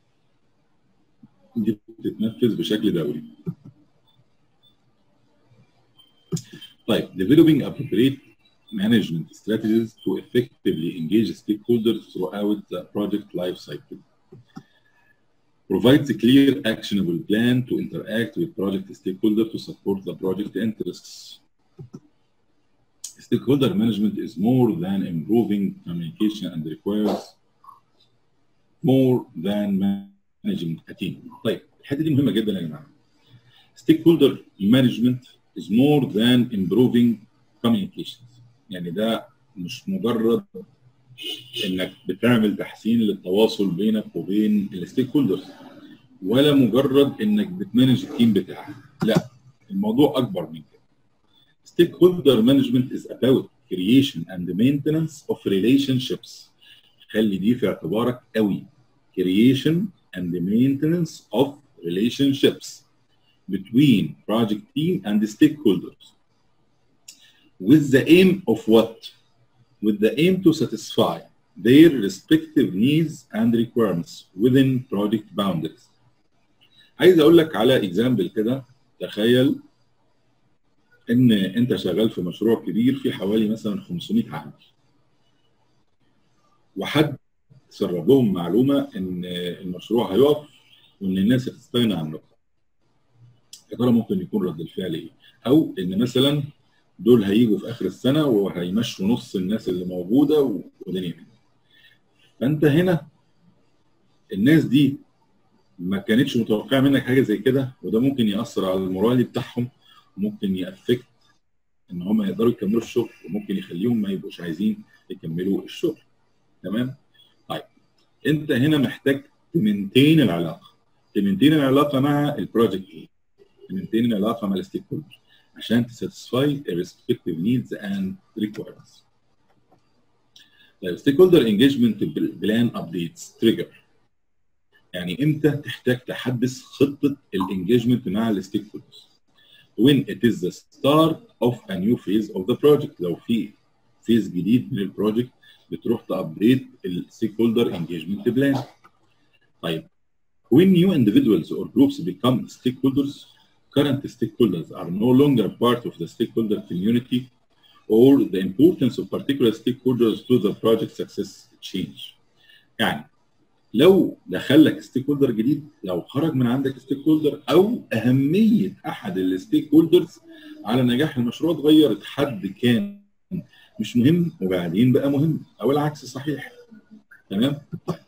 دي بتتنفذ بشكل دوري. طيب developing appropriate management strategies to effectively engage stakeholders throughout the project life cycle. provides a clear, actionable plan to interact with project stakeholders to support the project interests. Stakeholder management is more than improving communication and requires more than managing a team. طيب الحته دي مهمه جدا يا جماعه. Stakeholder management is more than improving communications. يعني ده مش مجرد انك بتعمل تحسين للتواصل بينك وبين الستيك هولدرز ولا مجرد انك بتمانج التيم بتاعك لا الموضوع اكبر من كده stakeholder management is about creation and maintenance of relationships خلي دي في اعتبارك قوي creation and maintenance of relationships between project team and the stakeholders with the aim of what with the aim to satisfy their respective needs and requirements within project boundaries. عايز اقول لك على اكزامبل كده تخيل ان انت شغال في مشروع كبير في حوالي مثلا 500 عامل وحد سرب لهم معلومه ان المشروع هيقف وان الناس هتستغنى عنه يا ترى ممكن يكون رد الفعل ايه؟ او ان مثلا دول هيجوا في اخر السنه وهيمشوا نص الناس اللي موجوده ودنيا كده. فانت هنا الناس دي ما كانتش متوقعه منك حاجه زي كده وده ممكن ياثر على المورالي بتاعهم وممكن يأفكت ان هم يقدروا يكملوا الشغل وممكن يخليهم ما يبقوش عايزين يكملوا الشغل تمام طيب انت هنا محتاج تمنتين العلاقه تمنتين العلاقه مع البروجكت ايه تمنتين العلاقه مع الستيك هولدر عشان تساتسفاي respective needs and requirements طيب ستيك هولدر انجيجمنت بلان ابديتس تريجر يعني امتى تحتاج تحدث خطه الانجيجمنت مع الستيك هولدرز when it is the start of a new phase of the project لو في فيز جديد من البروجكت بتروح تابديت الستيك هولدر انجيجمنت بلان طيب when new individuals or groups become stakeholders current stakeholders are no longer part of the stakeholder community or the importance of particular stakeholders to the project success change يعني لو دخل لك ستيك هولدر جديد لو خرج من عندك ستيك هولدر او اهميه احد الستيك هولدرز على نجاح المشروع اتغيرت حد كان مش مهم وبعدين بقى مهم او العكس صحيح تمام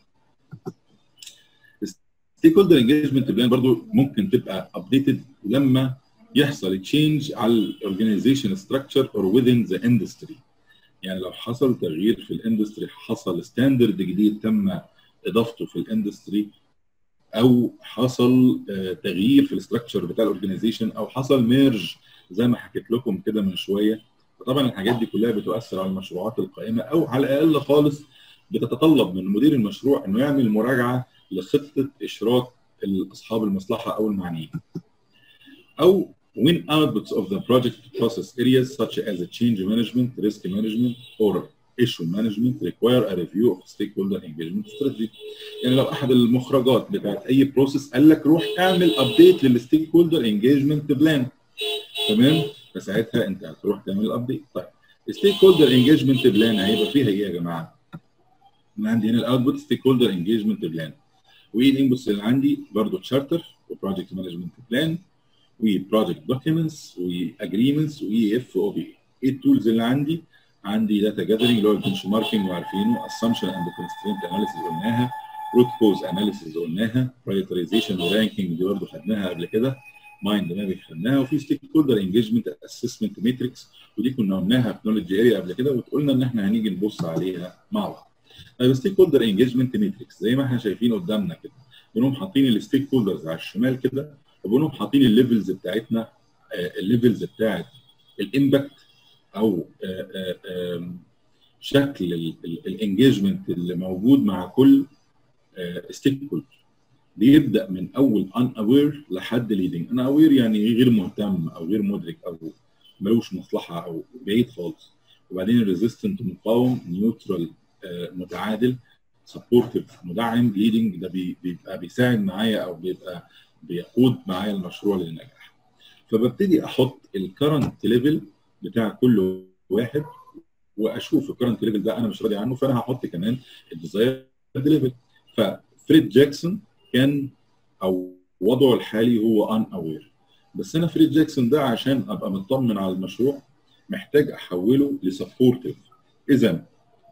ستيك هولدر انجيجمنت بلان برضو ممكن تبقى ابديتد لما يحصل تشينج على الاورجنايزيشن ستراكشر اور within ذا اندستري يعني لو حصل تغيير في الاندستري حصل ستاندرد جديد تم اضافته في الاندستري او حصل تغيير في الاستراكشر بتاع الاورجنايزيشن او حصل ميرج زي ما حكيت لكم كده من شويه فطبعا الحاجات دي كلها بتؤثر على المشروعات القائمه او على الاقل خالص بتتطلب من مدير المشروع انه يعمل مراجعه لخطه اشراك اصحاب المصلحه او المعنيين. او when outputs of the project process areas such as change management, risk management, or issue management require a review of stakeholder engagement strategy. يعني لو احد المخرجات بتاعت اي بروسيس قال لك روح اعمل ابديت للستيك هولدر انجيجمنت بلان تمام؟ فساعتها انت هتروح تعمل الابديت. طيب الستيك هولدر انجيجمنت بلان هيبقى فيها ايه يا جماعه؟ انا عندي هنا الاوتبوت ستيك هولدر انجيجمنت بلان والانبوتس اللي عندي برضه تشارتر وبروجكت مانجمنت بلان وبروجكت دوكيومنتس واجريمنتس واي اف او بي ايه التولز اللي عندي؟ عندي داتا جاذرنج اللي هو البنش ماركينج وعارفينه اسامبشن اند كونسترينت اناليسيز قلناها روت كوز اناليسيز قلناها برايورتيزيشن ورانكينج دي برضه خدناها قبل كده مايند مابينج خدناها وفي ستيك هولدر انجيجمنت اسسمنت ماتريكس ودي كنا قلناها في نولج اريا قبل كده وقلنا ان احنا هنيجي نبص عليها مع بعض. طيب ستيك هولدر انجيجمنت ماتريكس زي ما احنا شايفين قدامنا كده بنقوم حاطين الستيك هولدرز على الشمال كده وبنقوم حاطين الليفلز بتاعتنا الليفلز بتاعت الامباكت او آآ آآ شكل الانجيجمنت اللي موجود مع كل ستيك هولدر بيبدا من اول ان اوير لحد ليدنج ان اوير يعني غير مهتم او غير مدرك او ملوش مصلحه او بعيد خالص وبعدين ريزيستنت مقاوم نيوترال متعادل سبورتيف مدعم ليدنج ده بيبقى بيساعد معايا او بيبقى بيقود معايا المشروع للنجاح فببتدي احط الكرنت ليفل بتاع كل واحد واشوف الكرنت ليفل ده انا مش راضي عنه فانا هحط كمان الديزايرد ليفل ففريد جاكسون كان او وضعه الحالي هو ان اوير بس انا فريد جاكسون ده عشان ابقى مطمن على المشروع محتاج احوله لسبورتيف اذا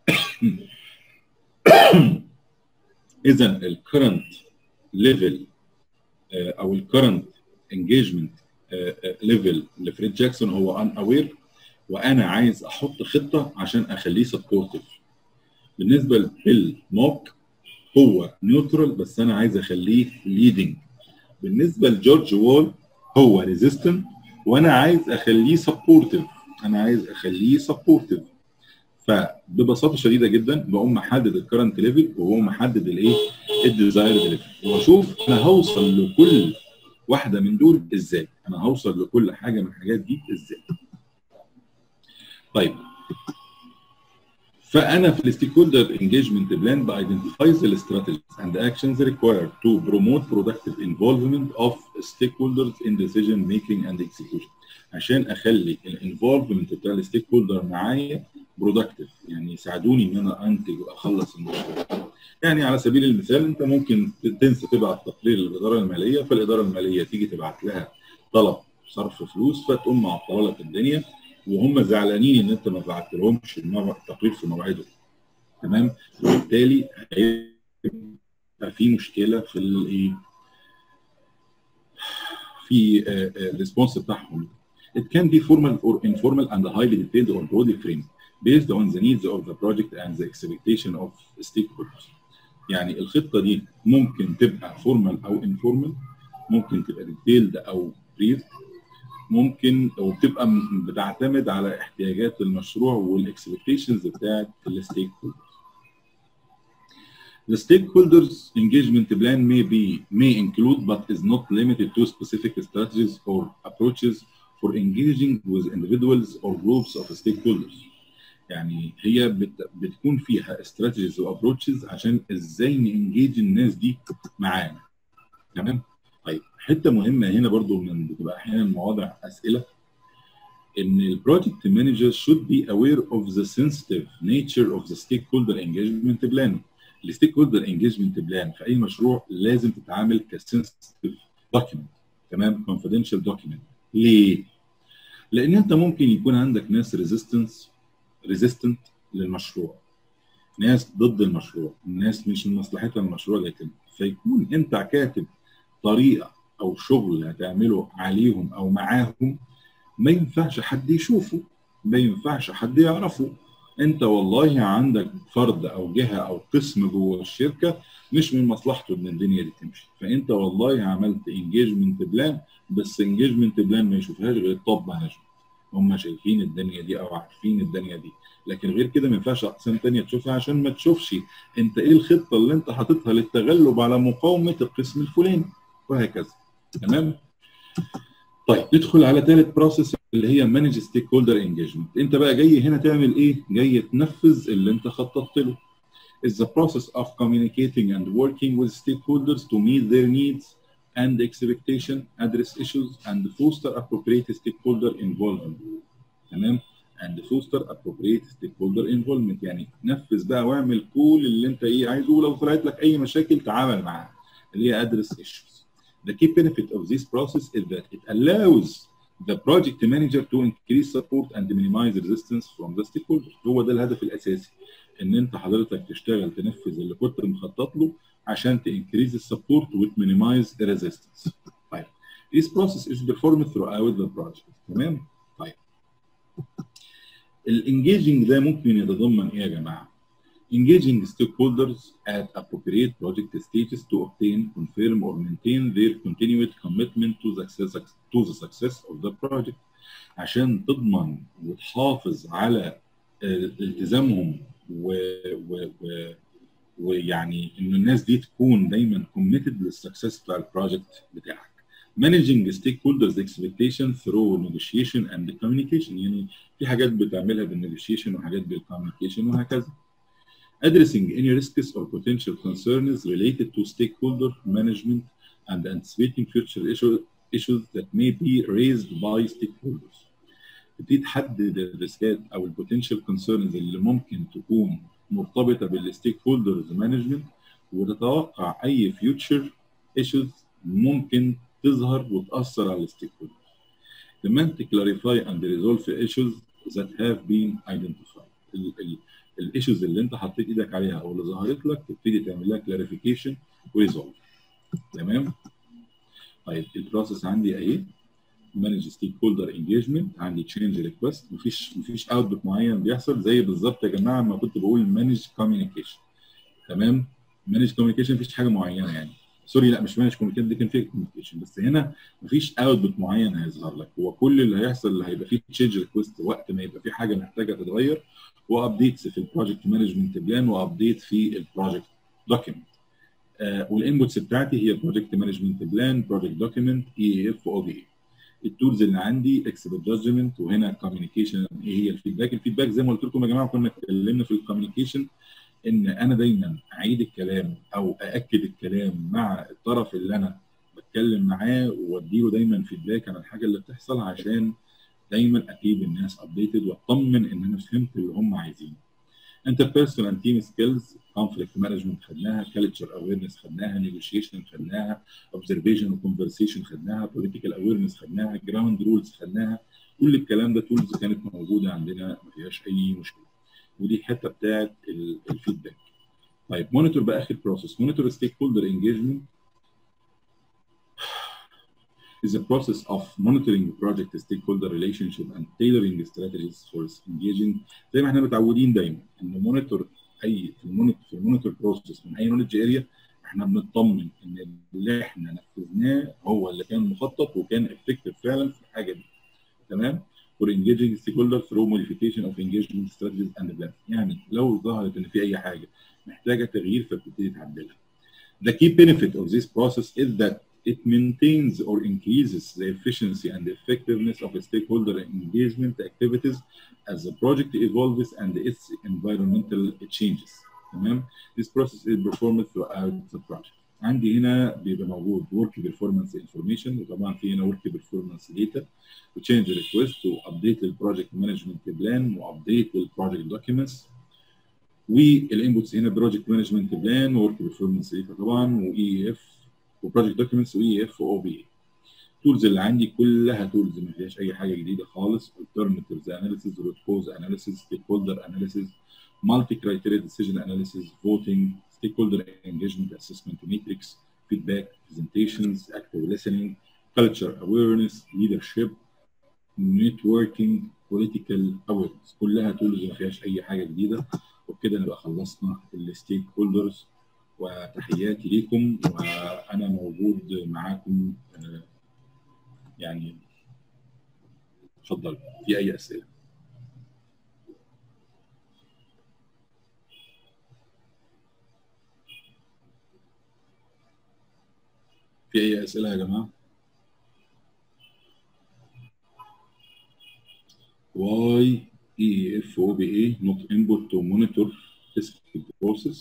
اذا الكرنت ليفل او الكرنت انجيجمنت ليفل لفريد جاكسون هو ان اوير وانا عايز احط خطه عشان اخليه سبورتيف بالنسبه للموك هو نيوترال بس انا عايز اخليه ليدنج بالنسبه لجورج وول هو ريزيستنت وانا عايز اخليه سبورتيف انا عايز اخليه سبورتيف فببساطه شديده جدا بقوم محدد الكرنت ليفل وبقوم محدد الايه الديزايرد ليفل واشوف انا هوصل لكل واحده من دول ازاي انا هوصل لكل حاجه من الحاجات دي ازاي طيب فانا في الستيك هولدر انجيجمنت بلان بايدنتيفايز الاستراتيجيز اند اكشنز ريكوايرد تو بروموت برودكتيف انفولفمنت اوف ستيك هولدرز ان ديسيجن ميكينج اند اكسكيوشن عشان اخلي الانفولفمنت بتاع الستيك هولدر معايا برودكتيف يعني يساعدوني ان انا انتج واخلص المشروع يعني على سبيل المثال انت ممكن تنسى تبعت تقرير للاداره الماليه فالاداره الماليه تيجي تبعت لها طلب صرف فلوس فتقوم معطله لك الدنيا وهم زعلانين ان انت ما بعتلهمش التقرير في موعده تمام وبالتالي هيبقى في مشكله في الايه في الريسبونس بتاعهم It can be formal or informal and highly detailed or broadly framed based on the needs of the project and the expectation of stakeholders. يعني الخطة دي ممكن تبقى formal أو informal ممكن تبقى detailed أو brief ممكن وبتبقى بتعتمد على احتياجات المشروع والاكسبكتيشنز بتاعت الستيك هولدرز. The stakeholders engagement plan may be may include but is not limited to specific strategies or approaches for engaging with individuals or groups of stakeholders. يعني هي بت بتكون فيها strategies و approaches عشان ازاي نانجيج الناس دي معانا. تمام؟ طيب حته مهمه هنا برضو من بتبقى احيانا مواضع اسئله ان البروجكت مانجر should be aware of the sensitive nature of the stakeholder engagement plan. الستيك هولدر انجيجمنت بلان في اي مشروع لازم تتعامل كسنسيتيف دوكيمنت تمام كونفيدنشال دوكيمنت ليه؟ لان انت ممكن يكون عندك ناس ريزيستنس ريزيستنت للمشروع ناس ضد المشروع ناس مش من مصلحتها المشروع لكن فيكون انت كاتب طريقه او شغل هتعمله عليهم او معاهم ما ينفعش حد يشوفه ما ينفعش حد يعرفه انت والله عندك فرد او جهه او قسم جوه الشركه مش من مصلحته ان الدنيا دي تمشي فانت والله عملت انجيجمنت بلان بس انجيجمنت بلان ما يشوفهاش غير التوب مانجمنت هم شايفين الدنيا دي او عارفين الدنيا دي لكن غير كده ما ينفعش اقسام تانية تشوفها عشان ما تشوفش انت ايه الخطه اللي انت حاططها للتغلب على مقاومه القسم الفلاني وهكذا تمام طيب ندخل على ثالث بروسيس اللي هي مانج ستيك هولدر انجيجمنت انت بقى جاي هنا تعمل ايه جاي تنفذ اللي انت خططت له is the process of communicating and working with stakeholders to meet their needs and expectation address issues and foster appropriate stakeholder involvement تمام and foster appropriate stakeholder involvement يعني نفذ بقى واعمل كل اللي انت ايه عايزه ولو طلعت لك اي مشاكل تعامل معاها اللي هي address issues The key benefit of this process is that it allows the project manager to increase support and minimize resistance from the stakeholders. هو ده الهدف الاساسي ان انت حضرتك تشتغل تنفذ اللي كنت مخطط له عشان تنكريز السبورت وتمينيمايز resistance. طيب this process is performed throughout the project تمام؟ طيب الانجيجنج ده ممكن يتضمن ايه يا جماعه؟ engaging stakeholders at appropriate project stages to obtain, confirm, or maintain their continued commitment to the success, to the success of the project عشان تضمن وتحافظ على التزامهم و, و, و ويعني ان الناس دي تكون دايما committed للسكسس بتاع البروجكت بتاعك. Managing stakeholders expectation through negotiation and communication يعني في حاجات بتعملها بالنيجوشيشن وحاجات بالكوميونيكيشن وهكذا. addressing any risks or potential concerns related to stakeholder management and anticipating future issue, issues that may be raised by stakeholders. تبتدي تحدد الريسكات او البوتنشال كونسيرنز اللي ممكن تكون مرتبطه بالستيك هولدرز مانجمنت وتتوقع اي فيوتشر ايشوز ممكن تظهر وتاثر على الستيك هولدرز. كمان to clarify and resolve issues that have been identified. الايشوز اللي انت حطيت ايدك عليها او اللي ظهرت لك تبتدي تعمل لها كلاريفيكيشن وريزولف تمام طيب البروسيس عندي اهي مانج ستيك هولدر انجيجمنت عندي تشينج ريكوست مفيش مفيش اوتبوت معين بيحصل زي بالظبط يا جماعه ما كنت بقول مانج كوميونيكيشن تمام مانج كوميونيكيشن مفيش حاجه معينه يعني سوري لا مش مانج كوميونيكيشن دي كان فيك كوميونيكيشن بس هنا مفيش اوتبوت معين هيظهر لك هو كل اللي هيحصل اللي هيبقى فيه تشينج ريكوست وقت ما يبقى في حاجه محتاجه تتغير وابديتس في البروجكت مانجمنت بلان وابديت في البروجكت دوكيمنت آه والانبوتس بتاعتي هي بروجكت مانجمنت بلان بروجكت دوكيمنت اي اف او بي التولز اللي عندي اكسبت جادجمنت وهنا كوميونيكيشن ايه هي الفيدباك الفيدباك زي ما قلت لكم يا جماعه كنا اتكلمنا في الكوميونيكيشن ان انا دايما اعيد الكلام او ااكد الكلام مع الطرف اللي انا بتكلم معاه واديله دايما فيدباك عن الحاجه اللي بتحصل عشان دايما اكيد الناس ابديتد واطمن ان انا فهمت اللي هم عايزينه. interpersonal and team skills conflict management خدناها culture awareness خدناها negotiation خدناها observation و conversation خدناها political awareness خدناها ground rules خدناها كل الكلام ده تولز كانت موجوده عندنا ما فيهاش اي مشكله ودي الحته بتاعت الفيدباك طيب مونيتور بقى اخر بروسيس مونيتور ستيك هولدر انجيجمنت is a process of monitoring project stakeholder relationship and tailoring strategies for engaging زي ما احنا متعودين دايما ان مونيتور اي في المونيتور في المونيتور بروسيس من اي نولج اريا احنا بنطمن ان اللي احنا نفذناه هو اللي كان مخطط وكان افكتيف فعلا في الحاجه دي تمام for engaging stakeholders through modification of engagement strategies and plans يعني لو ظهرت ان في اي حاجه محتاجه تغيير فبتبتدي تعدلها The key benefit of this process is that it maintains or increases the efficiency and effectiveness of stakeholder engagement activities as the project evolves and its environmental changes. تمام؟ This process is performed throughout the project. عندي هنا بيبقى موجود work performance information وطبعا في هنا work performance data و change request و update البروجكت management plan و update البروجكت documents والانبوتس هنا بروجكت مانجمنت بلان وورك بيرفورمانس داتا طبعا واي اف وبروجكت دوكيومنتس واي اف واو بي التولز اللي عندي كلها تولز ما فيهاش اي حاجه جديده خالص alternatives analysis root cause analysis stakeholder analysis multi criteria decision analysis voting stakeholder engagement assessment matrix feedback presentations active listening culture awareness leadership networking political awareness كلها تولز ما فيهاش اي حاجه جديده وبكده نبقى خلصنا الستيك هولدرز وتحياتي ليكم وانا موجود معاكم يعني اتفضل في اي اسئله في اي اسئله يا جماعه واي EFOBA not input to monitor risk process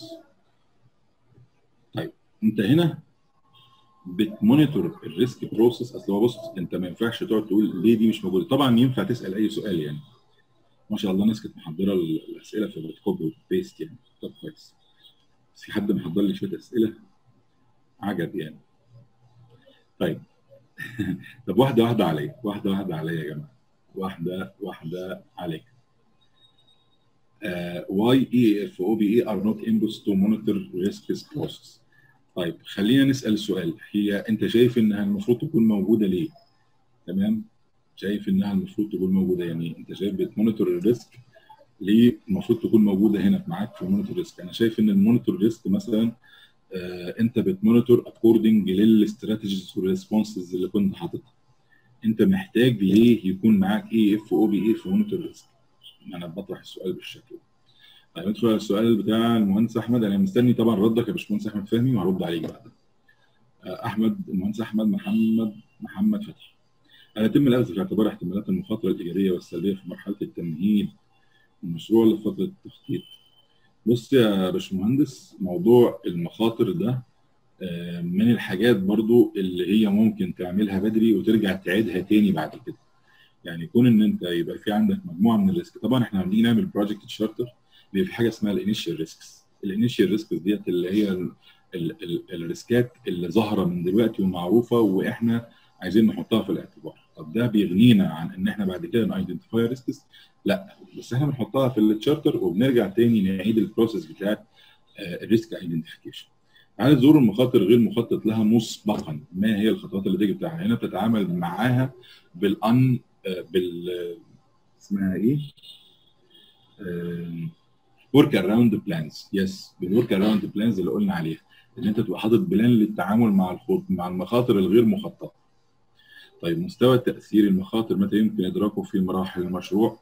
طيب انت هنا بتمونيتور الريسك بروسيس اصل هو بص انت ما ينفعش تقعد تقول ليه دي مش موجوده طبعا ينفع تسال اي سؤال يعني ما شاء الله ناس كانت محضره الاسئله في كوبي بيست يعني طب كويس بس في حد محضر لي شويه اسئله عجب يعني طيب طب واحده واحده عليا واحده واحده عليا يا جماعه واحده واحده عليك Uh, why EFOBA are not inputs to monitor risks process. طيب خلينا نسال السؤال هي انت شايف انها المفروض تكون موجوده ليه؟ تمام؟ شايف انها المفروض تكون موجوده يعني انت شايف بتمونيتور الريسك ليه المفروض تكون موجوده هنا معاك في المونيتور ريسك؟ انا شايف ان المونيتور ريسك مثلا آه انت بتمونيتور اكوردنج للاستراتيجيز والريسبونسز اللي كنت حاططها. انت محتاج ليه يكون معاك اي اف او بي اي في مونيتور ريسك؟ انا بطرح السؤال بالشكل ده. طيب ندخل على السؤال بتاع المهندس احمد انا مستني طبعا ردك يا باشمهندس احمد فهمي وهرد عليك بعد. احمد المهندس احمد محمد محمد فتحي. هل يتم الاخذ في اعتبار احتمالات المخاطره الايجابيه والسلبيه في مرحله التمهيد المشروع لفتره التخطيط؟ بص يا باشمهندس موضوع المخاطر ده من الحاجات برضو اللي هي ممكن تعملها بدري وترجع تعيدها تاني بعد كده. يعني يكون ان انت يبقى في عندك مجموعه من الريسك طبعا احنا لما بنيجي نعمل بروجكت تشارتر بيبقى في حاجه اسمها الانيشال ريسكس الانيشال ريسكس ديت اللي هي ال ال ال الريسكات اللي ظاهره من دلوقتي ومعروفه واحنا عايزين نحطها في الاعتبار طب ده بيغنينا عن ان احنا بعد كده نايدنتيفاي ريسكس لا بس احنا بنحطها في التشارتر وبنرجع تاني نعيد البروسيس بتاعت الريسك ايدنتيفيكيشن تعالى تزور المخاطر غير مخطط لها مسبقا ما هي الخطوات اللي تيجي بتاعها هنا بتتعامل معاها بالان بال اسمها ايه؟ ورك اراوند بلانز يس بالورك اراوند بلانز اللي قلنا عليها ان انت تبقى حاطط بلان للتعامل مع الخوف مع المخاطر الغير مخططه. طيب مستوى تاثير المخاطر متى يمكن ادراكه في مراحل المشروع؟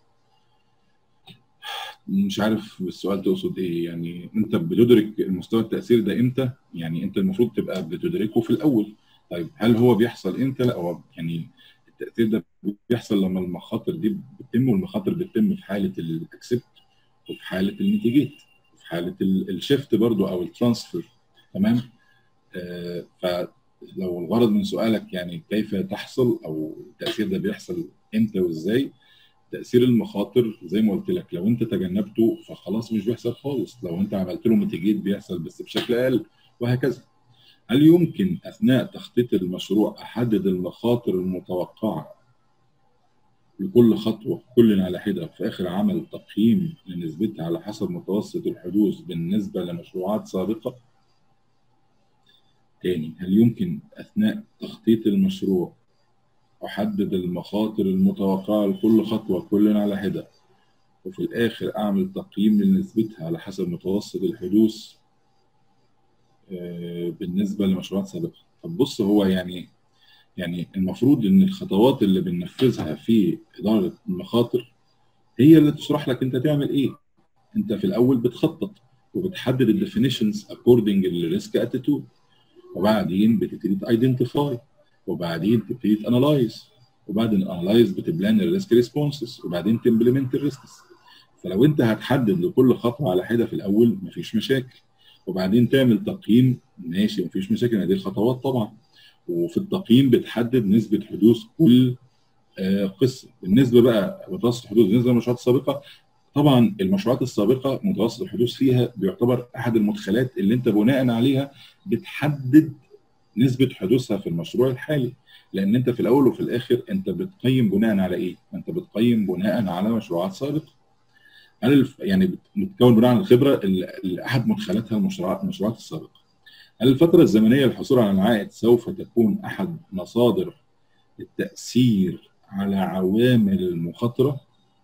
مش عارف السؤال تقصد ايه يعني انت بتدرك المستوى التاثير ده امتى؟ يعني انت المفروض تبقى بتدركه في الاول. طيب هل هو بيحصل امتى؟ لا هو يعني التاثير ده بيحصل لما المخاطر دي بتتم والمخاطر بتتم في حاله الاكسبت وفي حاله الميتيجيت وفي حاله الشيفت برضو او الترانسفير تمام آه فلو الغرض من سؤالك يعني كيف تحصل او التاثير ده بيحصل امتى وازاي تاثير المخاطر زي ما قلت لك لو انت تجنبته فخلاص مش بيحصل خالص لو انت عملت له ميتيجيت بيحصل بس بشكل اقل وهكذا هل يمكن اثناء تخطيط المشروع احدد المخاطر المتوقعه لكل خطوه كل على حده في اخر عمل تقييم لنسبتها على حسب متوسط الحدوث بالنسبه لمشروعات سابقه تاني هل يمكن اثناء تخطيط المشروع احدد المخاطر المتوقعه لكل خطوه كل على حده وفي الاخر اعمل تقييم لنسبتها على حسب متوسط الحدوث بالنسبه لمشروعات سابقه طب بص هو يعني يعني المفروض ان الخطوات اللي بننفذها في اداره المخاطر هي اللي تشرح لك انت تعمل ايه انت في الاول بتخطط وبتحدد الديفينيشنز اكوردنج للريسك اتيتود وبعدين بتبتدي تايدنتيفاي وبعدين تبتدي تانلايز وبعدين انالايز بتبلان الريسك ريسبونسز وبعدين تمبلمنت الريسكس فلو انت هتحدد لكل خطوه على حده في الاول مفيش مشاكل وبعدين تعمل تقييم ماشي مفيش مشاكل دي الخطوات طبعا وفي التقييم بتحدد نسبه حدوث كل آه قسم بالنسبه بقى متوسط الحدوث بالنسبه للمشروعات السابقه طبعا المشروعات السابقه متوسط الحدوث فيها بيعتبر احد المدخلات اللي انت بناء عليها بتحدد نسبه حدوثها في المشروع الحالي لان انت في الاول وفي الاخر انت بتقيم بناء على ايه؟ انت بتقيم بناء على مشروعات سابقه. هل الف... يعني بتكون بناء على الخبره اللي احد مدخلاتها المشروعات المشروعات السابقه. هل الفتره الزمنيه للحصول على العائد سوف تكون احد مصادر التاثير على عوامل المخاطره؟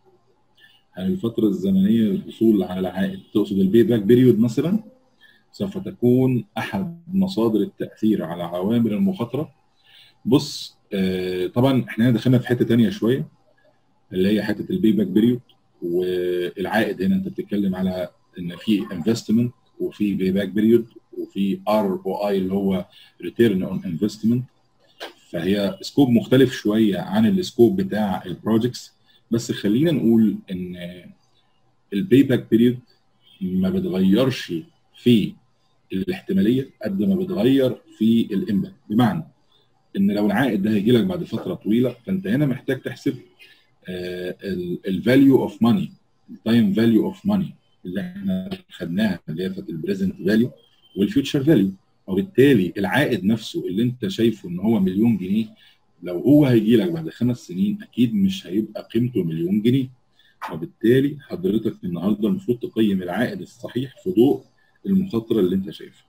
هل الفتره الزمنيه للحصول على العائد تقصد البي باك بيريود مثلا؟ سوف تكون احد مصادر التاثير على عوامل المخاطره بص آه طبعا احنا دخلنا في حته ثانيه شويه اللي هي حته البي باك بيريود والعائد هنا انت بتتكلم على ان في انفستمنت وفي بي باك بيريود وفي ار او اي اللي هو ريتيرن اون انفستمنت فهي سكوب مختلف شويه عن السكوب بتاع البروجكتس بس خلينا نقول ان البي باك بيريود ما بتغيرش في الاحتماليه قد ما بتغير في الامباكت بمعنى ان لو العائد ده هيجي لك بعد فتره طويله فانت هنا محتاج تحسب الفاليو اوف ماني التايم فاليو اوف ماني اللي احنا خدناها اللي هي البريزنت فاليو والفيوتشر فاليو وبالتالي العائد نفسه اللي انت شايفه ان هو مليون جنيه لو هو هيجي لك بعد خمس سنين اكيد مش هيبقى قيمته مليون جنيه وبالتالي حضرتك النهارده المفروض تقيم العائد الصحيح في ضوء المخاطره اللي انت شايفها.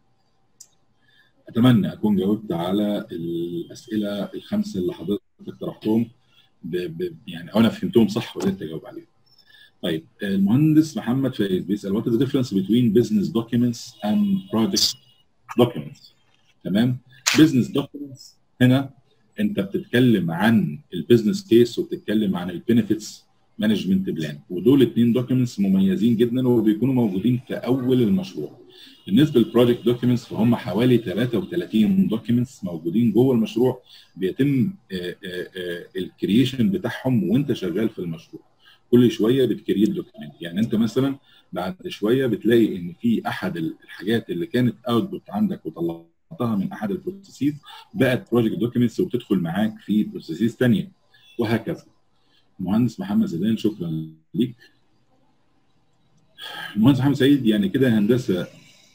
اتمنى اكون جاوبت على الاسئله الخمسه اللي حضرتك طرحتهم ب... ب... يعني انا فهمتهم صح وقدرت اجاوب عليهم. طيب المهندس محمد فايز بيسال what is the difference between business documents and project documents تمام business documents هنا انت بتتكلم عن البيزنس كيس وبتتكلم عن البنفيتس مانجمنت بلان ودول اثنين دوكيومنتس مميزين جدا وبيكونوا موجودين في اول المشروع بالنسبه للبروجكت دوكيومنتس فهم حوالي 33 دوكيومنتس موجودين جوه المشروع بيتم الكرييشن بتاعهم وانت شغال في المشروع كل شويه بتكريت دوكيمنت يعني انت مثلا بعد شويه بتلاقي ان في احد الحاجات اللي كانت اوتبوت عندك وطلعتها من احد البروسيسز بقت بروجكت دوكيومنتس وبتدخل معاك في بروسيسز ثانيه وهكذا مهندس محمد زيدان شكرا ليك المهندس محمد سعيد يعني كده هندسه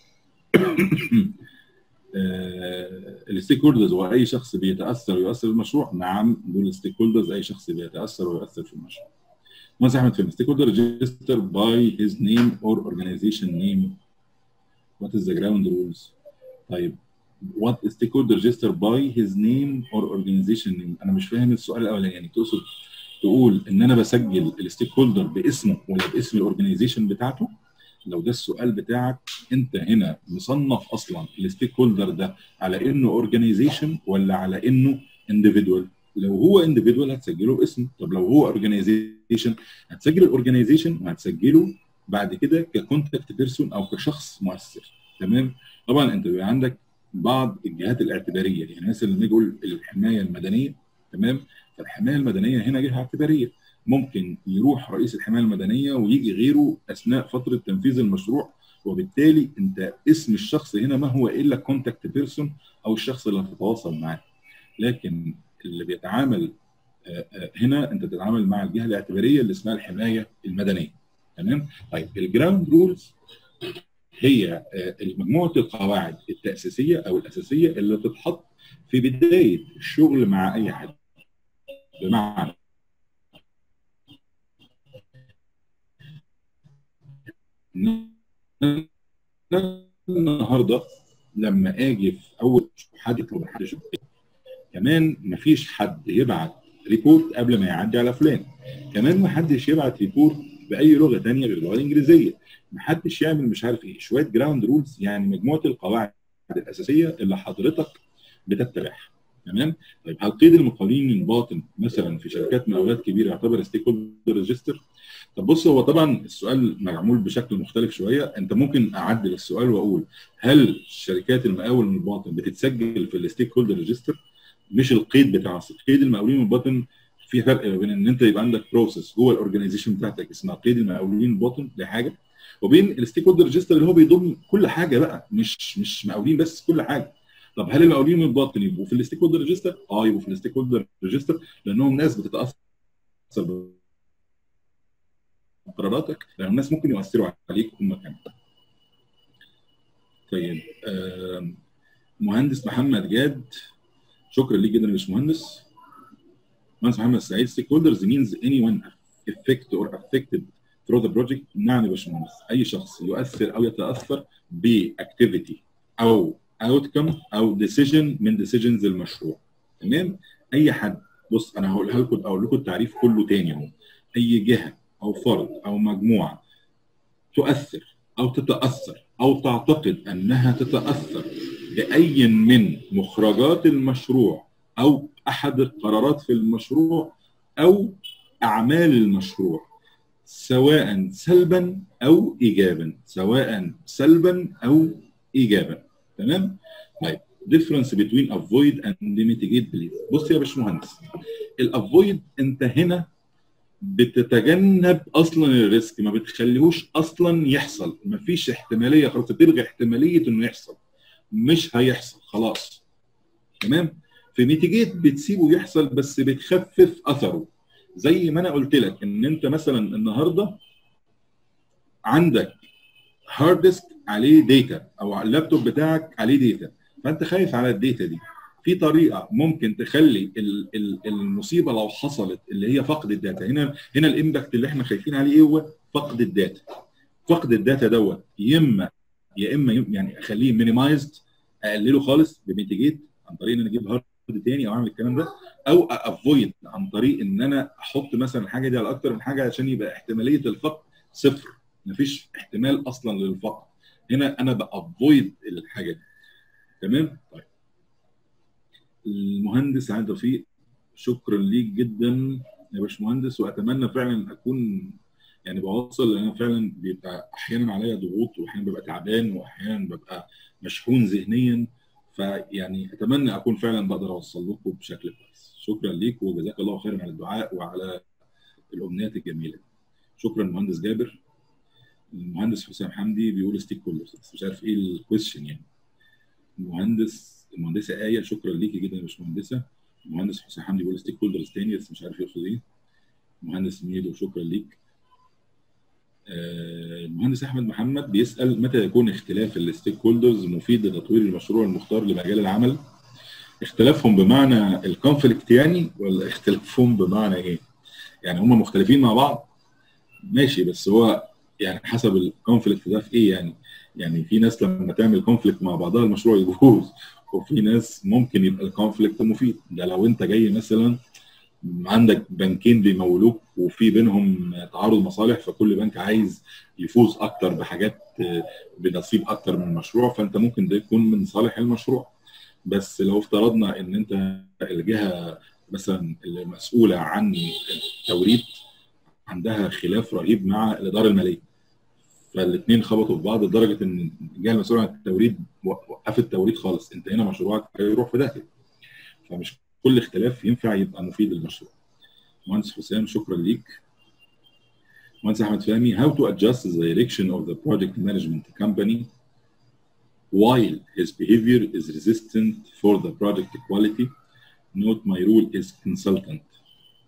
الستيك هولدرز هو اي شخص بيتاثر ويؤثر في المشروع نعم دول الستيك هولدرز اي شخص بيتاثر ويؤثر في المشروع مهندس احمد فين ستيك هولدر register by his name or organization name what is the ground rules طيب what is stakeholder register by his name or organization name انا مش فاهم السؤال الاولاني يعني تقصد تقول ان انا بسجل الستيك هولدر باسمه ولا باسم الاورجنايزيشن بتاعته لو ده السؤال بتاعك انت هنا مصنف اصلا الستيك هولدر ده على انه اورجنايزيشن ولا على انه انديفيدوال لو هو انديفيدوال هتسجله باسمه طب لو هو اورجنايزيشن هتسجل الاورجنايزيشن وهتسجله بعد كده ككونتاكت بيرسون او كشخص مؤثر تمام طبعا انت بيبقى عندك بعض الجهات الاعتباريه يعني مثلا لما يقول الحمايه المدنيه تمام فالحمايه المدنيه هنا جهه اعتباريه ممكن يروح رئيس الحمايه المدنيه ويجي غيره اثناء فتره تنفيذ المشروع وبالتالي انت اسم الشخص هنا ما هو الا كونتاكت بيرسون او الشخص اللي هتتواصل معاه لكن اللي بيتعامل هنا انت تتعامل مع الجهه الاعتباريه اللي اسمها الحمايه المدنيه تمام طيب الجراوند رولز هي مجموعه القواعد التاسيسيه او الاساسيه اللي تتحط في بدايه الشغل مع اي حد بمعنى النهارده لما اجي في اول حد يطلب حد شغل كمان مفيش حد يبعت ريبورت قبل ما يعدي على فلان كمان محدش يبعت ريبورت باي لغه ثانيه غير اللغه الانجليزيه محدش يعمل مش عارف ايه شويه جراوند رولز يعني مجموعه القواعد الاساسيه اللي حضرتك بتتبعها تمام طيب هل قيد المقاولين الباطن مثلا في شركات مقاولات كبيره يعتبر ستيك هولدر ريجستر طب بص هو طبعا السؤال معمول بشكل مختلف شويه انت ممكن اعدل السؤال واقول هل شركات المقاول من الباطن بتتسجل في الستيك هولدر ريجستر مش القيد بتاع قيد المقاولين من الباطن في فرق بين ان انت يبقى عندك بروسيس جوه الاورجنايزيشن بتاعتك اسمها قيد المقاولين الباطن دي حاجه وبين الستيك هولدر ريجستر اللي هو بيضم كل حاجه بقى مش مش مقاولين بس كل حاجه طب هل المقاولين من الباطن يبقوا في الستيك هولدر ريجستر؟ اه يبقوا في الستيك هولدر ريجستر لانهم ناس بتتاثر بقراراتك لان الناس ممكن يؤثروا عليك هم كمان. طيب آه مهندس محمد جاد شكرا ليك جدا يا باشمهندس. مهندس محمد سعيد ستيك هولدرز means anyone affected or affected through the project نعم يا باشمهندس اي شخص يؤثر او يتاثر باكتيفيتي او اوتكم او ديسيجن من ديسيجنز المشروع تمام اي حد بص انا هقولها لكم اقول لكم التعريف كله تاني اهو اي جهه او فرد او مجموعه تؤثر او تتاثر او تعتقد انها تتاثر باي من مخرجات المشروع او احد القرارات في المشروع او اعمال المشروع سواء سلبا او ايجابا سواء سلبا او ايجابا تمام طيب difference between avoid and mitigate please بص يا باشمهندس الافويد انت هنا بتتجنب اصلا الريسك ما بتخليهوش اصلا يحصل مفيش احتماليه خلاص بتلغي احتماليه انه يحصل مش هيحصل خلاص تمام في ميتيجيت بتسيبه يحصل بس بتخفف اثره زي ما انا قلت لك ان انت مثلا النهارده عندك هارد ديسك عليه داتا او اللابتوب بتاعك عليه داتا فانت خايف على الداتا دي في طريقه ممكن تخلي المصيبه لو حصلت اللي هي فقد الداتا هنا هنا الامباكت اللي احنا خايفين عليه ايه هو فقد الداتا فقد الداتا دوت يا اما يا اما يعني اخليه مينيمايزد اقلله خالص بميتيجيت عن طريق ان انا اجيب هارد تاني او اعمل الكلام ده او افويد عن طريق ان انا احط مثلا الحاجه دي على اكتر من حاجه عشان يبقى احتماليه الفقد صفر مفيش احتمال اصلا للفقد هنا انا بافويد الحاجه دي تمام طيب المهندس عادل رفيق شكرا ليك جدا يا باشمهندس واتمنى فعلا اكون يعني بوصل لان فعلا بيبقى احيانا عليا ضغوط واحيانا ببقى تعبان واحيانا ببقى مشحون ذهنيا فيعني اتمنى اكون فعلا بقدر اوصل لكم بشكل كويس شكرا ليك وجزاك الله خيرا على الدعاء وعلى الامنيات الجميله شكرا مهندس جابر المهندس حسام حمدي بيقول ستيك هولدرز بس مش عارف ايه الكويشن يعني المهندس المهندسه ايه شكرا ليكي جدا يا باشمهندسه المهندس حسام حمدي بيقول ستيك هولدرز تاني بس مش عارف يقصد ايه المهندس ميدو شكرا ليك المهندس احمد محمد بيسال متى يكون اختلاف الستيك هولدرز مفيد لتطوير المشروع المختار لمجال العمل اختلافهم بمعنى الكونفليكت يعني ولا اختلافهم بمعنى ايه يعني هم مختلفين مع بعض ماشي بس هو يعني حسب الكونفليكت ده في ايه يعني يعني في ناس لما تعمل كونفليكت مع بعضها المشروع يبوظ وفي ناس ممكن يبقى الكونفليكت مفيد ده لو انت جاي مثلا عندك بنكين بيمولوك وفي بينهم تعارض مصالح فكل بنك عايز يفوز اكتر بحاجات بنصيب اكتر من المشروع فانت ممكن ده يكون من صالح المشروع بس لو افترضنا ان انت الجهه مثلا المسؤوله عن التوريد عندها خلاف رهيب مع الاداره الماليه فالاثنين خبطوا في بعض لدرجه ان الجهه المسؤوله عن التوريد وقفت التوريد خالص انت هنا مشروعك هيروح في داهيه فمش كل اختلاف ينفع يبقى مفيد للمشروع مهندس حسام شكرا ليك مهندس احمد فهمي how to adjust the direction of the project management company while his behavior is resistant for the project quality note my role is consultant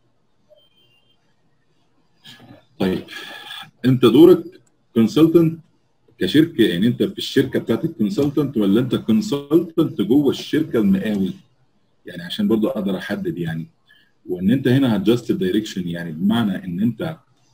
انت دورك كونسلتنت كشركه يعني انت في الشركه بتاعت الكونسلتنت ولا انت كونسلتنت جوه الشركه المقاول يعني عشان برضو اقدر احدد يعني وان انت هنا هتجست الدايركشن يعني بمعنى ان انت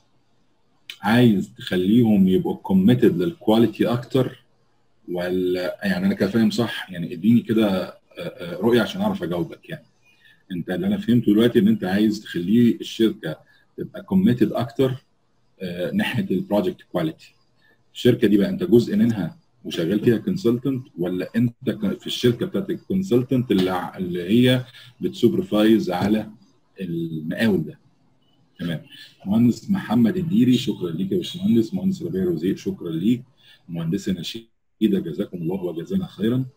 عايز تخليهم يبقوا كوميتد للكواليتي اكتر ولا يعني انا كفاهم صح يعني اديني كده رؤيه عشان اعرف اجاوبك يعني انت اللي انا فهمته دلوقتي ان انت عايز تخليه الشركه تبقى كوميتد اكتر ناحيه البروجكت كواليتي الشركه دي بقى انت جزء منها وشغال فيها كونسلتنت ولا انت في الشركه بتاعت الكونسلتنت اللي اللي هي بتسوبرفايز على المقاول ده تمام مهندس محمد الديري شكرا ليك يا باشمهندس مهندس ربيع رزيق شكرا ليك مهندسه نشيده جزاكم الله وجزانا خيرا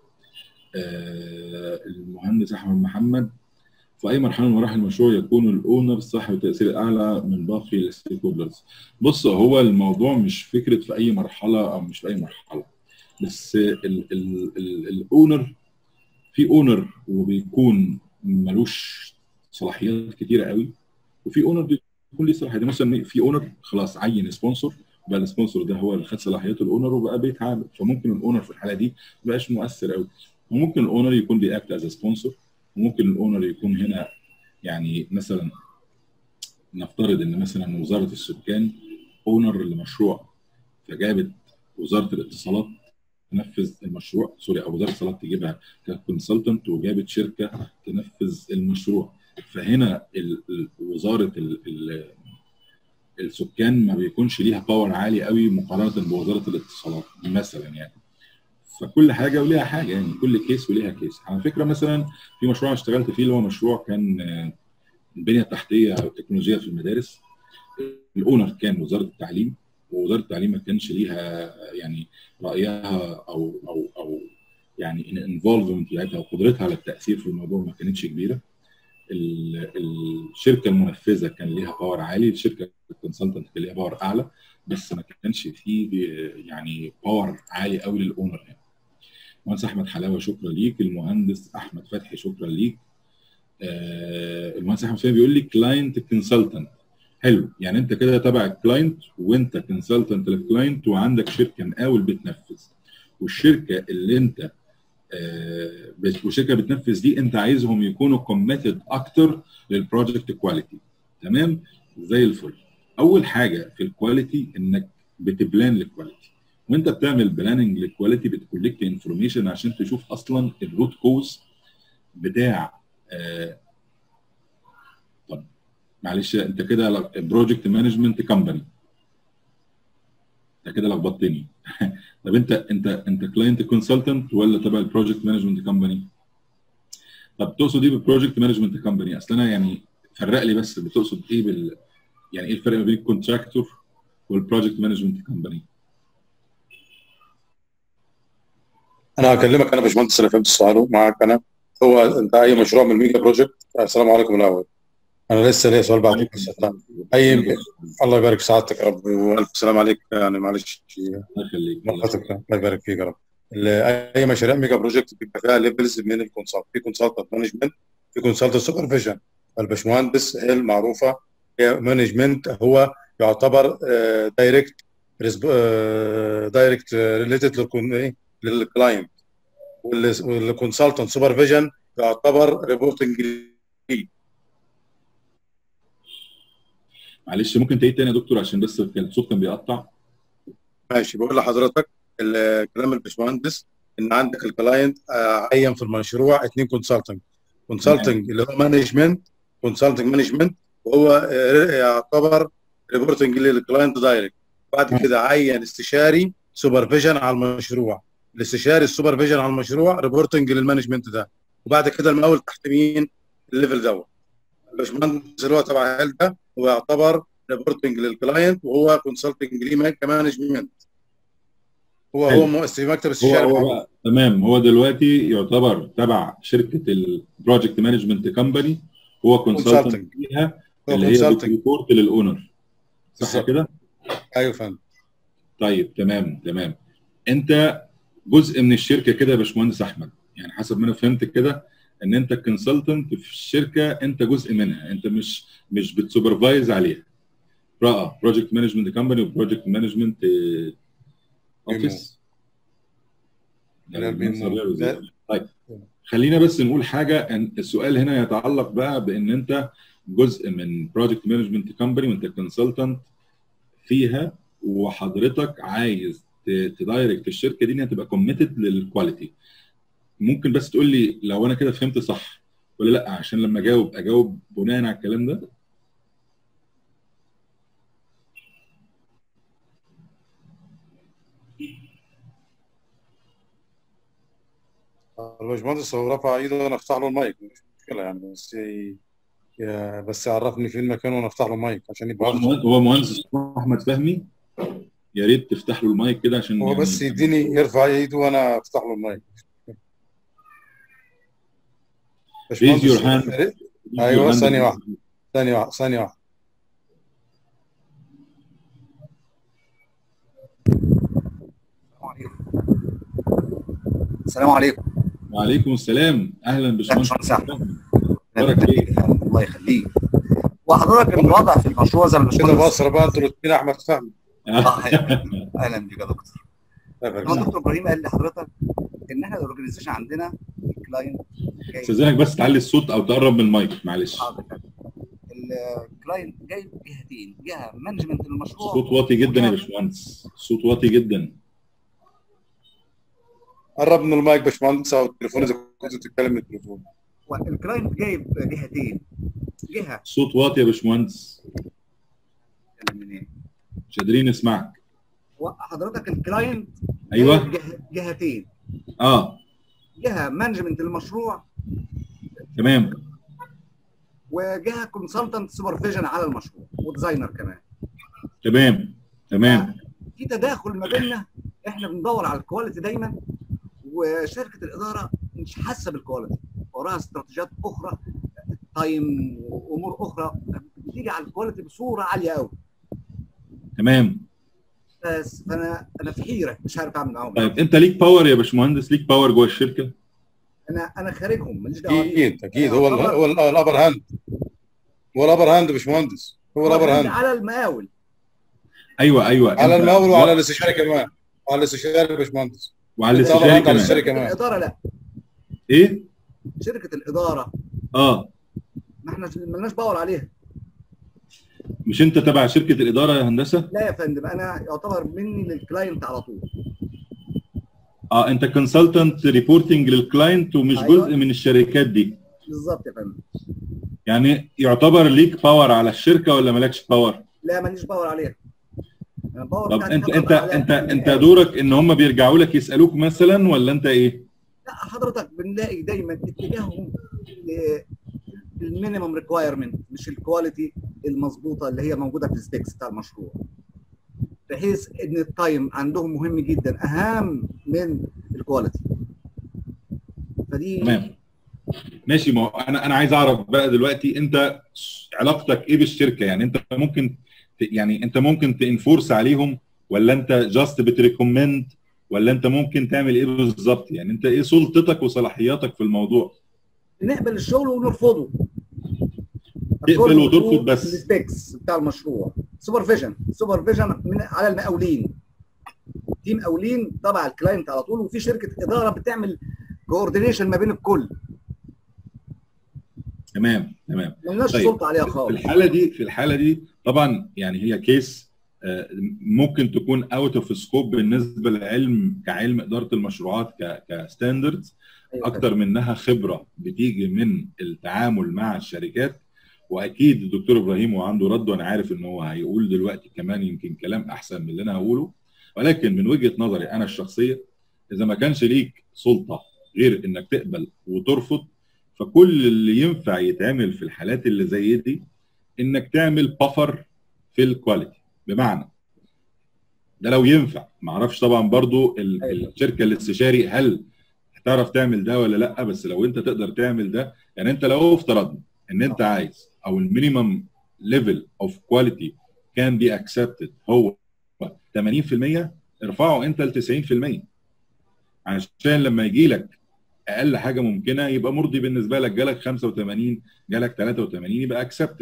آه المهندس احمد محمد في اي مرحله من مراحل المشروع يكون الاونر صاحب التاثير الاعلى من باقي الستيك هولدرز بص هو الموضوع مش فكره في اي مرحله او مش في اي مرحله بس الاونر في اونر وبيكون ملوش صلاحيات كتيره قوي وفي اونر بيكون ليه صلاحيات مثلا في اونر خلاص عين سبونسر بقى السبونسر ده هو اللي خد صلاحيات الاونر وبقى بيتعامل فممكن الاونر في الحاله دي ما بقاش مؤثر قوي وممكن الاونر يكون بيأكت از سبونسر وممكن الاونر يكون هنا يعني مثلا نفترض ان مثلا وزاره السكان اونر لمشروع فجابت وزاره الاتصالات تنفذ المشروع سوري او وزاره الاتصالات تجيبها ككونسلتنت وجابت شركه تنفذ المشروع فهنا ال وزاره ال ال السكان ما بيكونش ليها باور عالي قوي مقارنه بوزاره الاتصالات مثلا يعني فكل حاجه وليها حاجه يعني كل كيس وليها كيس على فكره مثلا في مشروع اشتغلت فيه اللي هو مشروع كان البنيه التحتيه او التكنولوجيا في المدارس الاونر كان وزاره التعليم ووزاره التعليم ما كانش ليها يعني رايها او او او يعني الانفولفمنت بتاعتها وقدرتها على التاثير في الموضوع ما كانتش كبيره الشركه المنفذه كان ليها باور عالي الشركه الكونسلتنت كان ليها باور اعلى بس ما كانش فيه يعني باور عالي قوي للاونر يعني المهندس احمد حلاوه شكرا ليك المهندس احمد فتحي شكرا ليك آه المهندس احمد فتحي بيقول لي كلاينت كونسلتنت حلو يعني انت كده تبع الكلاينت وانت كونسلتنت للكلاينت وعندك شركه مقاول بتنفذ والشركه اللي انت آه وشركه بتنفذ دي انت عايزهم يكونوا كوميتد اكتر للبروجكت كواليتي تمام زي الفل اول حاجه في الكواليتي انك بتبلان الكواليتي وانت بتعمل بلاننج للكواليتي بتكولكت انفورميشن عشان تشوف اصلا الروت كوز بتاع آه طب معلش انت كده بروجكت مانجمنت كمباني انت كده لخبطتني طب انت انت انت كلاينت كونسلتنت ولا تبع البروجكت مانجمنت كمباني طب تقصد ايه بالبروجكت مانجمنت كمباني اصل انا يعني فرق لي بس بتقصد ايه بال يعني ايه الفرق ما بين الكونتراكتور والبروجكت مانجمنت كمباني انا هكلمك انا باشمهندس انا فهمت السؤال معاك انا هو انت اي مشروع من الميجا بروجكت السلام عليكم الاول انا لسه ليا سؤال بعد اي الله يبارك في سعادتك يا رب والف سلام عليك يعني معلش الله يخليك الله يبارك فيك يا رب اي مشاريع ميجا بروجكت بيبقى فيها ليفلز من الكونسلت في كونسلتنت مانجمنت في كونسلتنت سوبرفيجن الباشمهندس هي المعروفه هي مانجمنت هو يعتبر دايركت دايركت ريليتد للكلاينت والكونسلتنت سوبرفيجن يعتبر ريبورتنج معلش ممكن تعيد تاني يا دكتور عشان بس الصوت كان بيقطع ماشي بقول لحضرتك كلام الباشمهندس ان عندك الكلاينت عين في المشروع اثنين كونسلتنج كونسلتنج اللي هو مانجمنت كونسلتنج مانجمنت وهو يعتبر ريبورتنج للكلاينت دايركت بعد كده عين استشاري سوبرفيجن على المشروع الاستشاري السوبرفيجن على المشروع ريبورتنج للمانجمنت ده وبعد كده المقاول تحت مين الليفل دوت الباشمهندس اللي هو تبع هيل ده هو يعتبر ريبورتنج للكلاينت وهو كونسلتنج ليه كمانجمنت هو هو مؤسس مكتب استشاري هو, هو تمام هو دلوقتي يعتبر تبع شركه البروجكت مانجمنت كومباني هو كونسلتنج فيها اللي هي بتريبورت للاونر صح كده؟ ايوه فندم طيب تمام تمام انت جزء من الشركه كده يا باشمهندس احمد يعني حسب ما انا فهمت كده ان انت كونسلتنت في الشركه انت جزء منها انت مش مش بتسوبرفايز عليها رائع بروجكت مانجمنت كومباني وبروجكت مانجمنت اوفيس لا، بينمو. لا. طيب خلينا بس نقول حاجه ان السؤال هنا يتعلق بقى بان انت جزء من بروجكت مانجمنت كومباني وانت كونسلتنت فيها وحضرتك عايز ت- تدايركت الشركه دي انها تبقى كوميتد للكواليتي ممكن بس تقول لي لو انا كده فهمت صح ولا لا عشان لما اجاوب اجاوب بناء على الكلام ده الباشمهندس هو رفع ايده وانا افتح له المايك مش مشكله يعني بس ي- يا- بس يعرفني فين مكانه وانا افتح له المايك عشان يبقى هو المهندس- هو مهندس احمد فهمي يا ريت تفتح له المايك كده عشان هو يعني- بس يديني يرفع ايده وانا افتح له المايك Raise your hand. ايوه ثانيه واحده ثانيه واحده ثانيه واحده السلام عليكم وعليكم السلام اهلا باشمهندس باشمهندس أحمد. فهمي. أخبارك إيه؟ الله يخليك وحضرتك الوضع في المشروع زي ما كده الباشمهندس بصر بقى انتوا الاثنين احمد فهمي آه، اهلا بك يا دكتور الله هو يبارك دكتور ابراهيم قال لحضرتك ان احنا الاورجنايزيشن عندنا الكلاينت جاي استاذنك بس تعلي الصوت او تقرب من المايك معلش حاضر يا فندم. الكلاينت جاي بجهتين جهه مانجمنت للمشروع صوت واطي جدا يا باشمهندس صوت واطي جدا قرب من المايك باشمهندس او التليفون اذا كنت بتتكلم من التليفون والكلاينت جاي بجهتين جهه صوت واطي يا باشمهندس اتكلم منين مش قادرين نسمعك وحضرتك الكلاينت جاي ايوه بجه- جهتين اه جهه مانجمنت للمشروع تمام وجهه كونسلتنت سوبرفيجن على المشروع وديزاينر كمان تمام تمام في تداخل ما بيننا احنا بندور على الكواليتي دايما وشركه الاداره مش حاسه بالكواليتي وراها استراتيجيات اخرى تايم وامور اخرى بتيجي على الكواليتي بصوره عاليه قوي تمام بس فانا انا في حيره مش عارف اعمل معاهم طيب انت ليك باور يا باشمهندس ليك باور جوه الشركه انا انا خارجهم ماليش دعوه بيهم. اكيد اكيد هو ال- هو ال- الابر هاند هو الابر هاند باشمهندس هو الابر هاند على المقاول ايوه ايوه على أنت- المقاول وعلى الاستشاري كمان وعلى الاستشاري يا باشمهندس وعلى الأبر الاستشاري هاند على كمان الاستشاري كمان الاداره لا ايه شركه الاداره اه ما احنا مالناش باور عليها مش انت تبع شركه الاداره يا هندسه لا يا فندم انا يعتبر مني للكلاينت على طول اه انت كونسلتنت ريبورتنج للكلاينت ومش أيوة. جزء من الشركات دي بالظبط يا فندم يعني يعتبر ليك باور على الشركه ولا مالكش باور لا ماليش باور عليها أنا الباور طب بتاعتي انت يعتبر انت على انت انت المقاول. دورك ان هم بيرجعوا لك يسالوك مثلا ولا انت ايه لا حضرتك بنلاقي دايما اتجاههم للمينيمم ريكوايرمنت مش الكواليتي المظبوطه اللي هي موجوده في السبيكس بتاع المشروع بحيث ان التايم عندهم مهم جدا اهم من الكواليتي فدي تمام ماشي ما هو انا انا عايز اعرف بقى دلوقتي انت علاقتك ايه بالشركه يعني انت ممكن ت- يعني انت ممكن تنفورس عليهم ولا انت جاست بتريكومند ولا انت ممكن تعمل ايه بالظبط يعني انت ايه سلطتك وصلاحياتك في الموضوع نقبل الشغل ونرفضه تقبل وترفض بس. السبيكس بتاع المشروع سوبرفيجن سوبرفيجن من على المقاولين في مقاولين تبع الكلاينت على طول وفي شركه اداره بتعمل كوردينيشن ما بين الكل تمام تمام ملناش طيب. سلطه عليها في خالص الحاله دي في الحاله دي طبعا يعني هي كيس آه، ممكن تكون اوت اوف سكوب بالنسبه للعلم كعلم اداره المشروعات كستاندردز أيوة. اكتر منها خبره بتيجي من التعامل مع الشركات واكيد الدكتور ابراهيم وعنده رد وانا عارف ان هو هيقول دلوقتي كمان يمكن كلام احسن من اللي انا هقوله ولكن من وجهه نظري انا الشخصيه اذا ما كانش ليك سلطه غير انك تقبل وترفض فكل اللي ينفع يتعمل في الحالات اللي زي دي انك تعمل بفر في الكواليتي بمعنى ده لو ينفع ما اعرفش طبعا برضو ال- أيوة. الشركه الاستشاري هل هتعرف تعمل ده ولا لا بس لو انت تقدر تعمل ده يعني انت لو افترضنا ان انت عايز او المينيمم ليفل اوف كواليتي كان بي اكسبتد هو 80% ارفعه انت ل 90% عشان لما يجي لك اقل حاجه ممكنه يبقى مرضي بالنسبه لك جالك 85 جالك 83 يبقى اكسبتد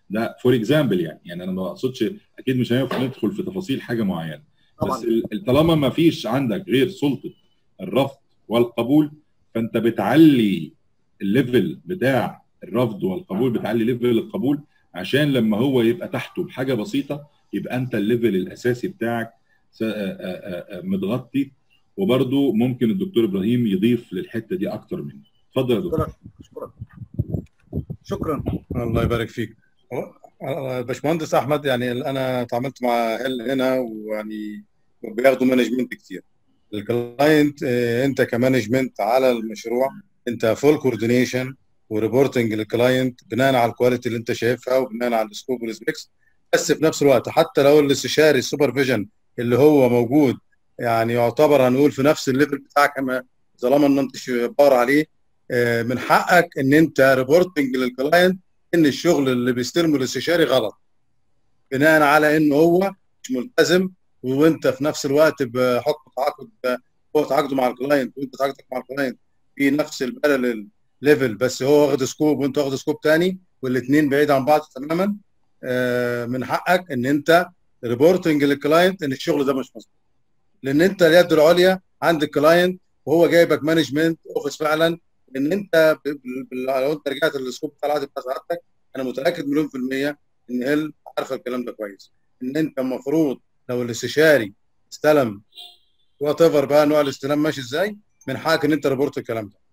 ده فور اكزامبل يعني يعني انا ما اقصدش اكيد مش هينفع ندخل في تفاصيل حاجه معينه بس طبعا ال- طالما ما فيش عندك غير سلطه الرفض والقبول فانت بتعلي الليفل بتاع الرفض والقبول بتعلي ليفل القبول عشان لما هو يبقى تحته بحاجه بسيطه يبقى انت الليفل الاساسي بتاعك س- آه، آه، آه، متغطي وبرده ممكن الدكتور ابراهيم يضيف للحته دي اكتر مني اتفضل يا دكتور اشكرك اشكرك شكرا الله يبارك فيك هو- آه، باشمهندس احمد يعني انا تعاملت مع هل هنا ويعني بياخدوا مانجمنت كتير الكلاينت آه، انت كمانجمنت على المشروع انت فول كوردينيشن وريبورتنج للكلاينت بناء على الكواليتي اللي انت شايفها وبناء على السكوب والسبيكس بس في نفس الوقت حتى لو الاستشاري السوبرفيجن اللي هو موجود يعني يعتبر هنقول في نفس الليفل بتاعك أما طالما ان انت باور عليه آه، من حقك ان انت ريبورتنج للكلاينت ان الشغل اللي بيستلمه الاستشاري غلط بناء على ان هو مش ملتزم وانت في نفس الوقت بحكم تعاقد هو تعاقده مع الكلاينت وانت تعاقدك مع الكلاينت في نفس البارلل ليفل بس هو واخد سكوب وانت واخد سكوب تاني والاثنين بعيد عن بعض تماما آه، من حقك ان انت ريبورتنج للكلاينت ان الشغل ده مش مظبوط لان انت اليد العليا عند الكلاينت وهو جايبك مانجمنت اوفيس فعلا ان انت ب- ب- ب- لو انت رجعت للسكوب بتاع العقد بتاع سعادتك انا متاكد مليون في الميه ان هيل عارفه الكلام ده كويس ان انت المفروض لو الاستشاري استلم وات ايفر بقى نوع الاستلام ماشي ازاي من حقك ان انت ريبورت الكلام ده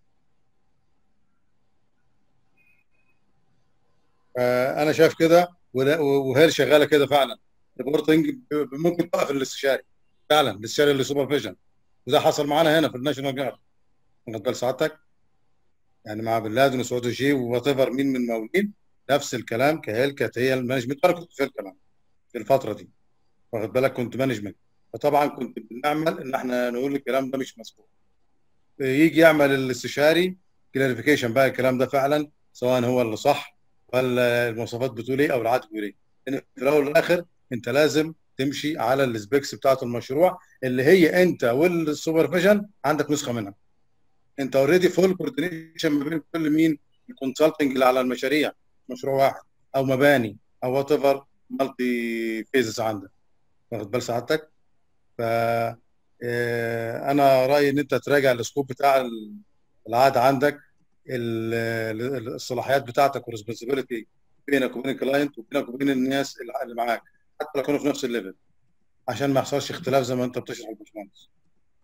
آه، انا شايف كده وده- وهيل شغاله كده فعلا ريبورتنج ممكن توقف الاستشاري فعلا الاستشاري اللي سوبرفيجن وده حصل معانا هنا في الناشونال جارد واخد بال سعادتك يعني مع بن لادن وسعود الجي وات ايفر مين من المقاولين نفس الكلام كهيل كانت هي المانجمنت انا كنت في الكلام في الفتره دي واخد بالك كنت مانجمنت فطبعا كنت بنعمل ان احنا نقول الكلام ده مش مظبوط يجي يعمل الاستشاري كلاريفيكيشن بقى الكلام ده فعلا سواء هو اللي صح ولا المواصفات بتقول ايه او العقد بيقول ايه لان في الاول والاخر انت لازم تمشي على السبيكس بتاعه المشروع اللي هي انت والسوبرفيجن عندك نسخه منها انت اوريدي فول كوردينيشن ما بين كل مين الكونسلتنج اللي على المشاريع مشروع واحد او مباني او وات ايفر مالتي فيزز عندك واخد بال سعادتك ف آه، انا رايي ان انت تراجع السكوب بتاع العقد عندك ال- ال- الصلاحيات بتاعتك والريسبونسبيلتي بينك وبين الكلاينت وبينك وبين الناس اللي معاك حتى لو كانوا في نفس الليفل عشان ما يحصلش اختلاف زي ما انت بتشرح يا باشمهندس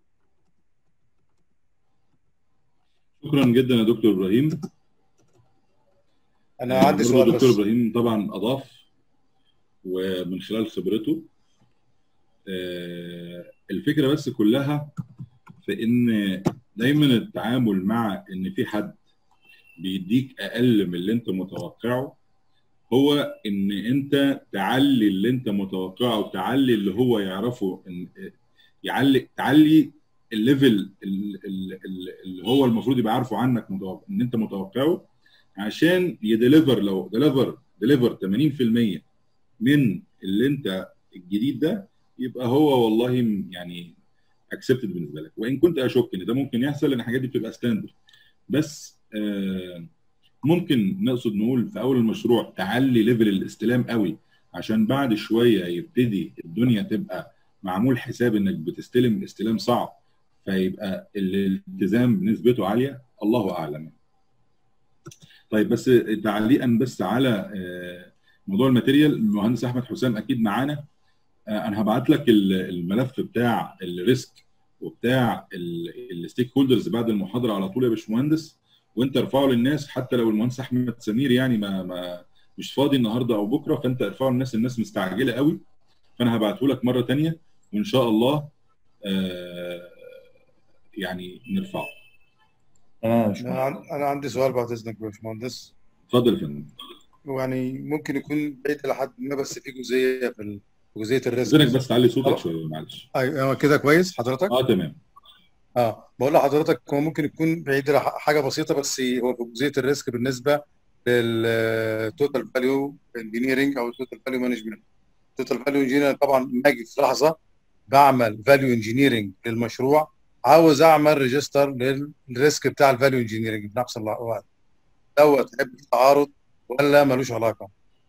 شكرا جدا يا دكتور ابراهيم انا عندي برضو سؤال دكتور بس ابراهيم طبعا اضاف ومن خلال خبرته آه، الفكره بس كلها في ان دايما التعامل مع ان في حد بيديك اقل من اللي انت متوقعه هو ان انت تعلي اللي انت متوقعه وتعلي اللي هو يعرفه ان يعلي تعلي الليفل ال- ال- ال- اللي هو المفروض يبقى عارفه عنك متوقع ان انت متوقعه عشان يديليفر لو ديليفر ديليفر 80% من اللي انت الجديد ده يبقى هو والله م- يعني اكسبتد بالنسبه لك وان كنت اشك ان ده ممكن يحصل لان الحاجات دي بتبقى ستاندرد بس آه ممكن نقصد نقول في اول المشروع تعلي ليفل الاستلام قوي عشان بعد شويه يبتدي الدنيا تبقى معمول حساب انك بتستلم استلام صعب فيبقى الالتزام نسبته عاليه الله اعلم طيب بس تعليقا بس على آه، موضوع الماتيريال المهندس احمد حسام اكيد معانا آه، انا هبعت لك ال- الملف بتاع الريسك وبتاع الستيك هولدرز بعد المحاضره على طول يا باشمهندس وانت ارفعه للناس حتى لو المهندس احمد سمير يعني ما, ما مش فاضي النهارده او بكره فانت ارفعه للناس الناس مستعجله قوي فانا هبعته لك مره تانية وان شاء الله آه، يعني نرفعه تمام يا باشمهندس. انا عن- أنا عندي سؤال بعد اذنك يا باشمهندس اتفضل يا فندم ويعني ممكن يكون بعيد لحد ما بس في جزئيه في ال- في جزئيه الريسك استاذنك بس تعلي صوتك شويه معلش ايوه كده كويس حضرتك اه تمام اه بقول لحضرتك هو ممكن يكون بعيد لح- حاجه بسيطه بس هو في جزئيه الريسك بالنسبه للتوتال فاليو انجينيرنج او التوتال فاليو مانجمنت التوتال فاليو انجينيرنج طبعا لما اجي في لحظه بعمل فاليو انجينيرنج للمشروع عاوز اعمل ريجستر للريسك بتاع الفاليو انجينيرنج في نفس الوقت دوت هيبقى في تعارض ولا ملوش علاقه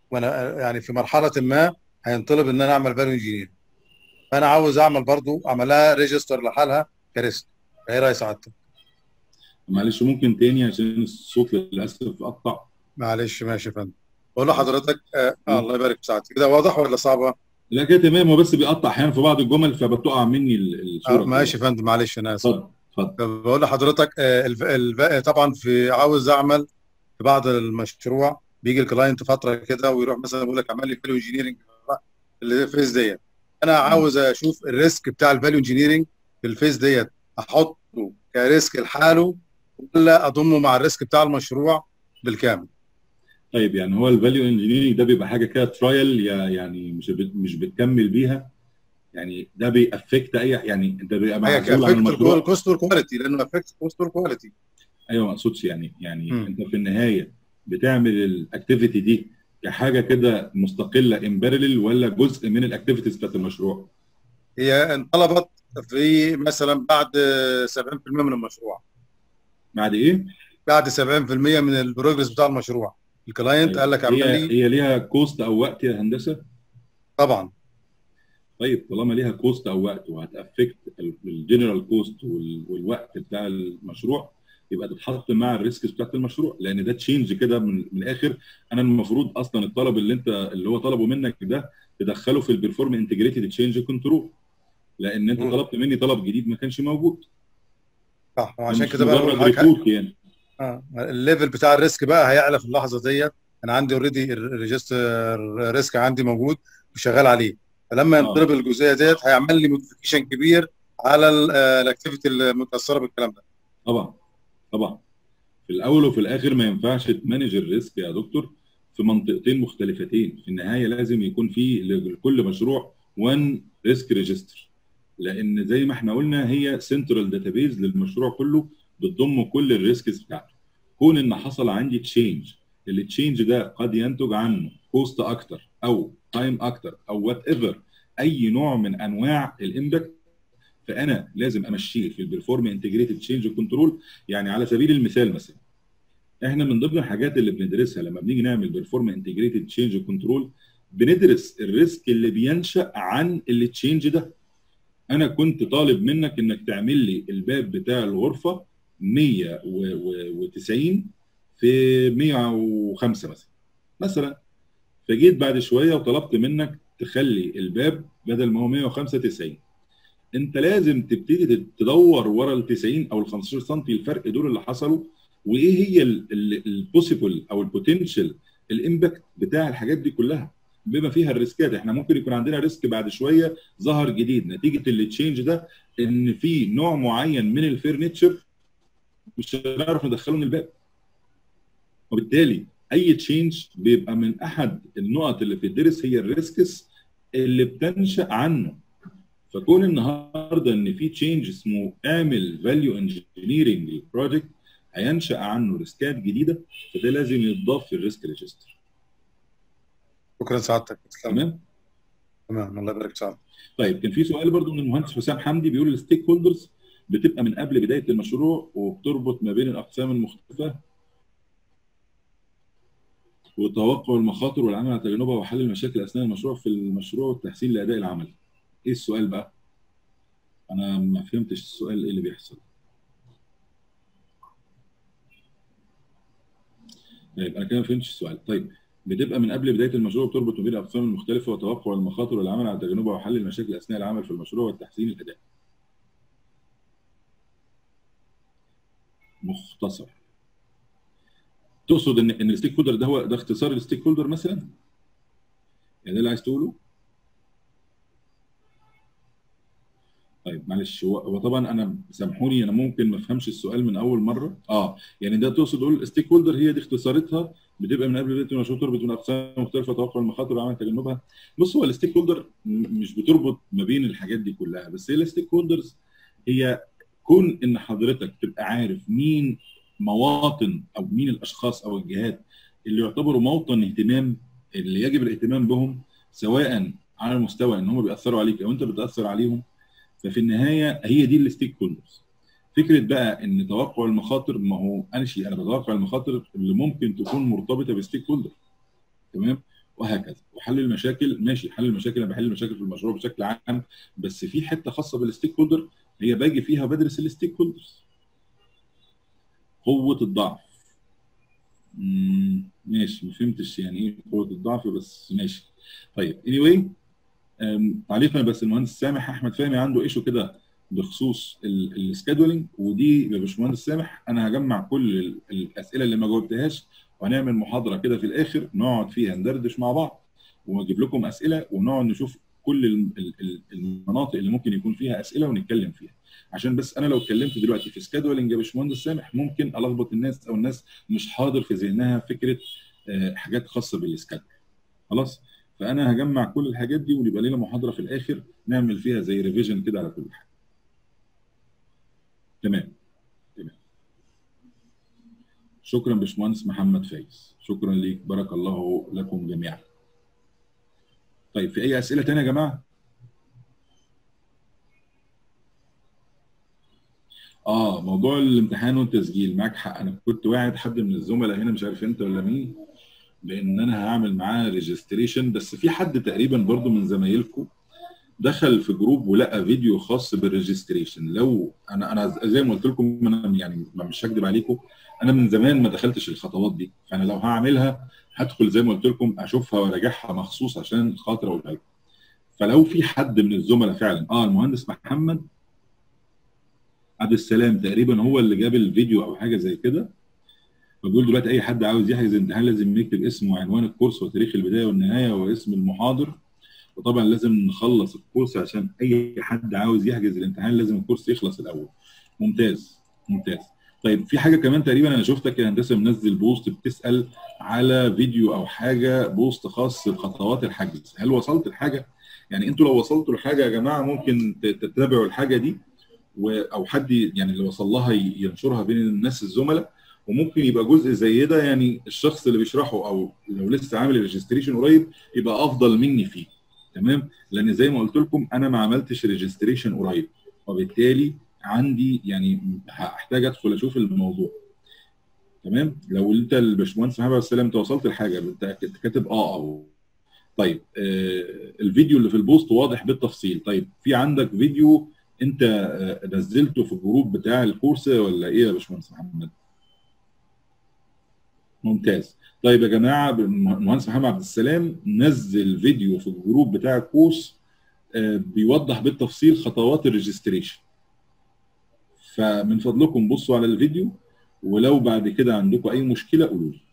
وانا يعني في مرحله ما هينطلب ان انا اعمل فاليو انجينير فانا عاوز اعمل برضو اعملها ريجستر لحالها كريسك ايه راي سعادتك؟ معلش ممكن تاني عشان الصوت للاسف قطع معلش ماشي يا فندم بقول لحضرتك آه آه الله يبارك في سعادتك كده واضح ولا صعبه؟ لا كده تمام هو بس بيقطع احيانا في بعض الجمل فبتقع مني ال- الصوره آه ماشي يا فندم معلش انا اسف اتفضل اتفضل بقول لحضرتك آه، الف- الف- طبعا في عاوز اعمل في بعض المشروع بيجي الكلاينت فتره كده ويروح مثلا يقول لك اعمل لي فاليو انجينيرنج اللي في الفيز ديت انا عاوز اشوف الريسك بتاع الفاليو انجينيرنج في الفيز ديت احطه كريسك لحاله ولا اضمه مع الريسك بتاع المشروع بالكامل طيب يعني هو الفاليو انجينيرنج ده بيبقى حاجه كده ترايل يعني مش بت- مش بتكمل بيها يعني ده بيأفكت اي يعني ده بيبقى هي معزول عن افكت المشروع الكوست والكواليتي لانه افكت الكوست والكواليتي ايوه ما اقصدش يعني يعني مم. انت في النهايه بتعمل الاكتيفيتي دي كحاجه كده مستقله ان بارلل ولا جزء من الاكتيفيتيز بتاعت المشروع هي انطلبت في مثلا بعد 70% من المشروع بعد ايه؟ بعد 70% من البروجرس بتاع المشروع الكلاينت طيب. قال لك اعمل هي لي هي ليها كوست او وقت يا هندسه؟ طبعا طيب طالما ليها كوست او وقت وهتافكت الجنرال كوست والوقت بتاع المشروع يبقى تتحط مع الريسكس بتاعت المشروع لان ده تشينج كده من, من الاخر انا المفروض اصلا الطلب اللي انت اللي هو طلبه منك ده تدخله في البرفورم انتجريتد تشينج كنترول لان انت مم. طلبت مني طلب جديد ما كانش موجود صح وعشان مش كده بقى مجرد بقول لك ريبورت يعني آه. الليفل بتاع الريسك بقى هيعلى في اللحظه ديت انا عندي اوريدي الريجستر ريسك عندي موجود وشغال عليه فلما آه. ينطلب الجزئيه ديت هيعمل لي موديفيكيشن كبير على الاكتيفيتي المتاثره بالكلام ده طبعا طبعا في الاول وفي الاخر ما ينفعش تمانج الريسك يا دكتور في منطقتين مختلفتين في النهايه لازم يكون في لكل مشروع وان ريسك ريجستر لان زي ما احنا قلنا هي سنترال داتابيز للمشروع كله بتضم كل الريسكس بتاعته كون ان حصل عندي تشينج التشينج ده قد ينتج عنه كوست اكتر او تايم اكتر او وات ايفر اي نوع من انواع الامباكت فانا لازم امشيه في البرفورم انتجريتد تشينج كنترول يعني على سبيل المثال مثلا احنا من ضمن الحاجات اللي بندرسها لما بنيجي نعمل بيرفورم انتجريتد تشينج كنترول بندرس الريسك اللي بينشا عن التشينج ده انا كنت طالب منك انك تعمل لي الباب بتاع الغرفه 190 في 105 مثلا مثلا فجيت بعد شويه وطلبت منك تخلي الباب بدل ما هو 105 90 انت لازم تبتدي تدور ورا ال 90 او ال 15 سم الفرق دول اللي حصلوا وايه هي البوسيبل او البوتنشال الامباكت بتاع الحاجات دي كلها بما فيها الريسكات احنا ممكن يكون عندنا ريسك بعد شويه ظهر جديد نتيجه التشينج ده ان في نوع معين من الفرنتشر مش هنعرف ندخله من الباب وبالتالي اي تشينج بيبقى من احد النقط اللي بتدرس هي الريسكس اللي بتنشا عنه فكون النهارده ان في تشينج اسمه اعمل فاليو انجينيرنج للبروجكت هينشا عنه ريسكات جديده فده لازم يتضاف في الريسك ريجستر شكرا سعادتك تمام تمام الله يبارك سعادتك طيب كان في سؤال برضو من المهندس حسام حمدي بيقول الستيك هولدرز بتبقى من قبل بدايه المشروع وبتربط ما بين الاقسام المختلفه وتوقع المخاطر والعمل على تجنبها وحل المشاكل اثناء المشروع في المشروع والتحسين لاداء العمل. ايه السؤال بقى؟ انا ما فهمتش السؤال ايه اللي بيحصل. طيب انا كده ما فهمتش السؤال، طيب بتبقى من قبل بدايه المشروع بتربط ما بين الاقسام المختلفه وتوقع المخاطر والعمل على تجنبها وحل المشاكل اثناء العمل في المشروع والتحسين الاداء. مختصر. تقصد ان ان الستيك هولدر ده هو ده اختصار الستيك هولدر مثلا؟ يعني ده اللي عايز تقوله؟ طيب معلش هو هو طبعا انا سامحوني انا ممكن ما افهمش السؤال من اول مره اه يعني ده تقصد تقول الستيك هولدر هي دي اختصارتها بتبقى من قبل بدايه المشروع تربط بين اقسام مختلفه توقع المخاطر وعمل تجنبها بص هو الستيك هولدر مش بتربط ما بين الحاجات دي كلها بس هي الستيك هولدرز هي كون ان حضرتك تبقى عارف مين مواطن او مين الاشخاص او الجهات اللي يعتبروا موطن اهتمام اللي يجب الاهتمام بهم سواء على مستوى ان هم بيأثروا عليك او انت بتأثر عليهم ففي النهايه هي دي الستيك هولدرز فكره بقى ان توقع المخاطر ما هو انا شيء انا بتوقع المخاطر اللي ممكن تكون مرتبطه بستيك هولدر تمام وهكذا وحل المشاكل ماشي حل المشاكل انا بحل المشاكل في المشروع بشكل عام بس في حته خاصه بالستيك هولدر هي باجي فيها بدرس الستيك هولدرز قوه الضعف مم، ماشي ما فهمتش يعني ايه قوه الضعف بس ماشي طيب anyway أم، تعليقا بس المهندس سامح احمد فهمي عنده ايشو كده بخصوص السكادولينج ودي يا باشمهندس سامح انا هجمع كل ال- الاسئله اللي ما جاوبتهاش وهنعمل محاضره كده في الاخر نقعد فيها ندردش مع بعض ونجيب لكم اسئله ونقعد نشوف كل ال- ال- ال- المناطق اللي ممكن يكون فيها اسئله ونتكلم فيها عشان بس انا لو اتكلمت دلوقتي في سكادولينج يا باشمهندس سامح ممكن الخبط الناس او الناس مش حاضر في ذهنها فكره آه، حاجات خاصه بالسكادول خلاص فانا هجمع كل الحاجات دي ونبقى لنا محاضره في الاخر نعمل فيها زي ريفيجن كده على كل حاجه تمام تمام شكرا باشمهندس محمد فايز شكرا ليك بارك الله لكم جميعا طيب في اي اسئله تانية يا جماعه اه موضوع الامتحان والتسجيل معاك حق انا كنت واعد حد من الزملاء هنا مش عارف انت ولا مين بان انا هعمل معاه ريجستريشن بس في حد تقريبا برضو من زمايلكم دخل في جروب ولقى فيديو خاص بالريجستريشن لو انا انا زي ما قلت لكم انا يعني ما مش هكدب عليكم انا من زمان ما دخلتش الخطوات دي فانا لو هعملها هدخل زي ما قلت لكم اشوفها وراجعها مخصوص عشان خاطر اقولها لكم فلو في حد من الزملاء فعلا اه المهندس محمد عبد السلام تقريبا هو اللي جاب الفيديو او حاجه زي كده فبيقول دلوقتي اي حد عاوز يحجز امتحان لازم يكتب اسمه وعنوان الكورس وتاريخ البدايه والنهايه واسم المحاضر وطبعا لازم نخلص الكورس عشان اي حد عاوز يحجز الامتحان لازم الكورس يخلص الاول ممتاز ممتاز طيب في حاجه كمان تقريبا انا شفتك يا هندسه منزل بوست بتسال على فيديو او حاجه بوست خاص بخطوات الحجز هل وصلت الحاجه يعني انتوا لو وصلتوا لحاجه يا جماعه ممكن ت- تتابعوا الحاجه دي و- او حد يعني اللي وصل لها ي- ينشرها بين الناس الزملاء وممكن يبقى جزء زي ده يعني الشخص اللي بيشرحه او لو لسه عامل ريجستريشن قريب يبقى افضل مني فيه تمام لان زي ما قلت لكم انا ما عملتش ريجستريشن قريب وبالتالي عندي يعني هحتاج ادخل اشوف الموضوع تمام لو انت الباشمهندس محمد عبد السلام انت وصلت لحاجه انت كاتب اه او طيب آه الفيديو اللي في البوست واضح بالتفصيل طيب في عندك فيديو انت آه نزلته في الجروب بتاع الكورس ولا ايه يا باشمهندس محمد ممتاز طيب يا جماعه المهندس محمد عبد السلام نزل فيديو في الجروب بتاع الكورس آه بيوضح بالتفصيل خطوات الريجستريشن فمن فضلكم بصوا على الفيديو ولو بعد كده عندكم اي مشكله قولوا لي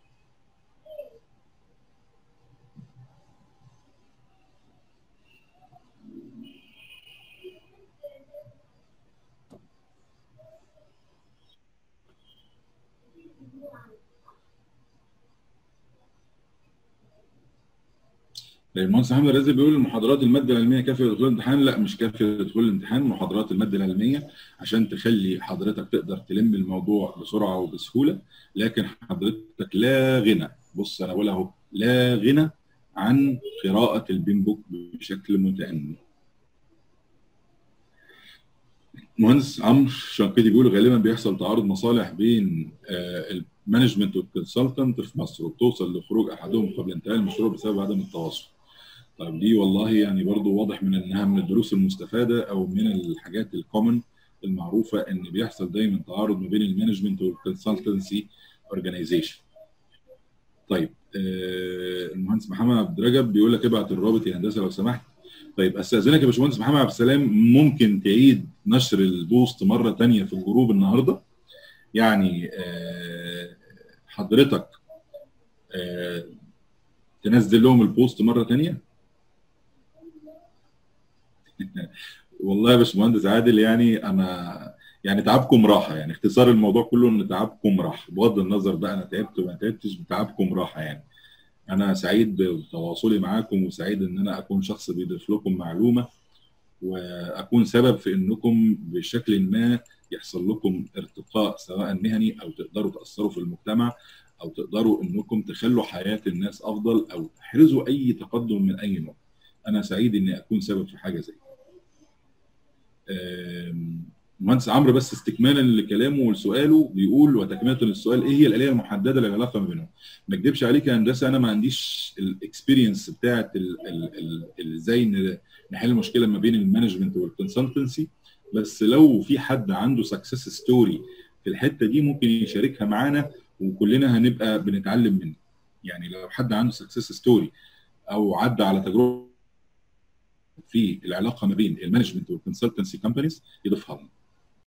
المهندس محمد رزق بيقول المحاضرات الماده العلميه كافيه لدخول الامتحان لا مش كافيه لدخول الامتحان محاضرات الماده العلميه عشان تخلي حضرتك تقدر تلم الموضوع بسرعه وبسهوله لكن حضرتك لا غنى بص انا بقول اهو لا غنى عن قراءه البين بوك بشكل متأني مهندس عمرو شنقيطي بيقول غالبا بيحصل تعارض مصالح بين المانجمنت والكونسلتنت في مصر وبتوصل لخروج احدهم قبل انتهاء المشروع بسبب عدم التواصل. طيب دي والله يعني برضو واضح من انها من الدروس المستفاده او من الحاجات الكومن المعروفه ان بيحصل دايما تعارض ما بين المانجمنت والكونسلتنسي اورجانيزيشن. طيب آه المهندس محمد عبد الرجب بيقول لك ابعت الرابط يا هندسه لو سمحت. طيب استاذنك يا باشمهندس محمد عبد السلام ممكن تعيد نشر البوست مره ثانيه في الجروب النهارده يعني آه حضرتك آه تنزل لهم البوست مره ثانيه والله يا باشمهندس عادل يعني انا يعني تعبكم راحه يعني اختصار الموضوع كله ان تعبكم راحه بغض النظر بقى انا تعبت وما تعبتش تعبكم راحه يعني انا سعيد بتواصلي معاكم وسعيد ان انا اكون شخص بيضيف لكم معلومه واكون سبب في انكم بشكل ما يحصل لكم ارتقاء سواء مهني او تقدروا تاثروا في المجتمع او تقدروا انكم تخلوا حياه الناس افضل او تحرزوا اي تقدم من اي نوع. انا سعيد اني اكون سبب في حاجه زي المهندس عمرو بس استكمالا لكلامه ولسؤاله بيقول وتكمله للسؤال ايه هي الاليه المحدده للعلاقه ما بينهم؟ ما اكذبش عليك يا هندسه انا ما عنديش الاكسبيرينس بتاعت ازاي نحل المشكله ما بين المانجمنت والكونسلتنسي بس لو في حد عنده سكسس ستوري في الحته دي ممكن يشاركها معانا وكلنا هنبقى بنتعلم منه. يعني لو حد عنده سكسس ستوري او عدى على تجربه في العلاقه ما بين المانجمنت والكونسلتنسي كومبانيز يضيفها لنا.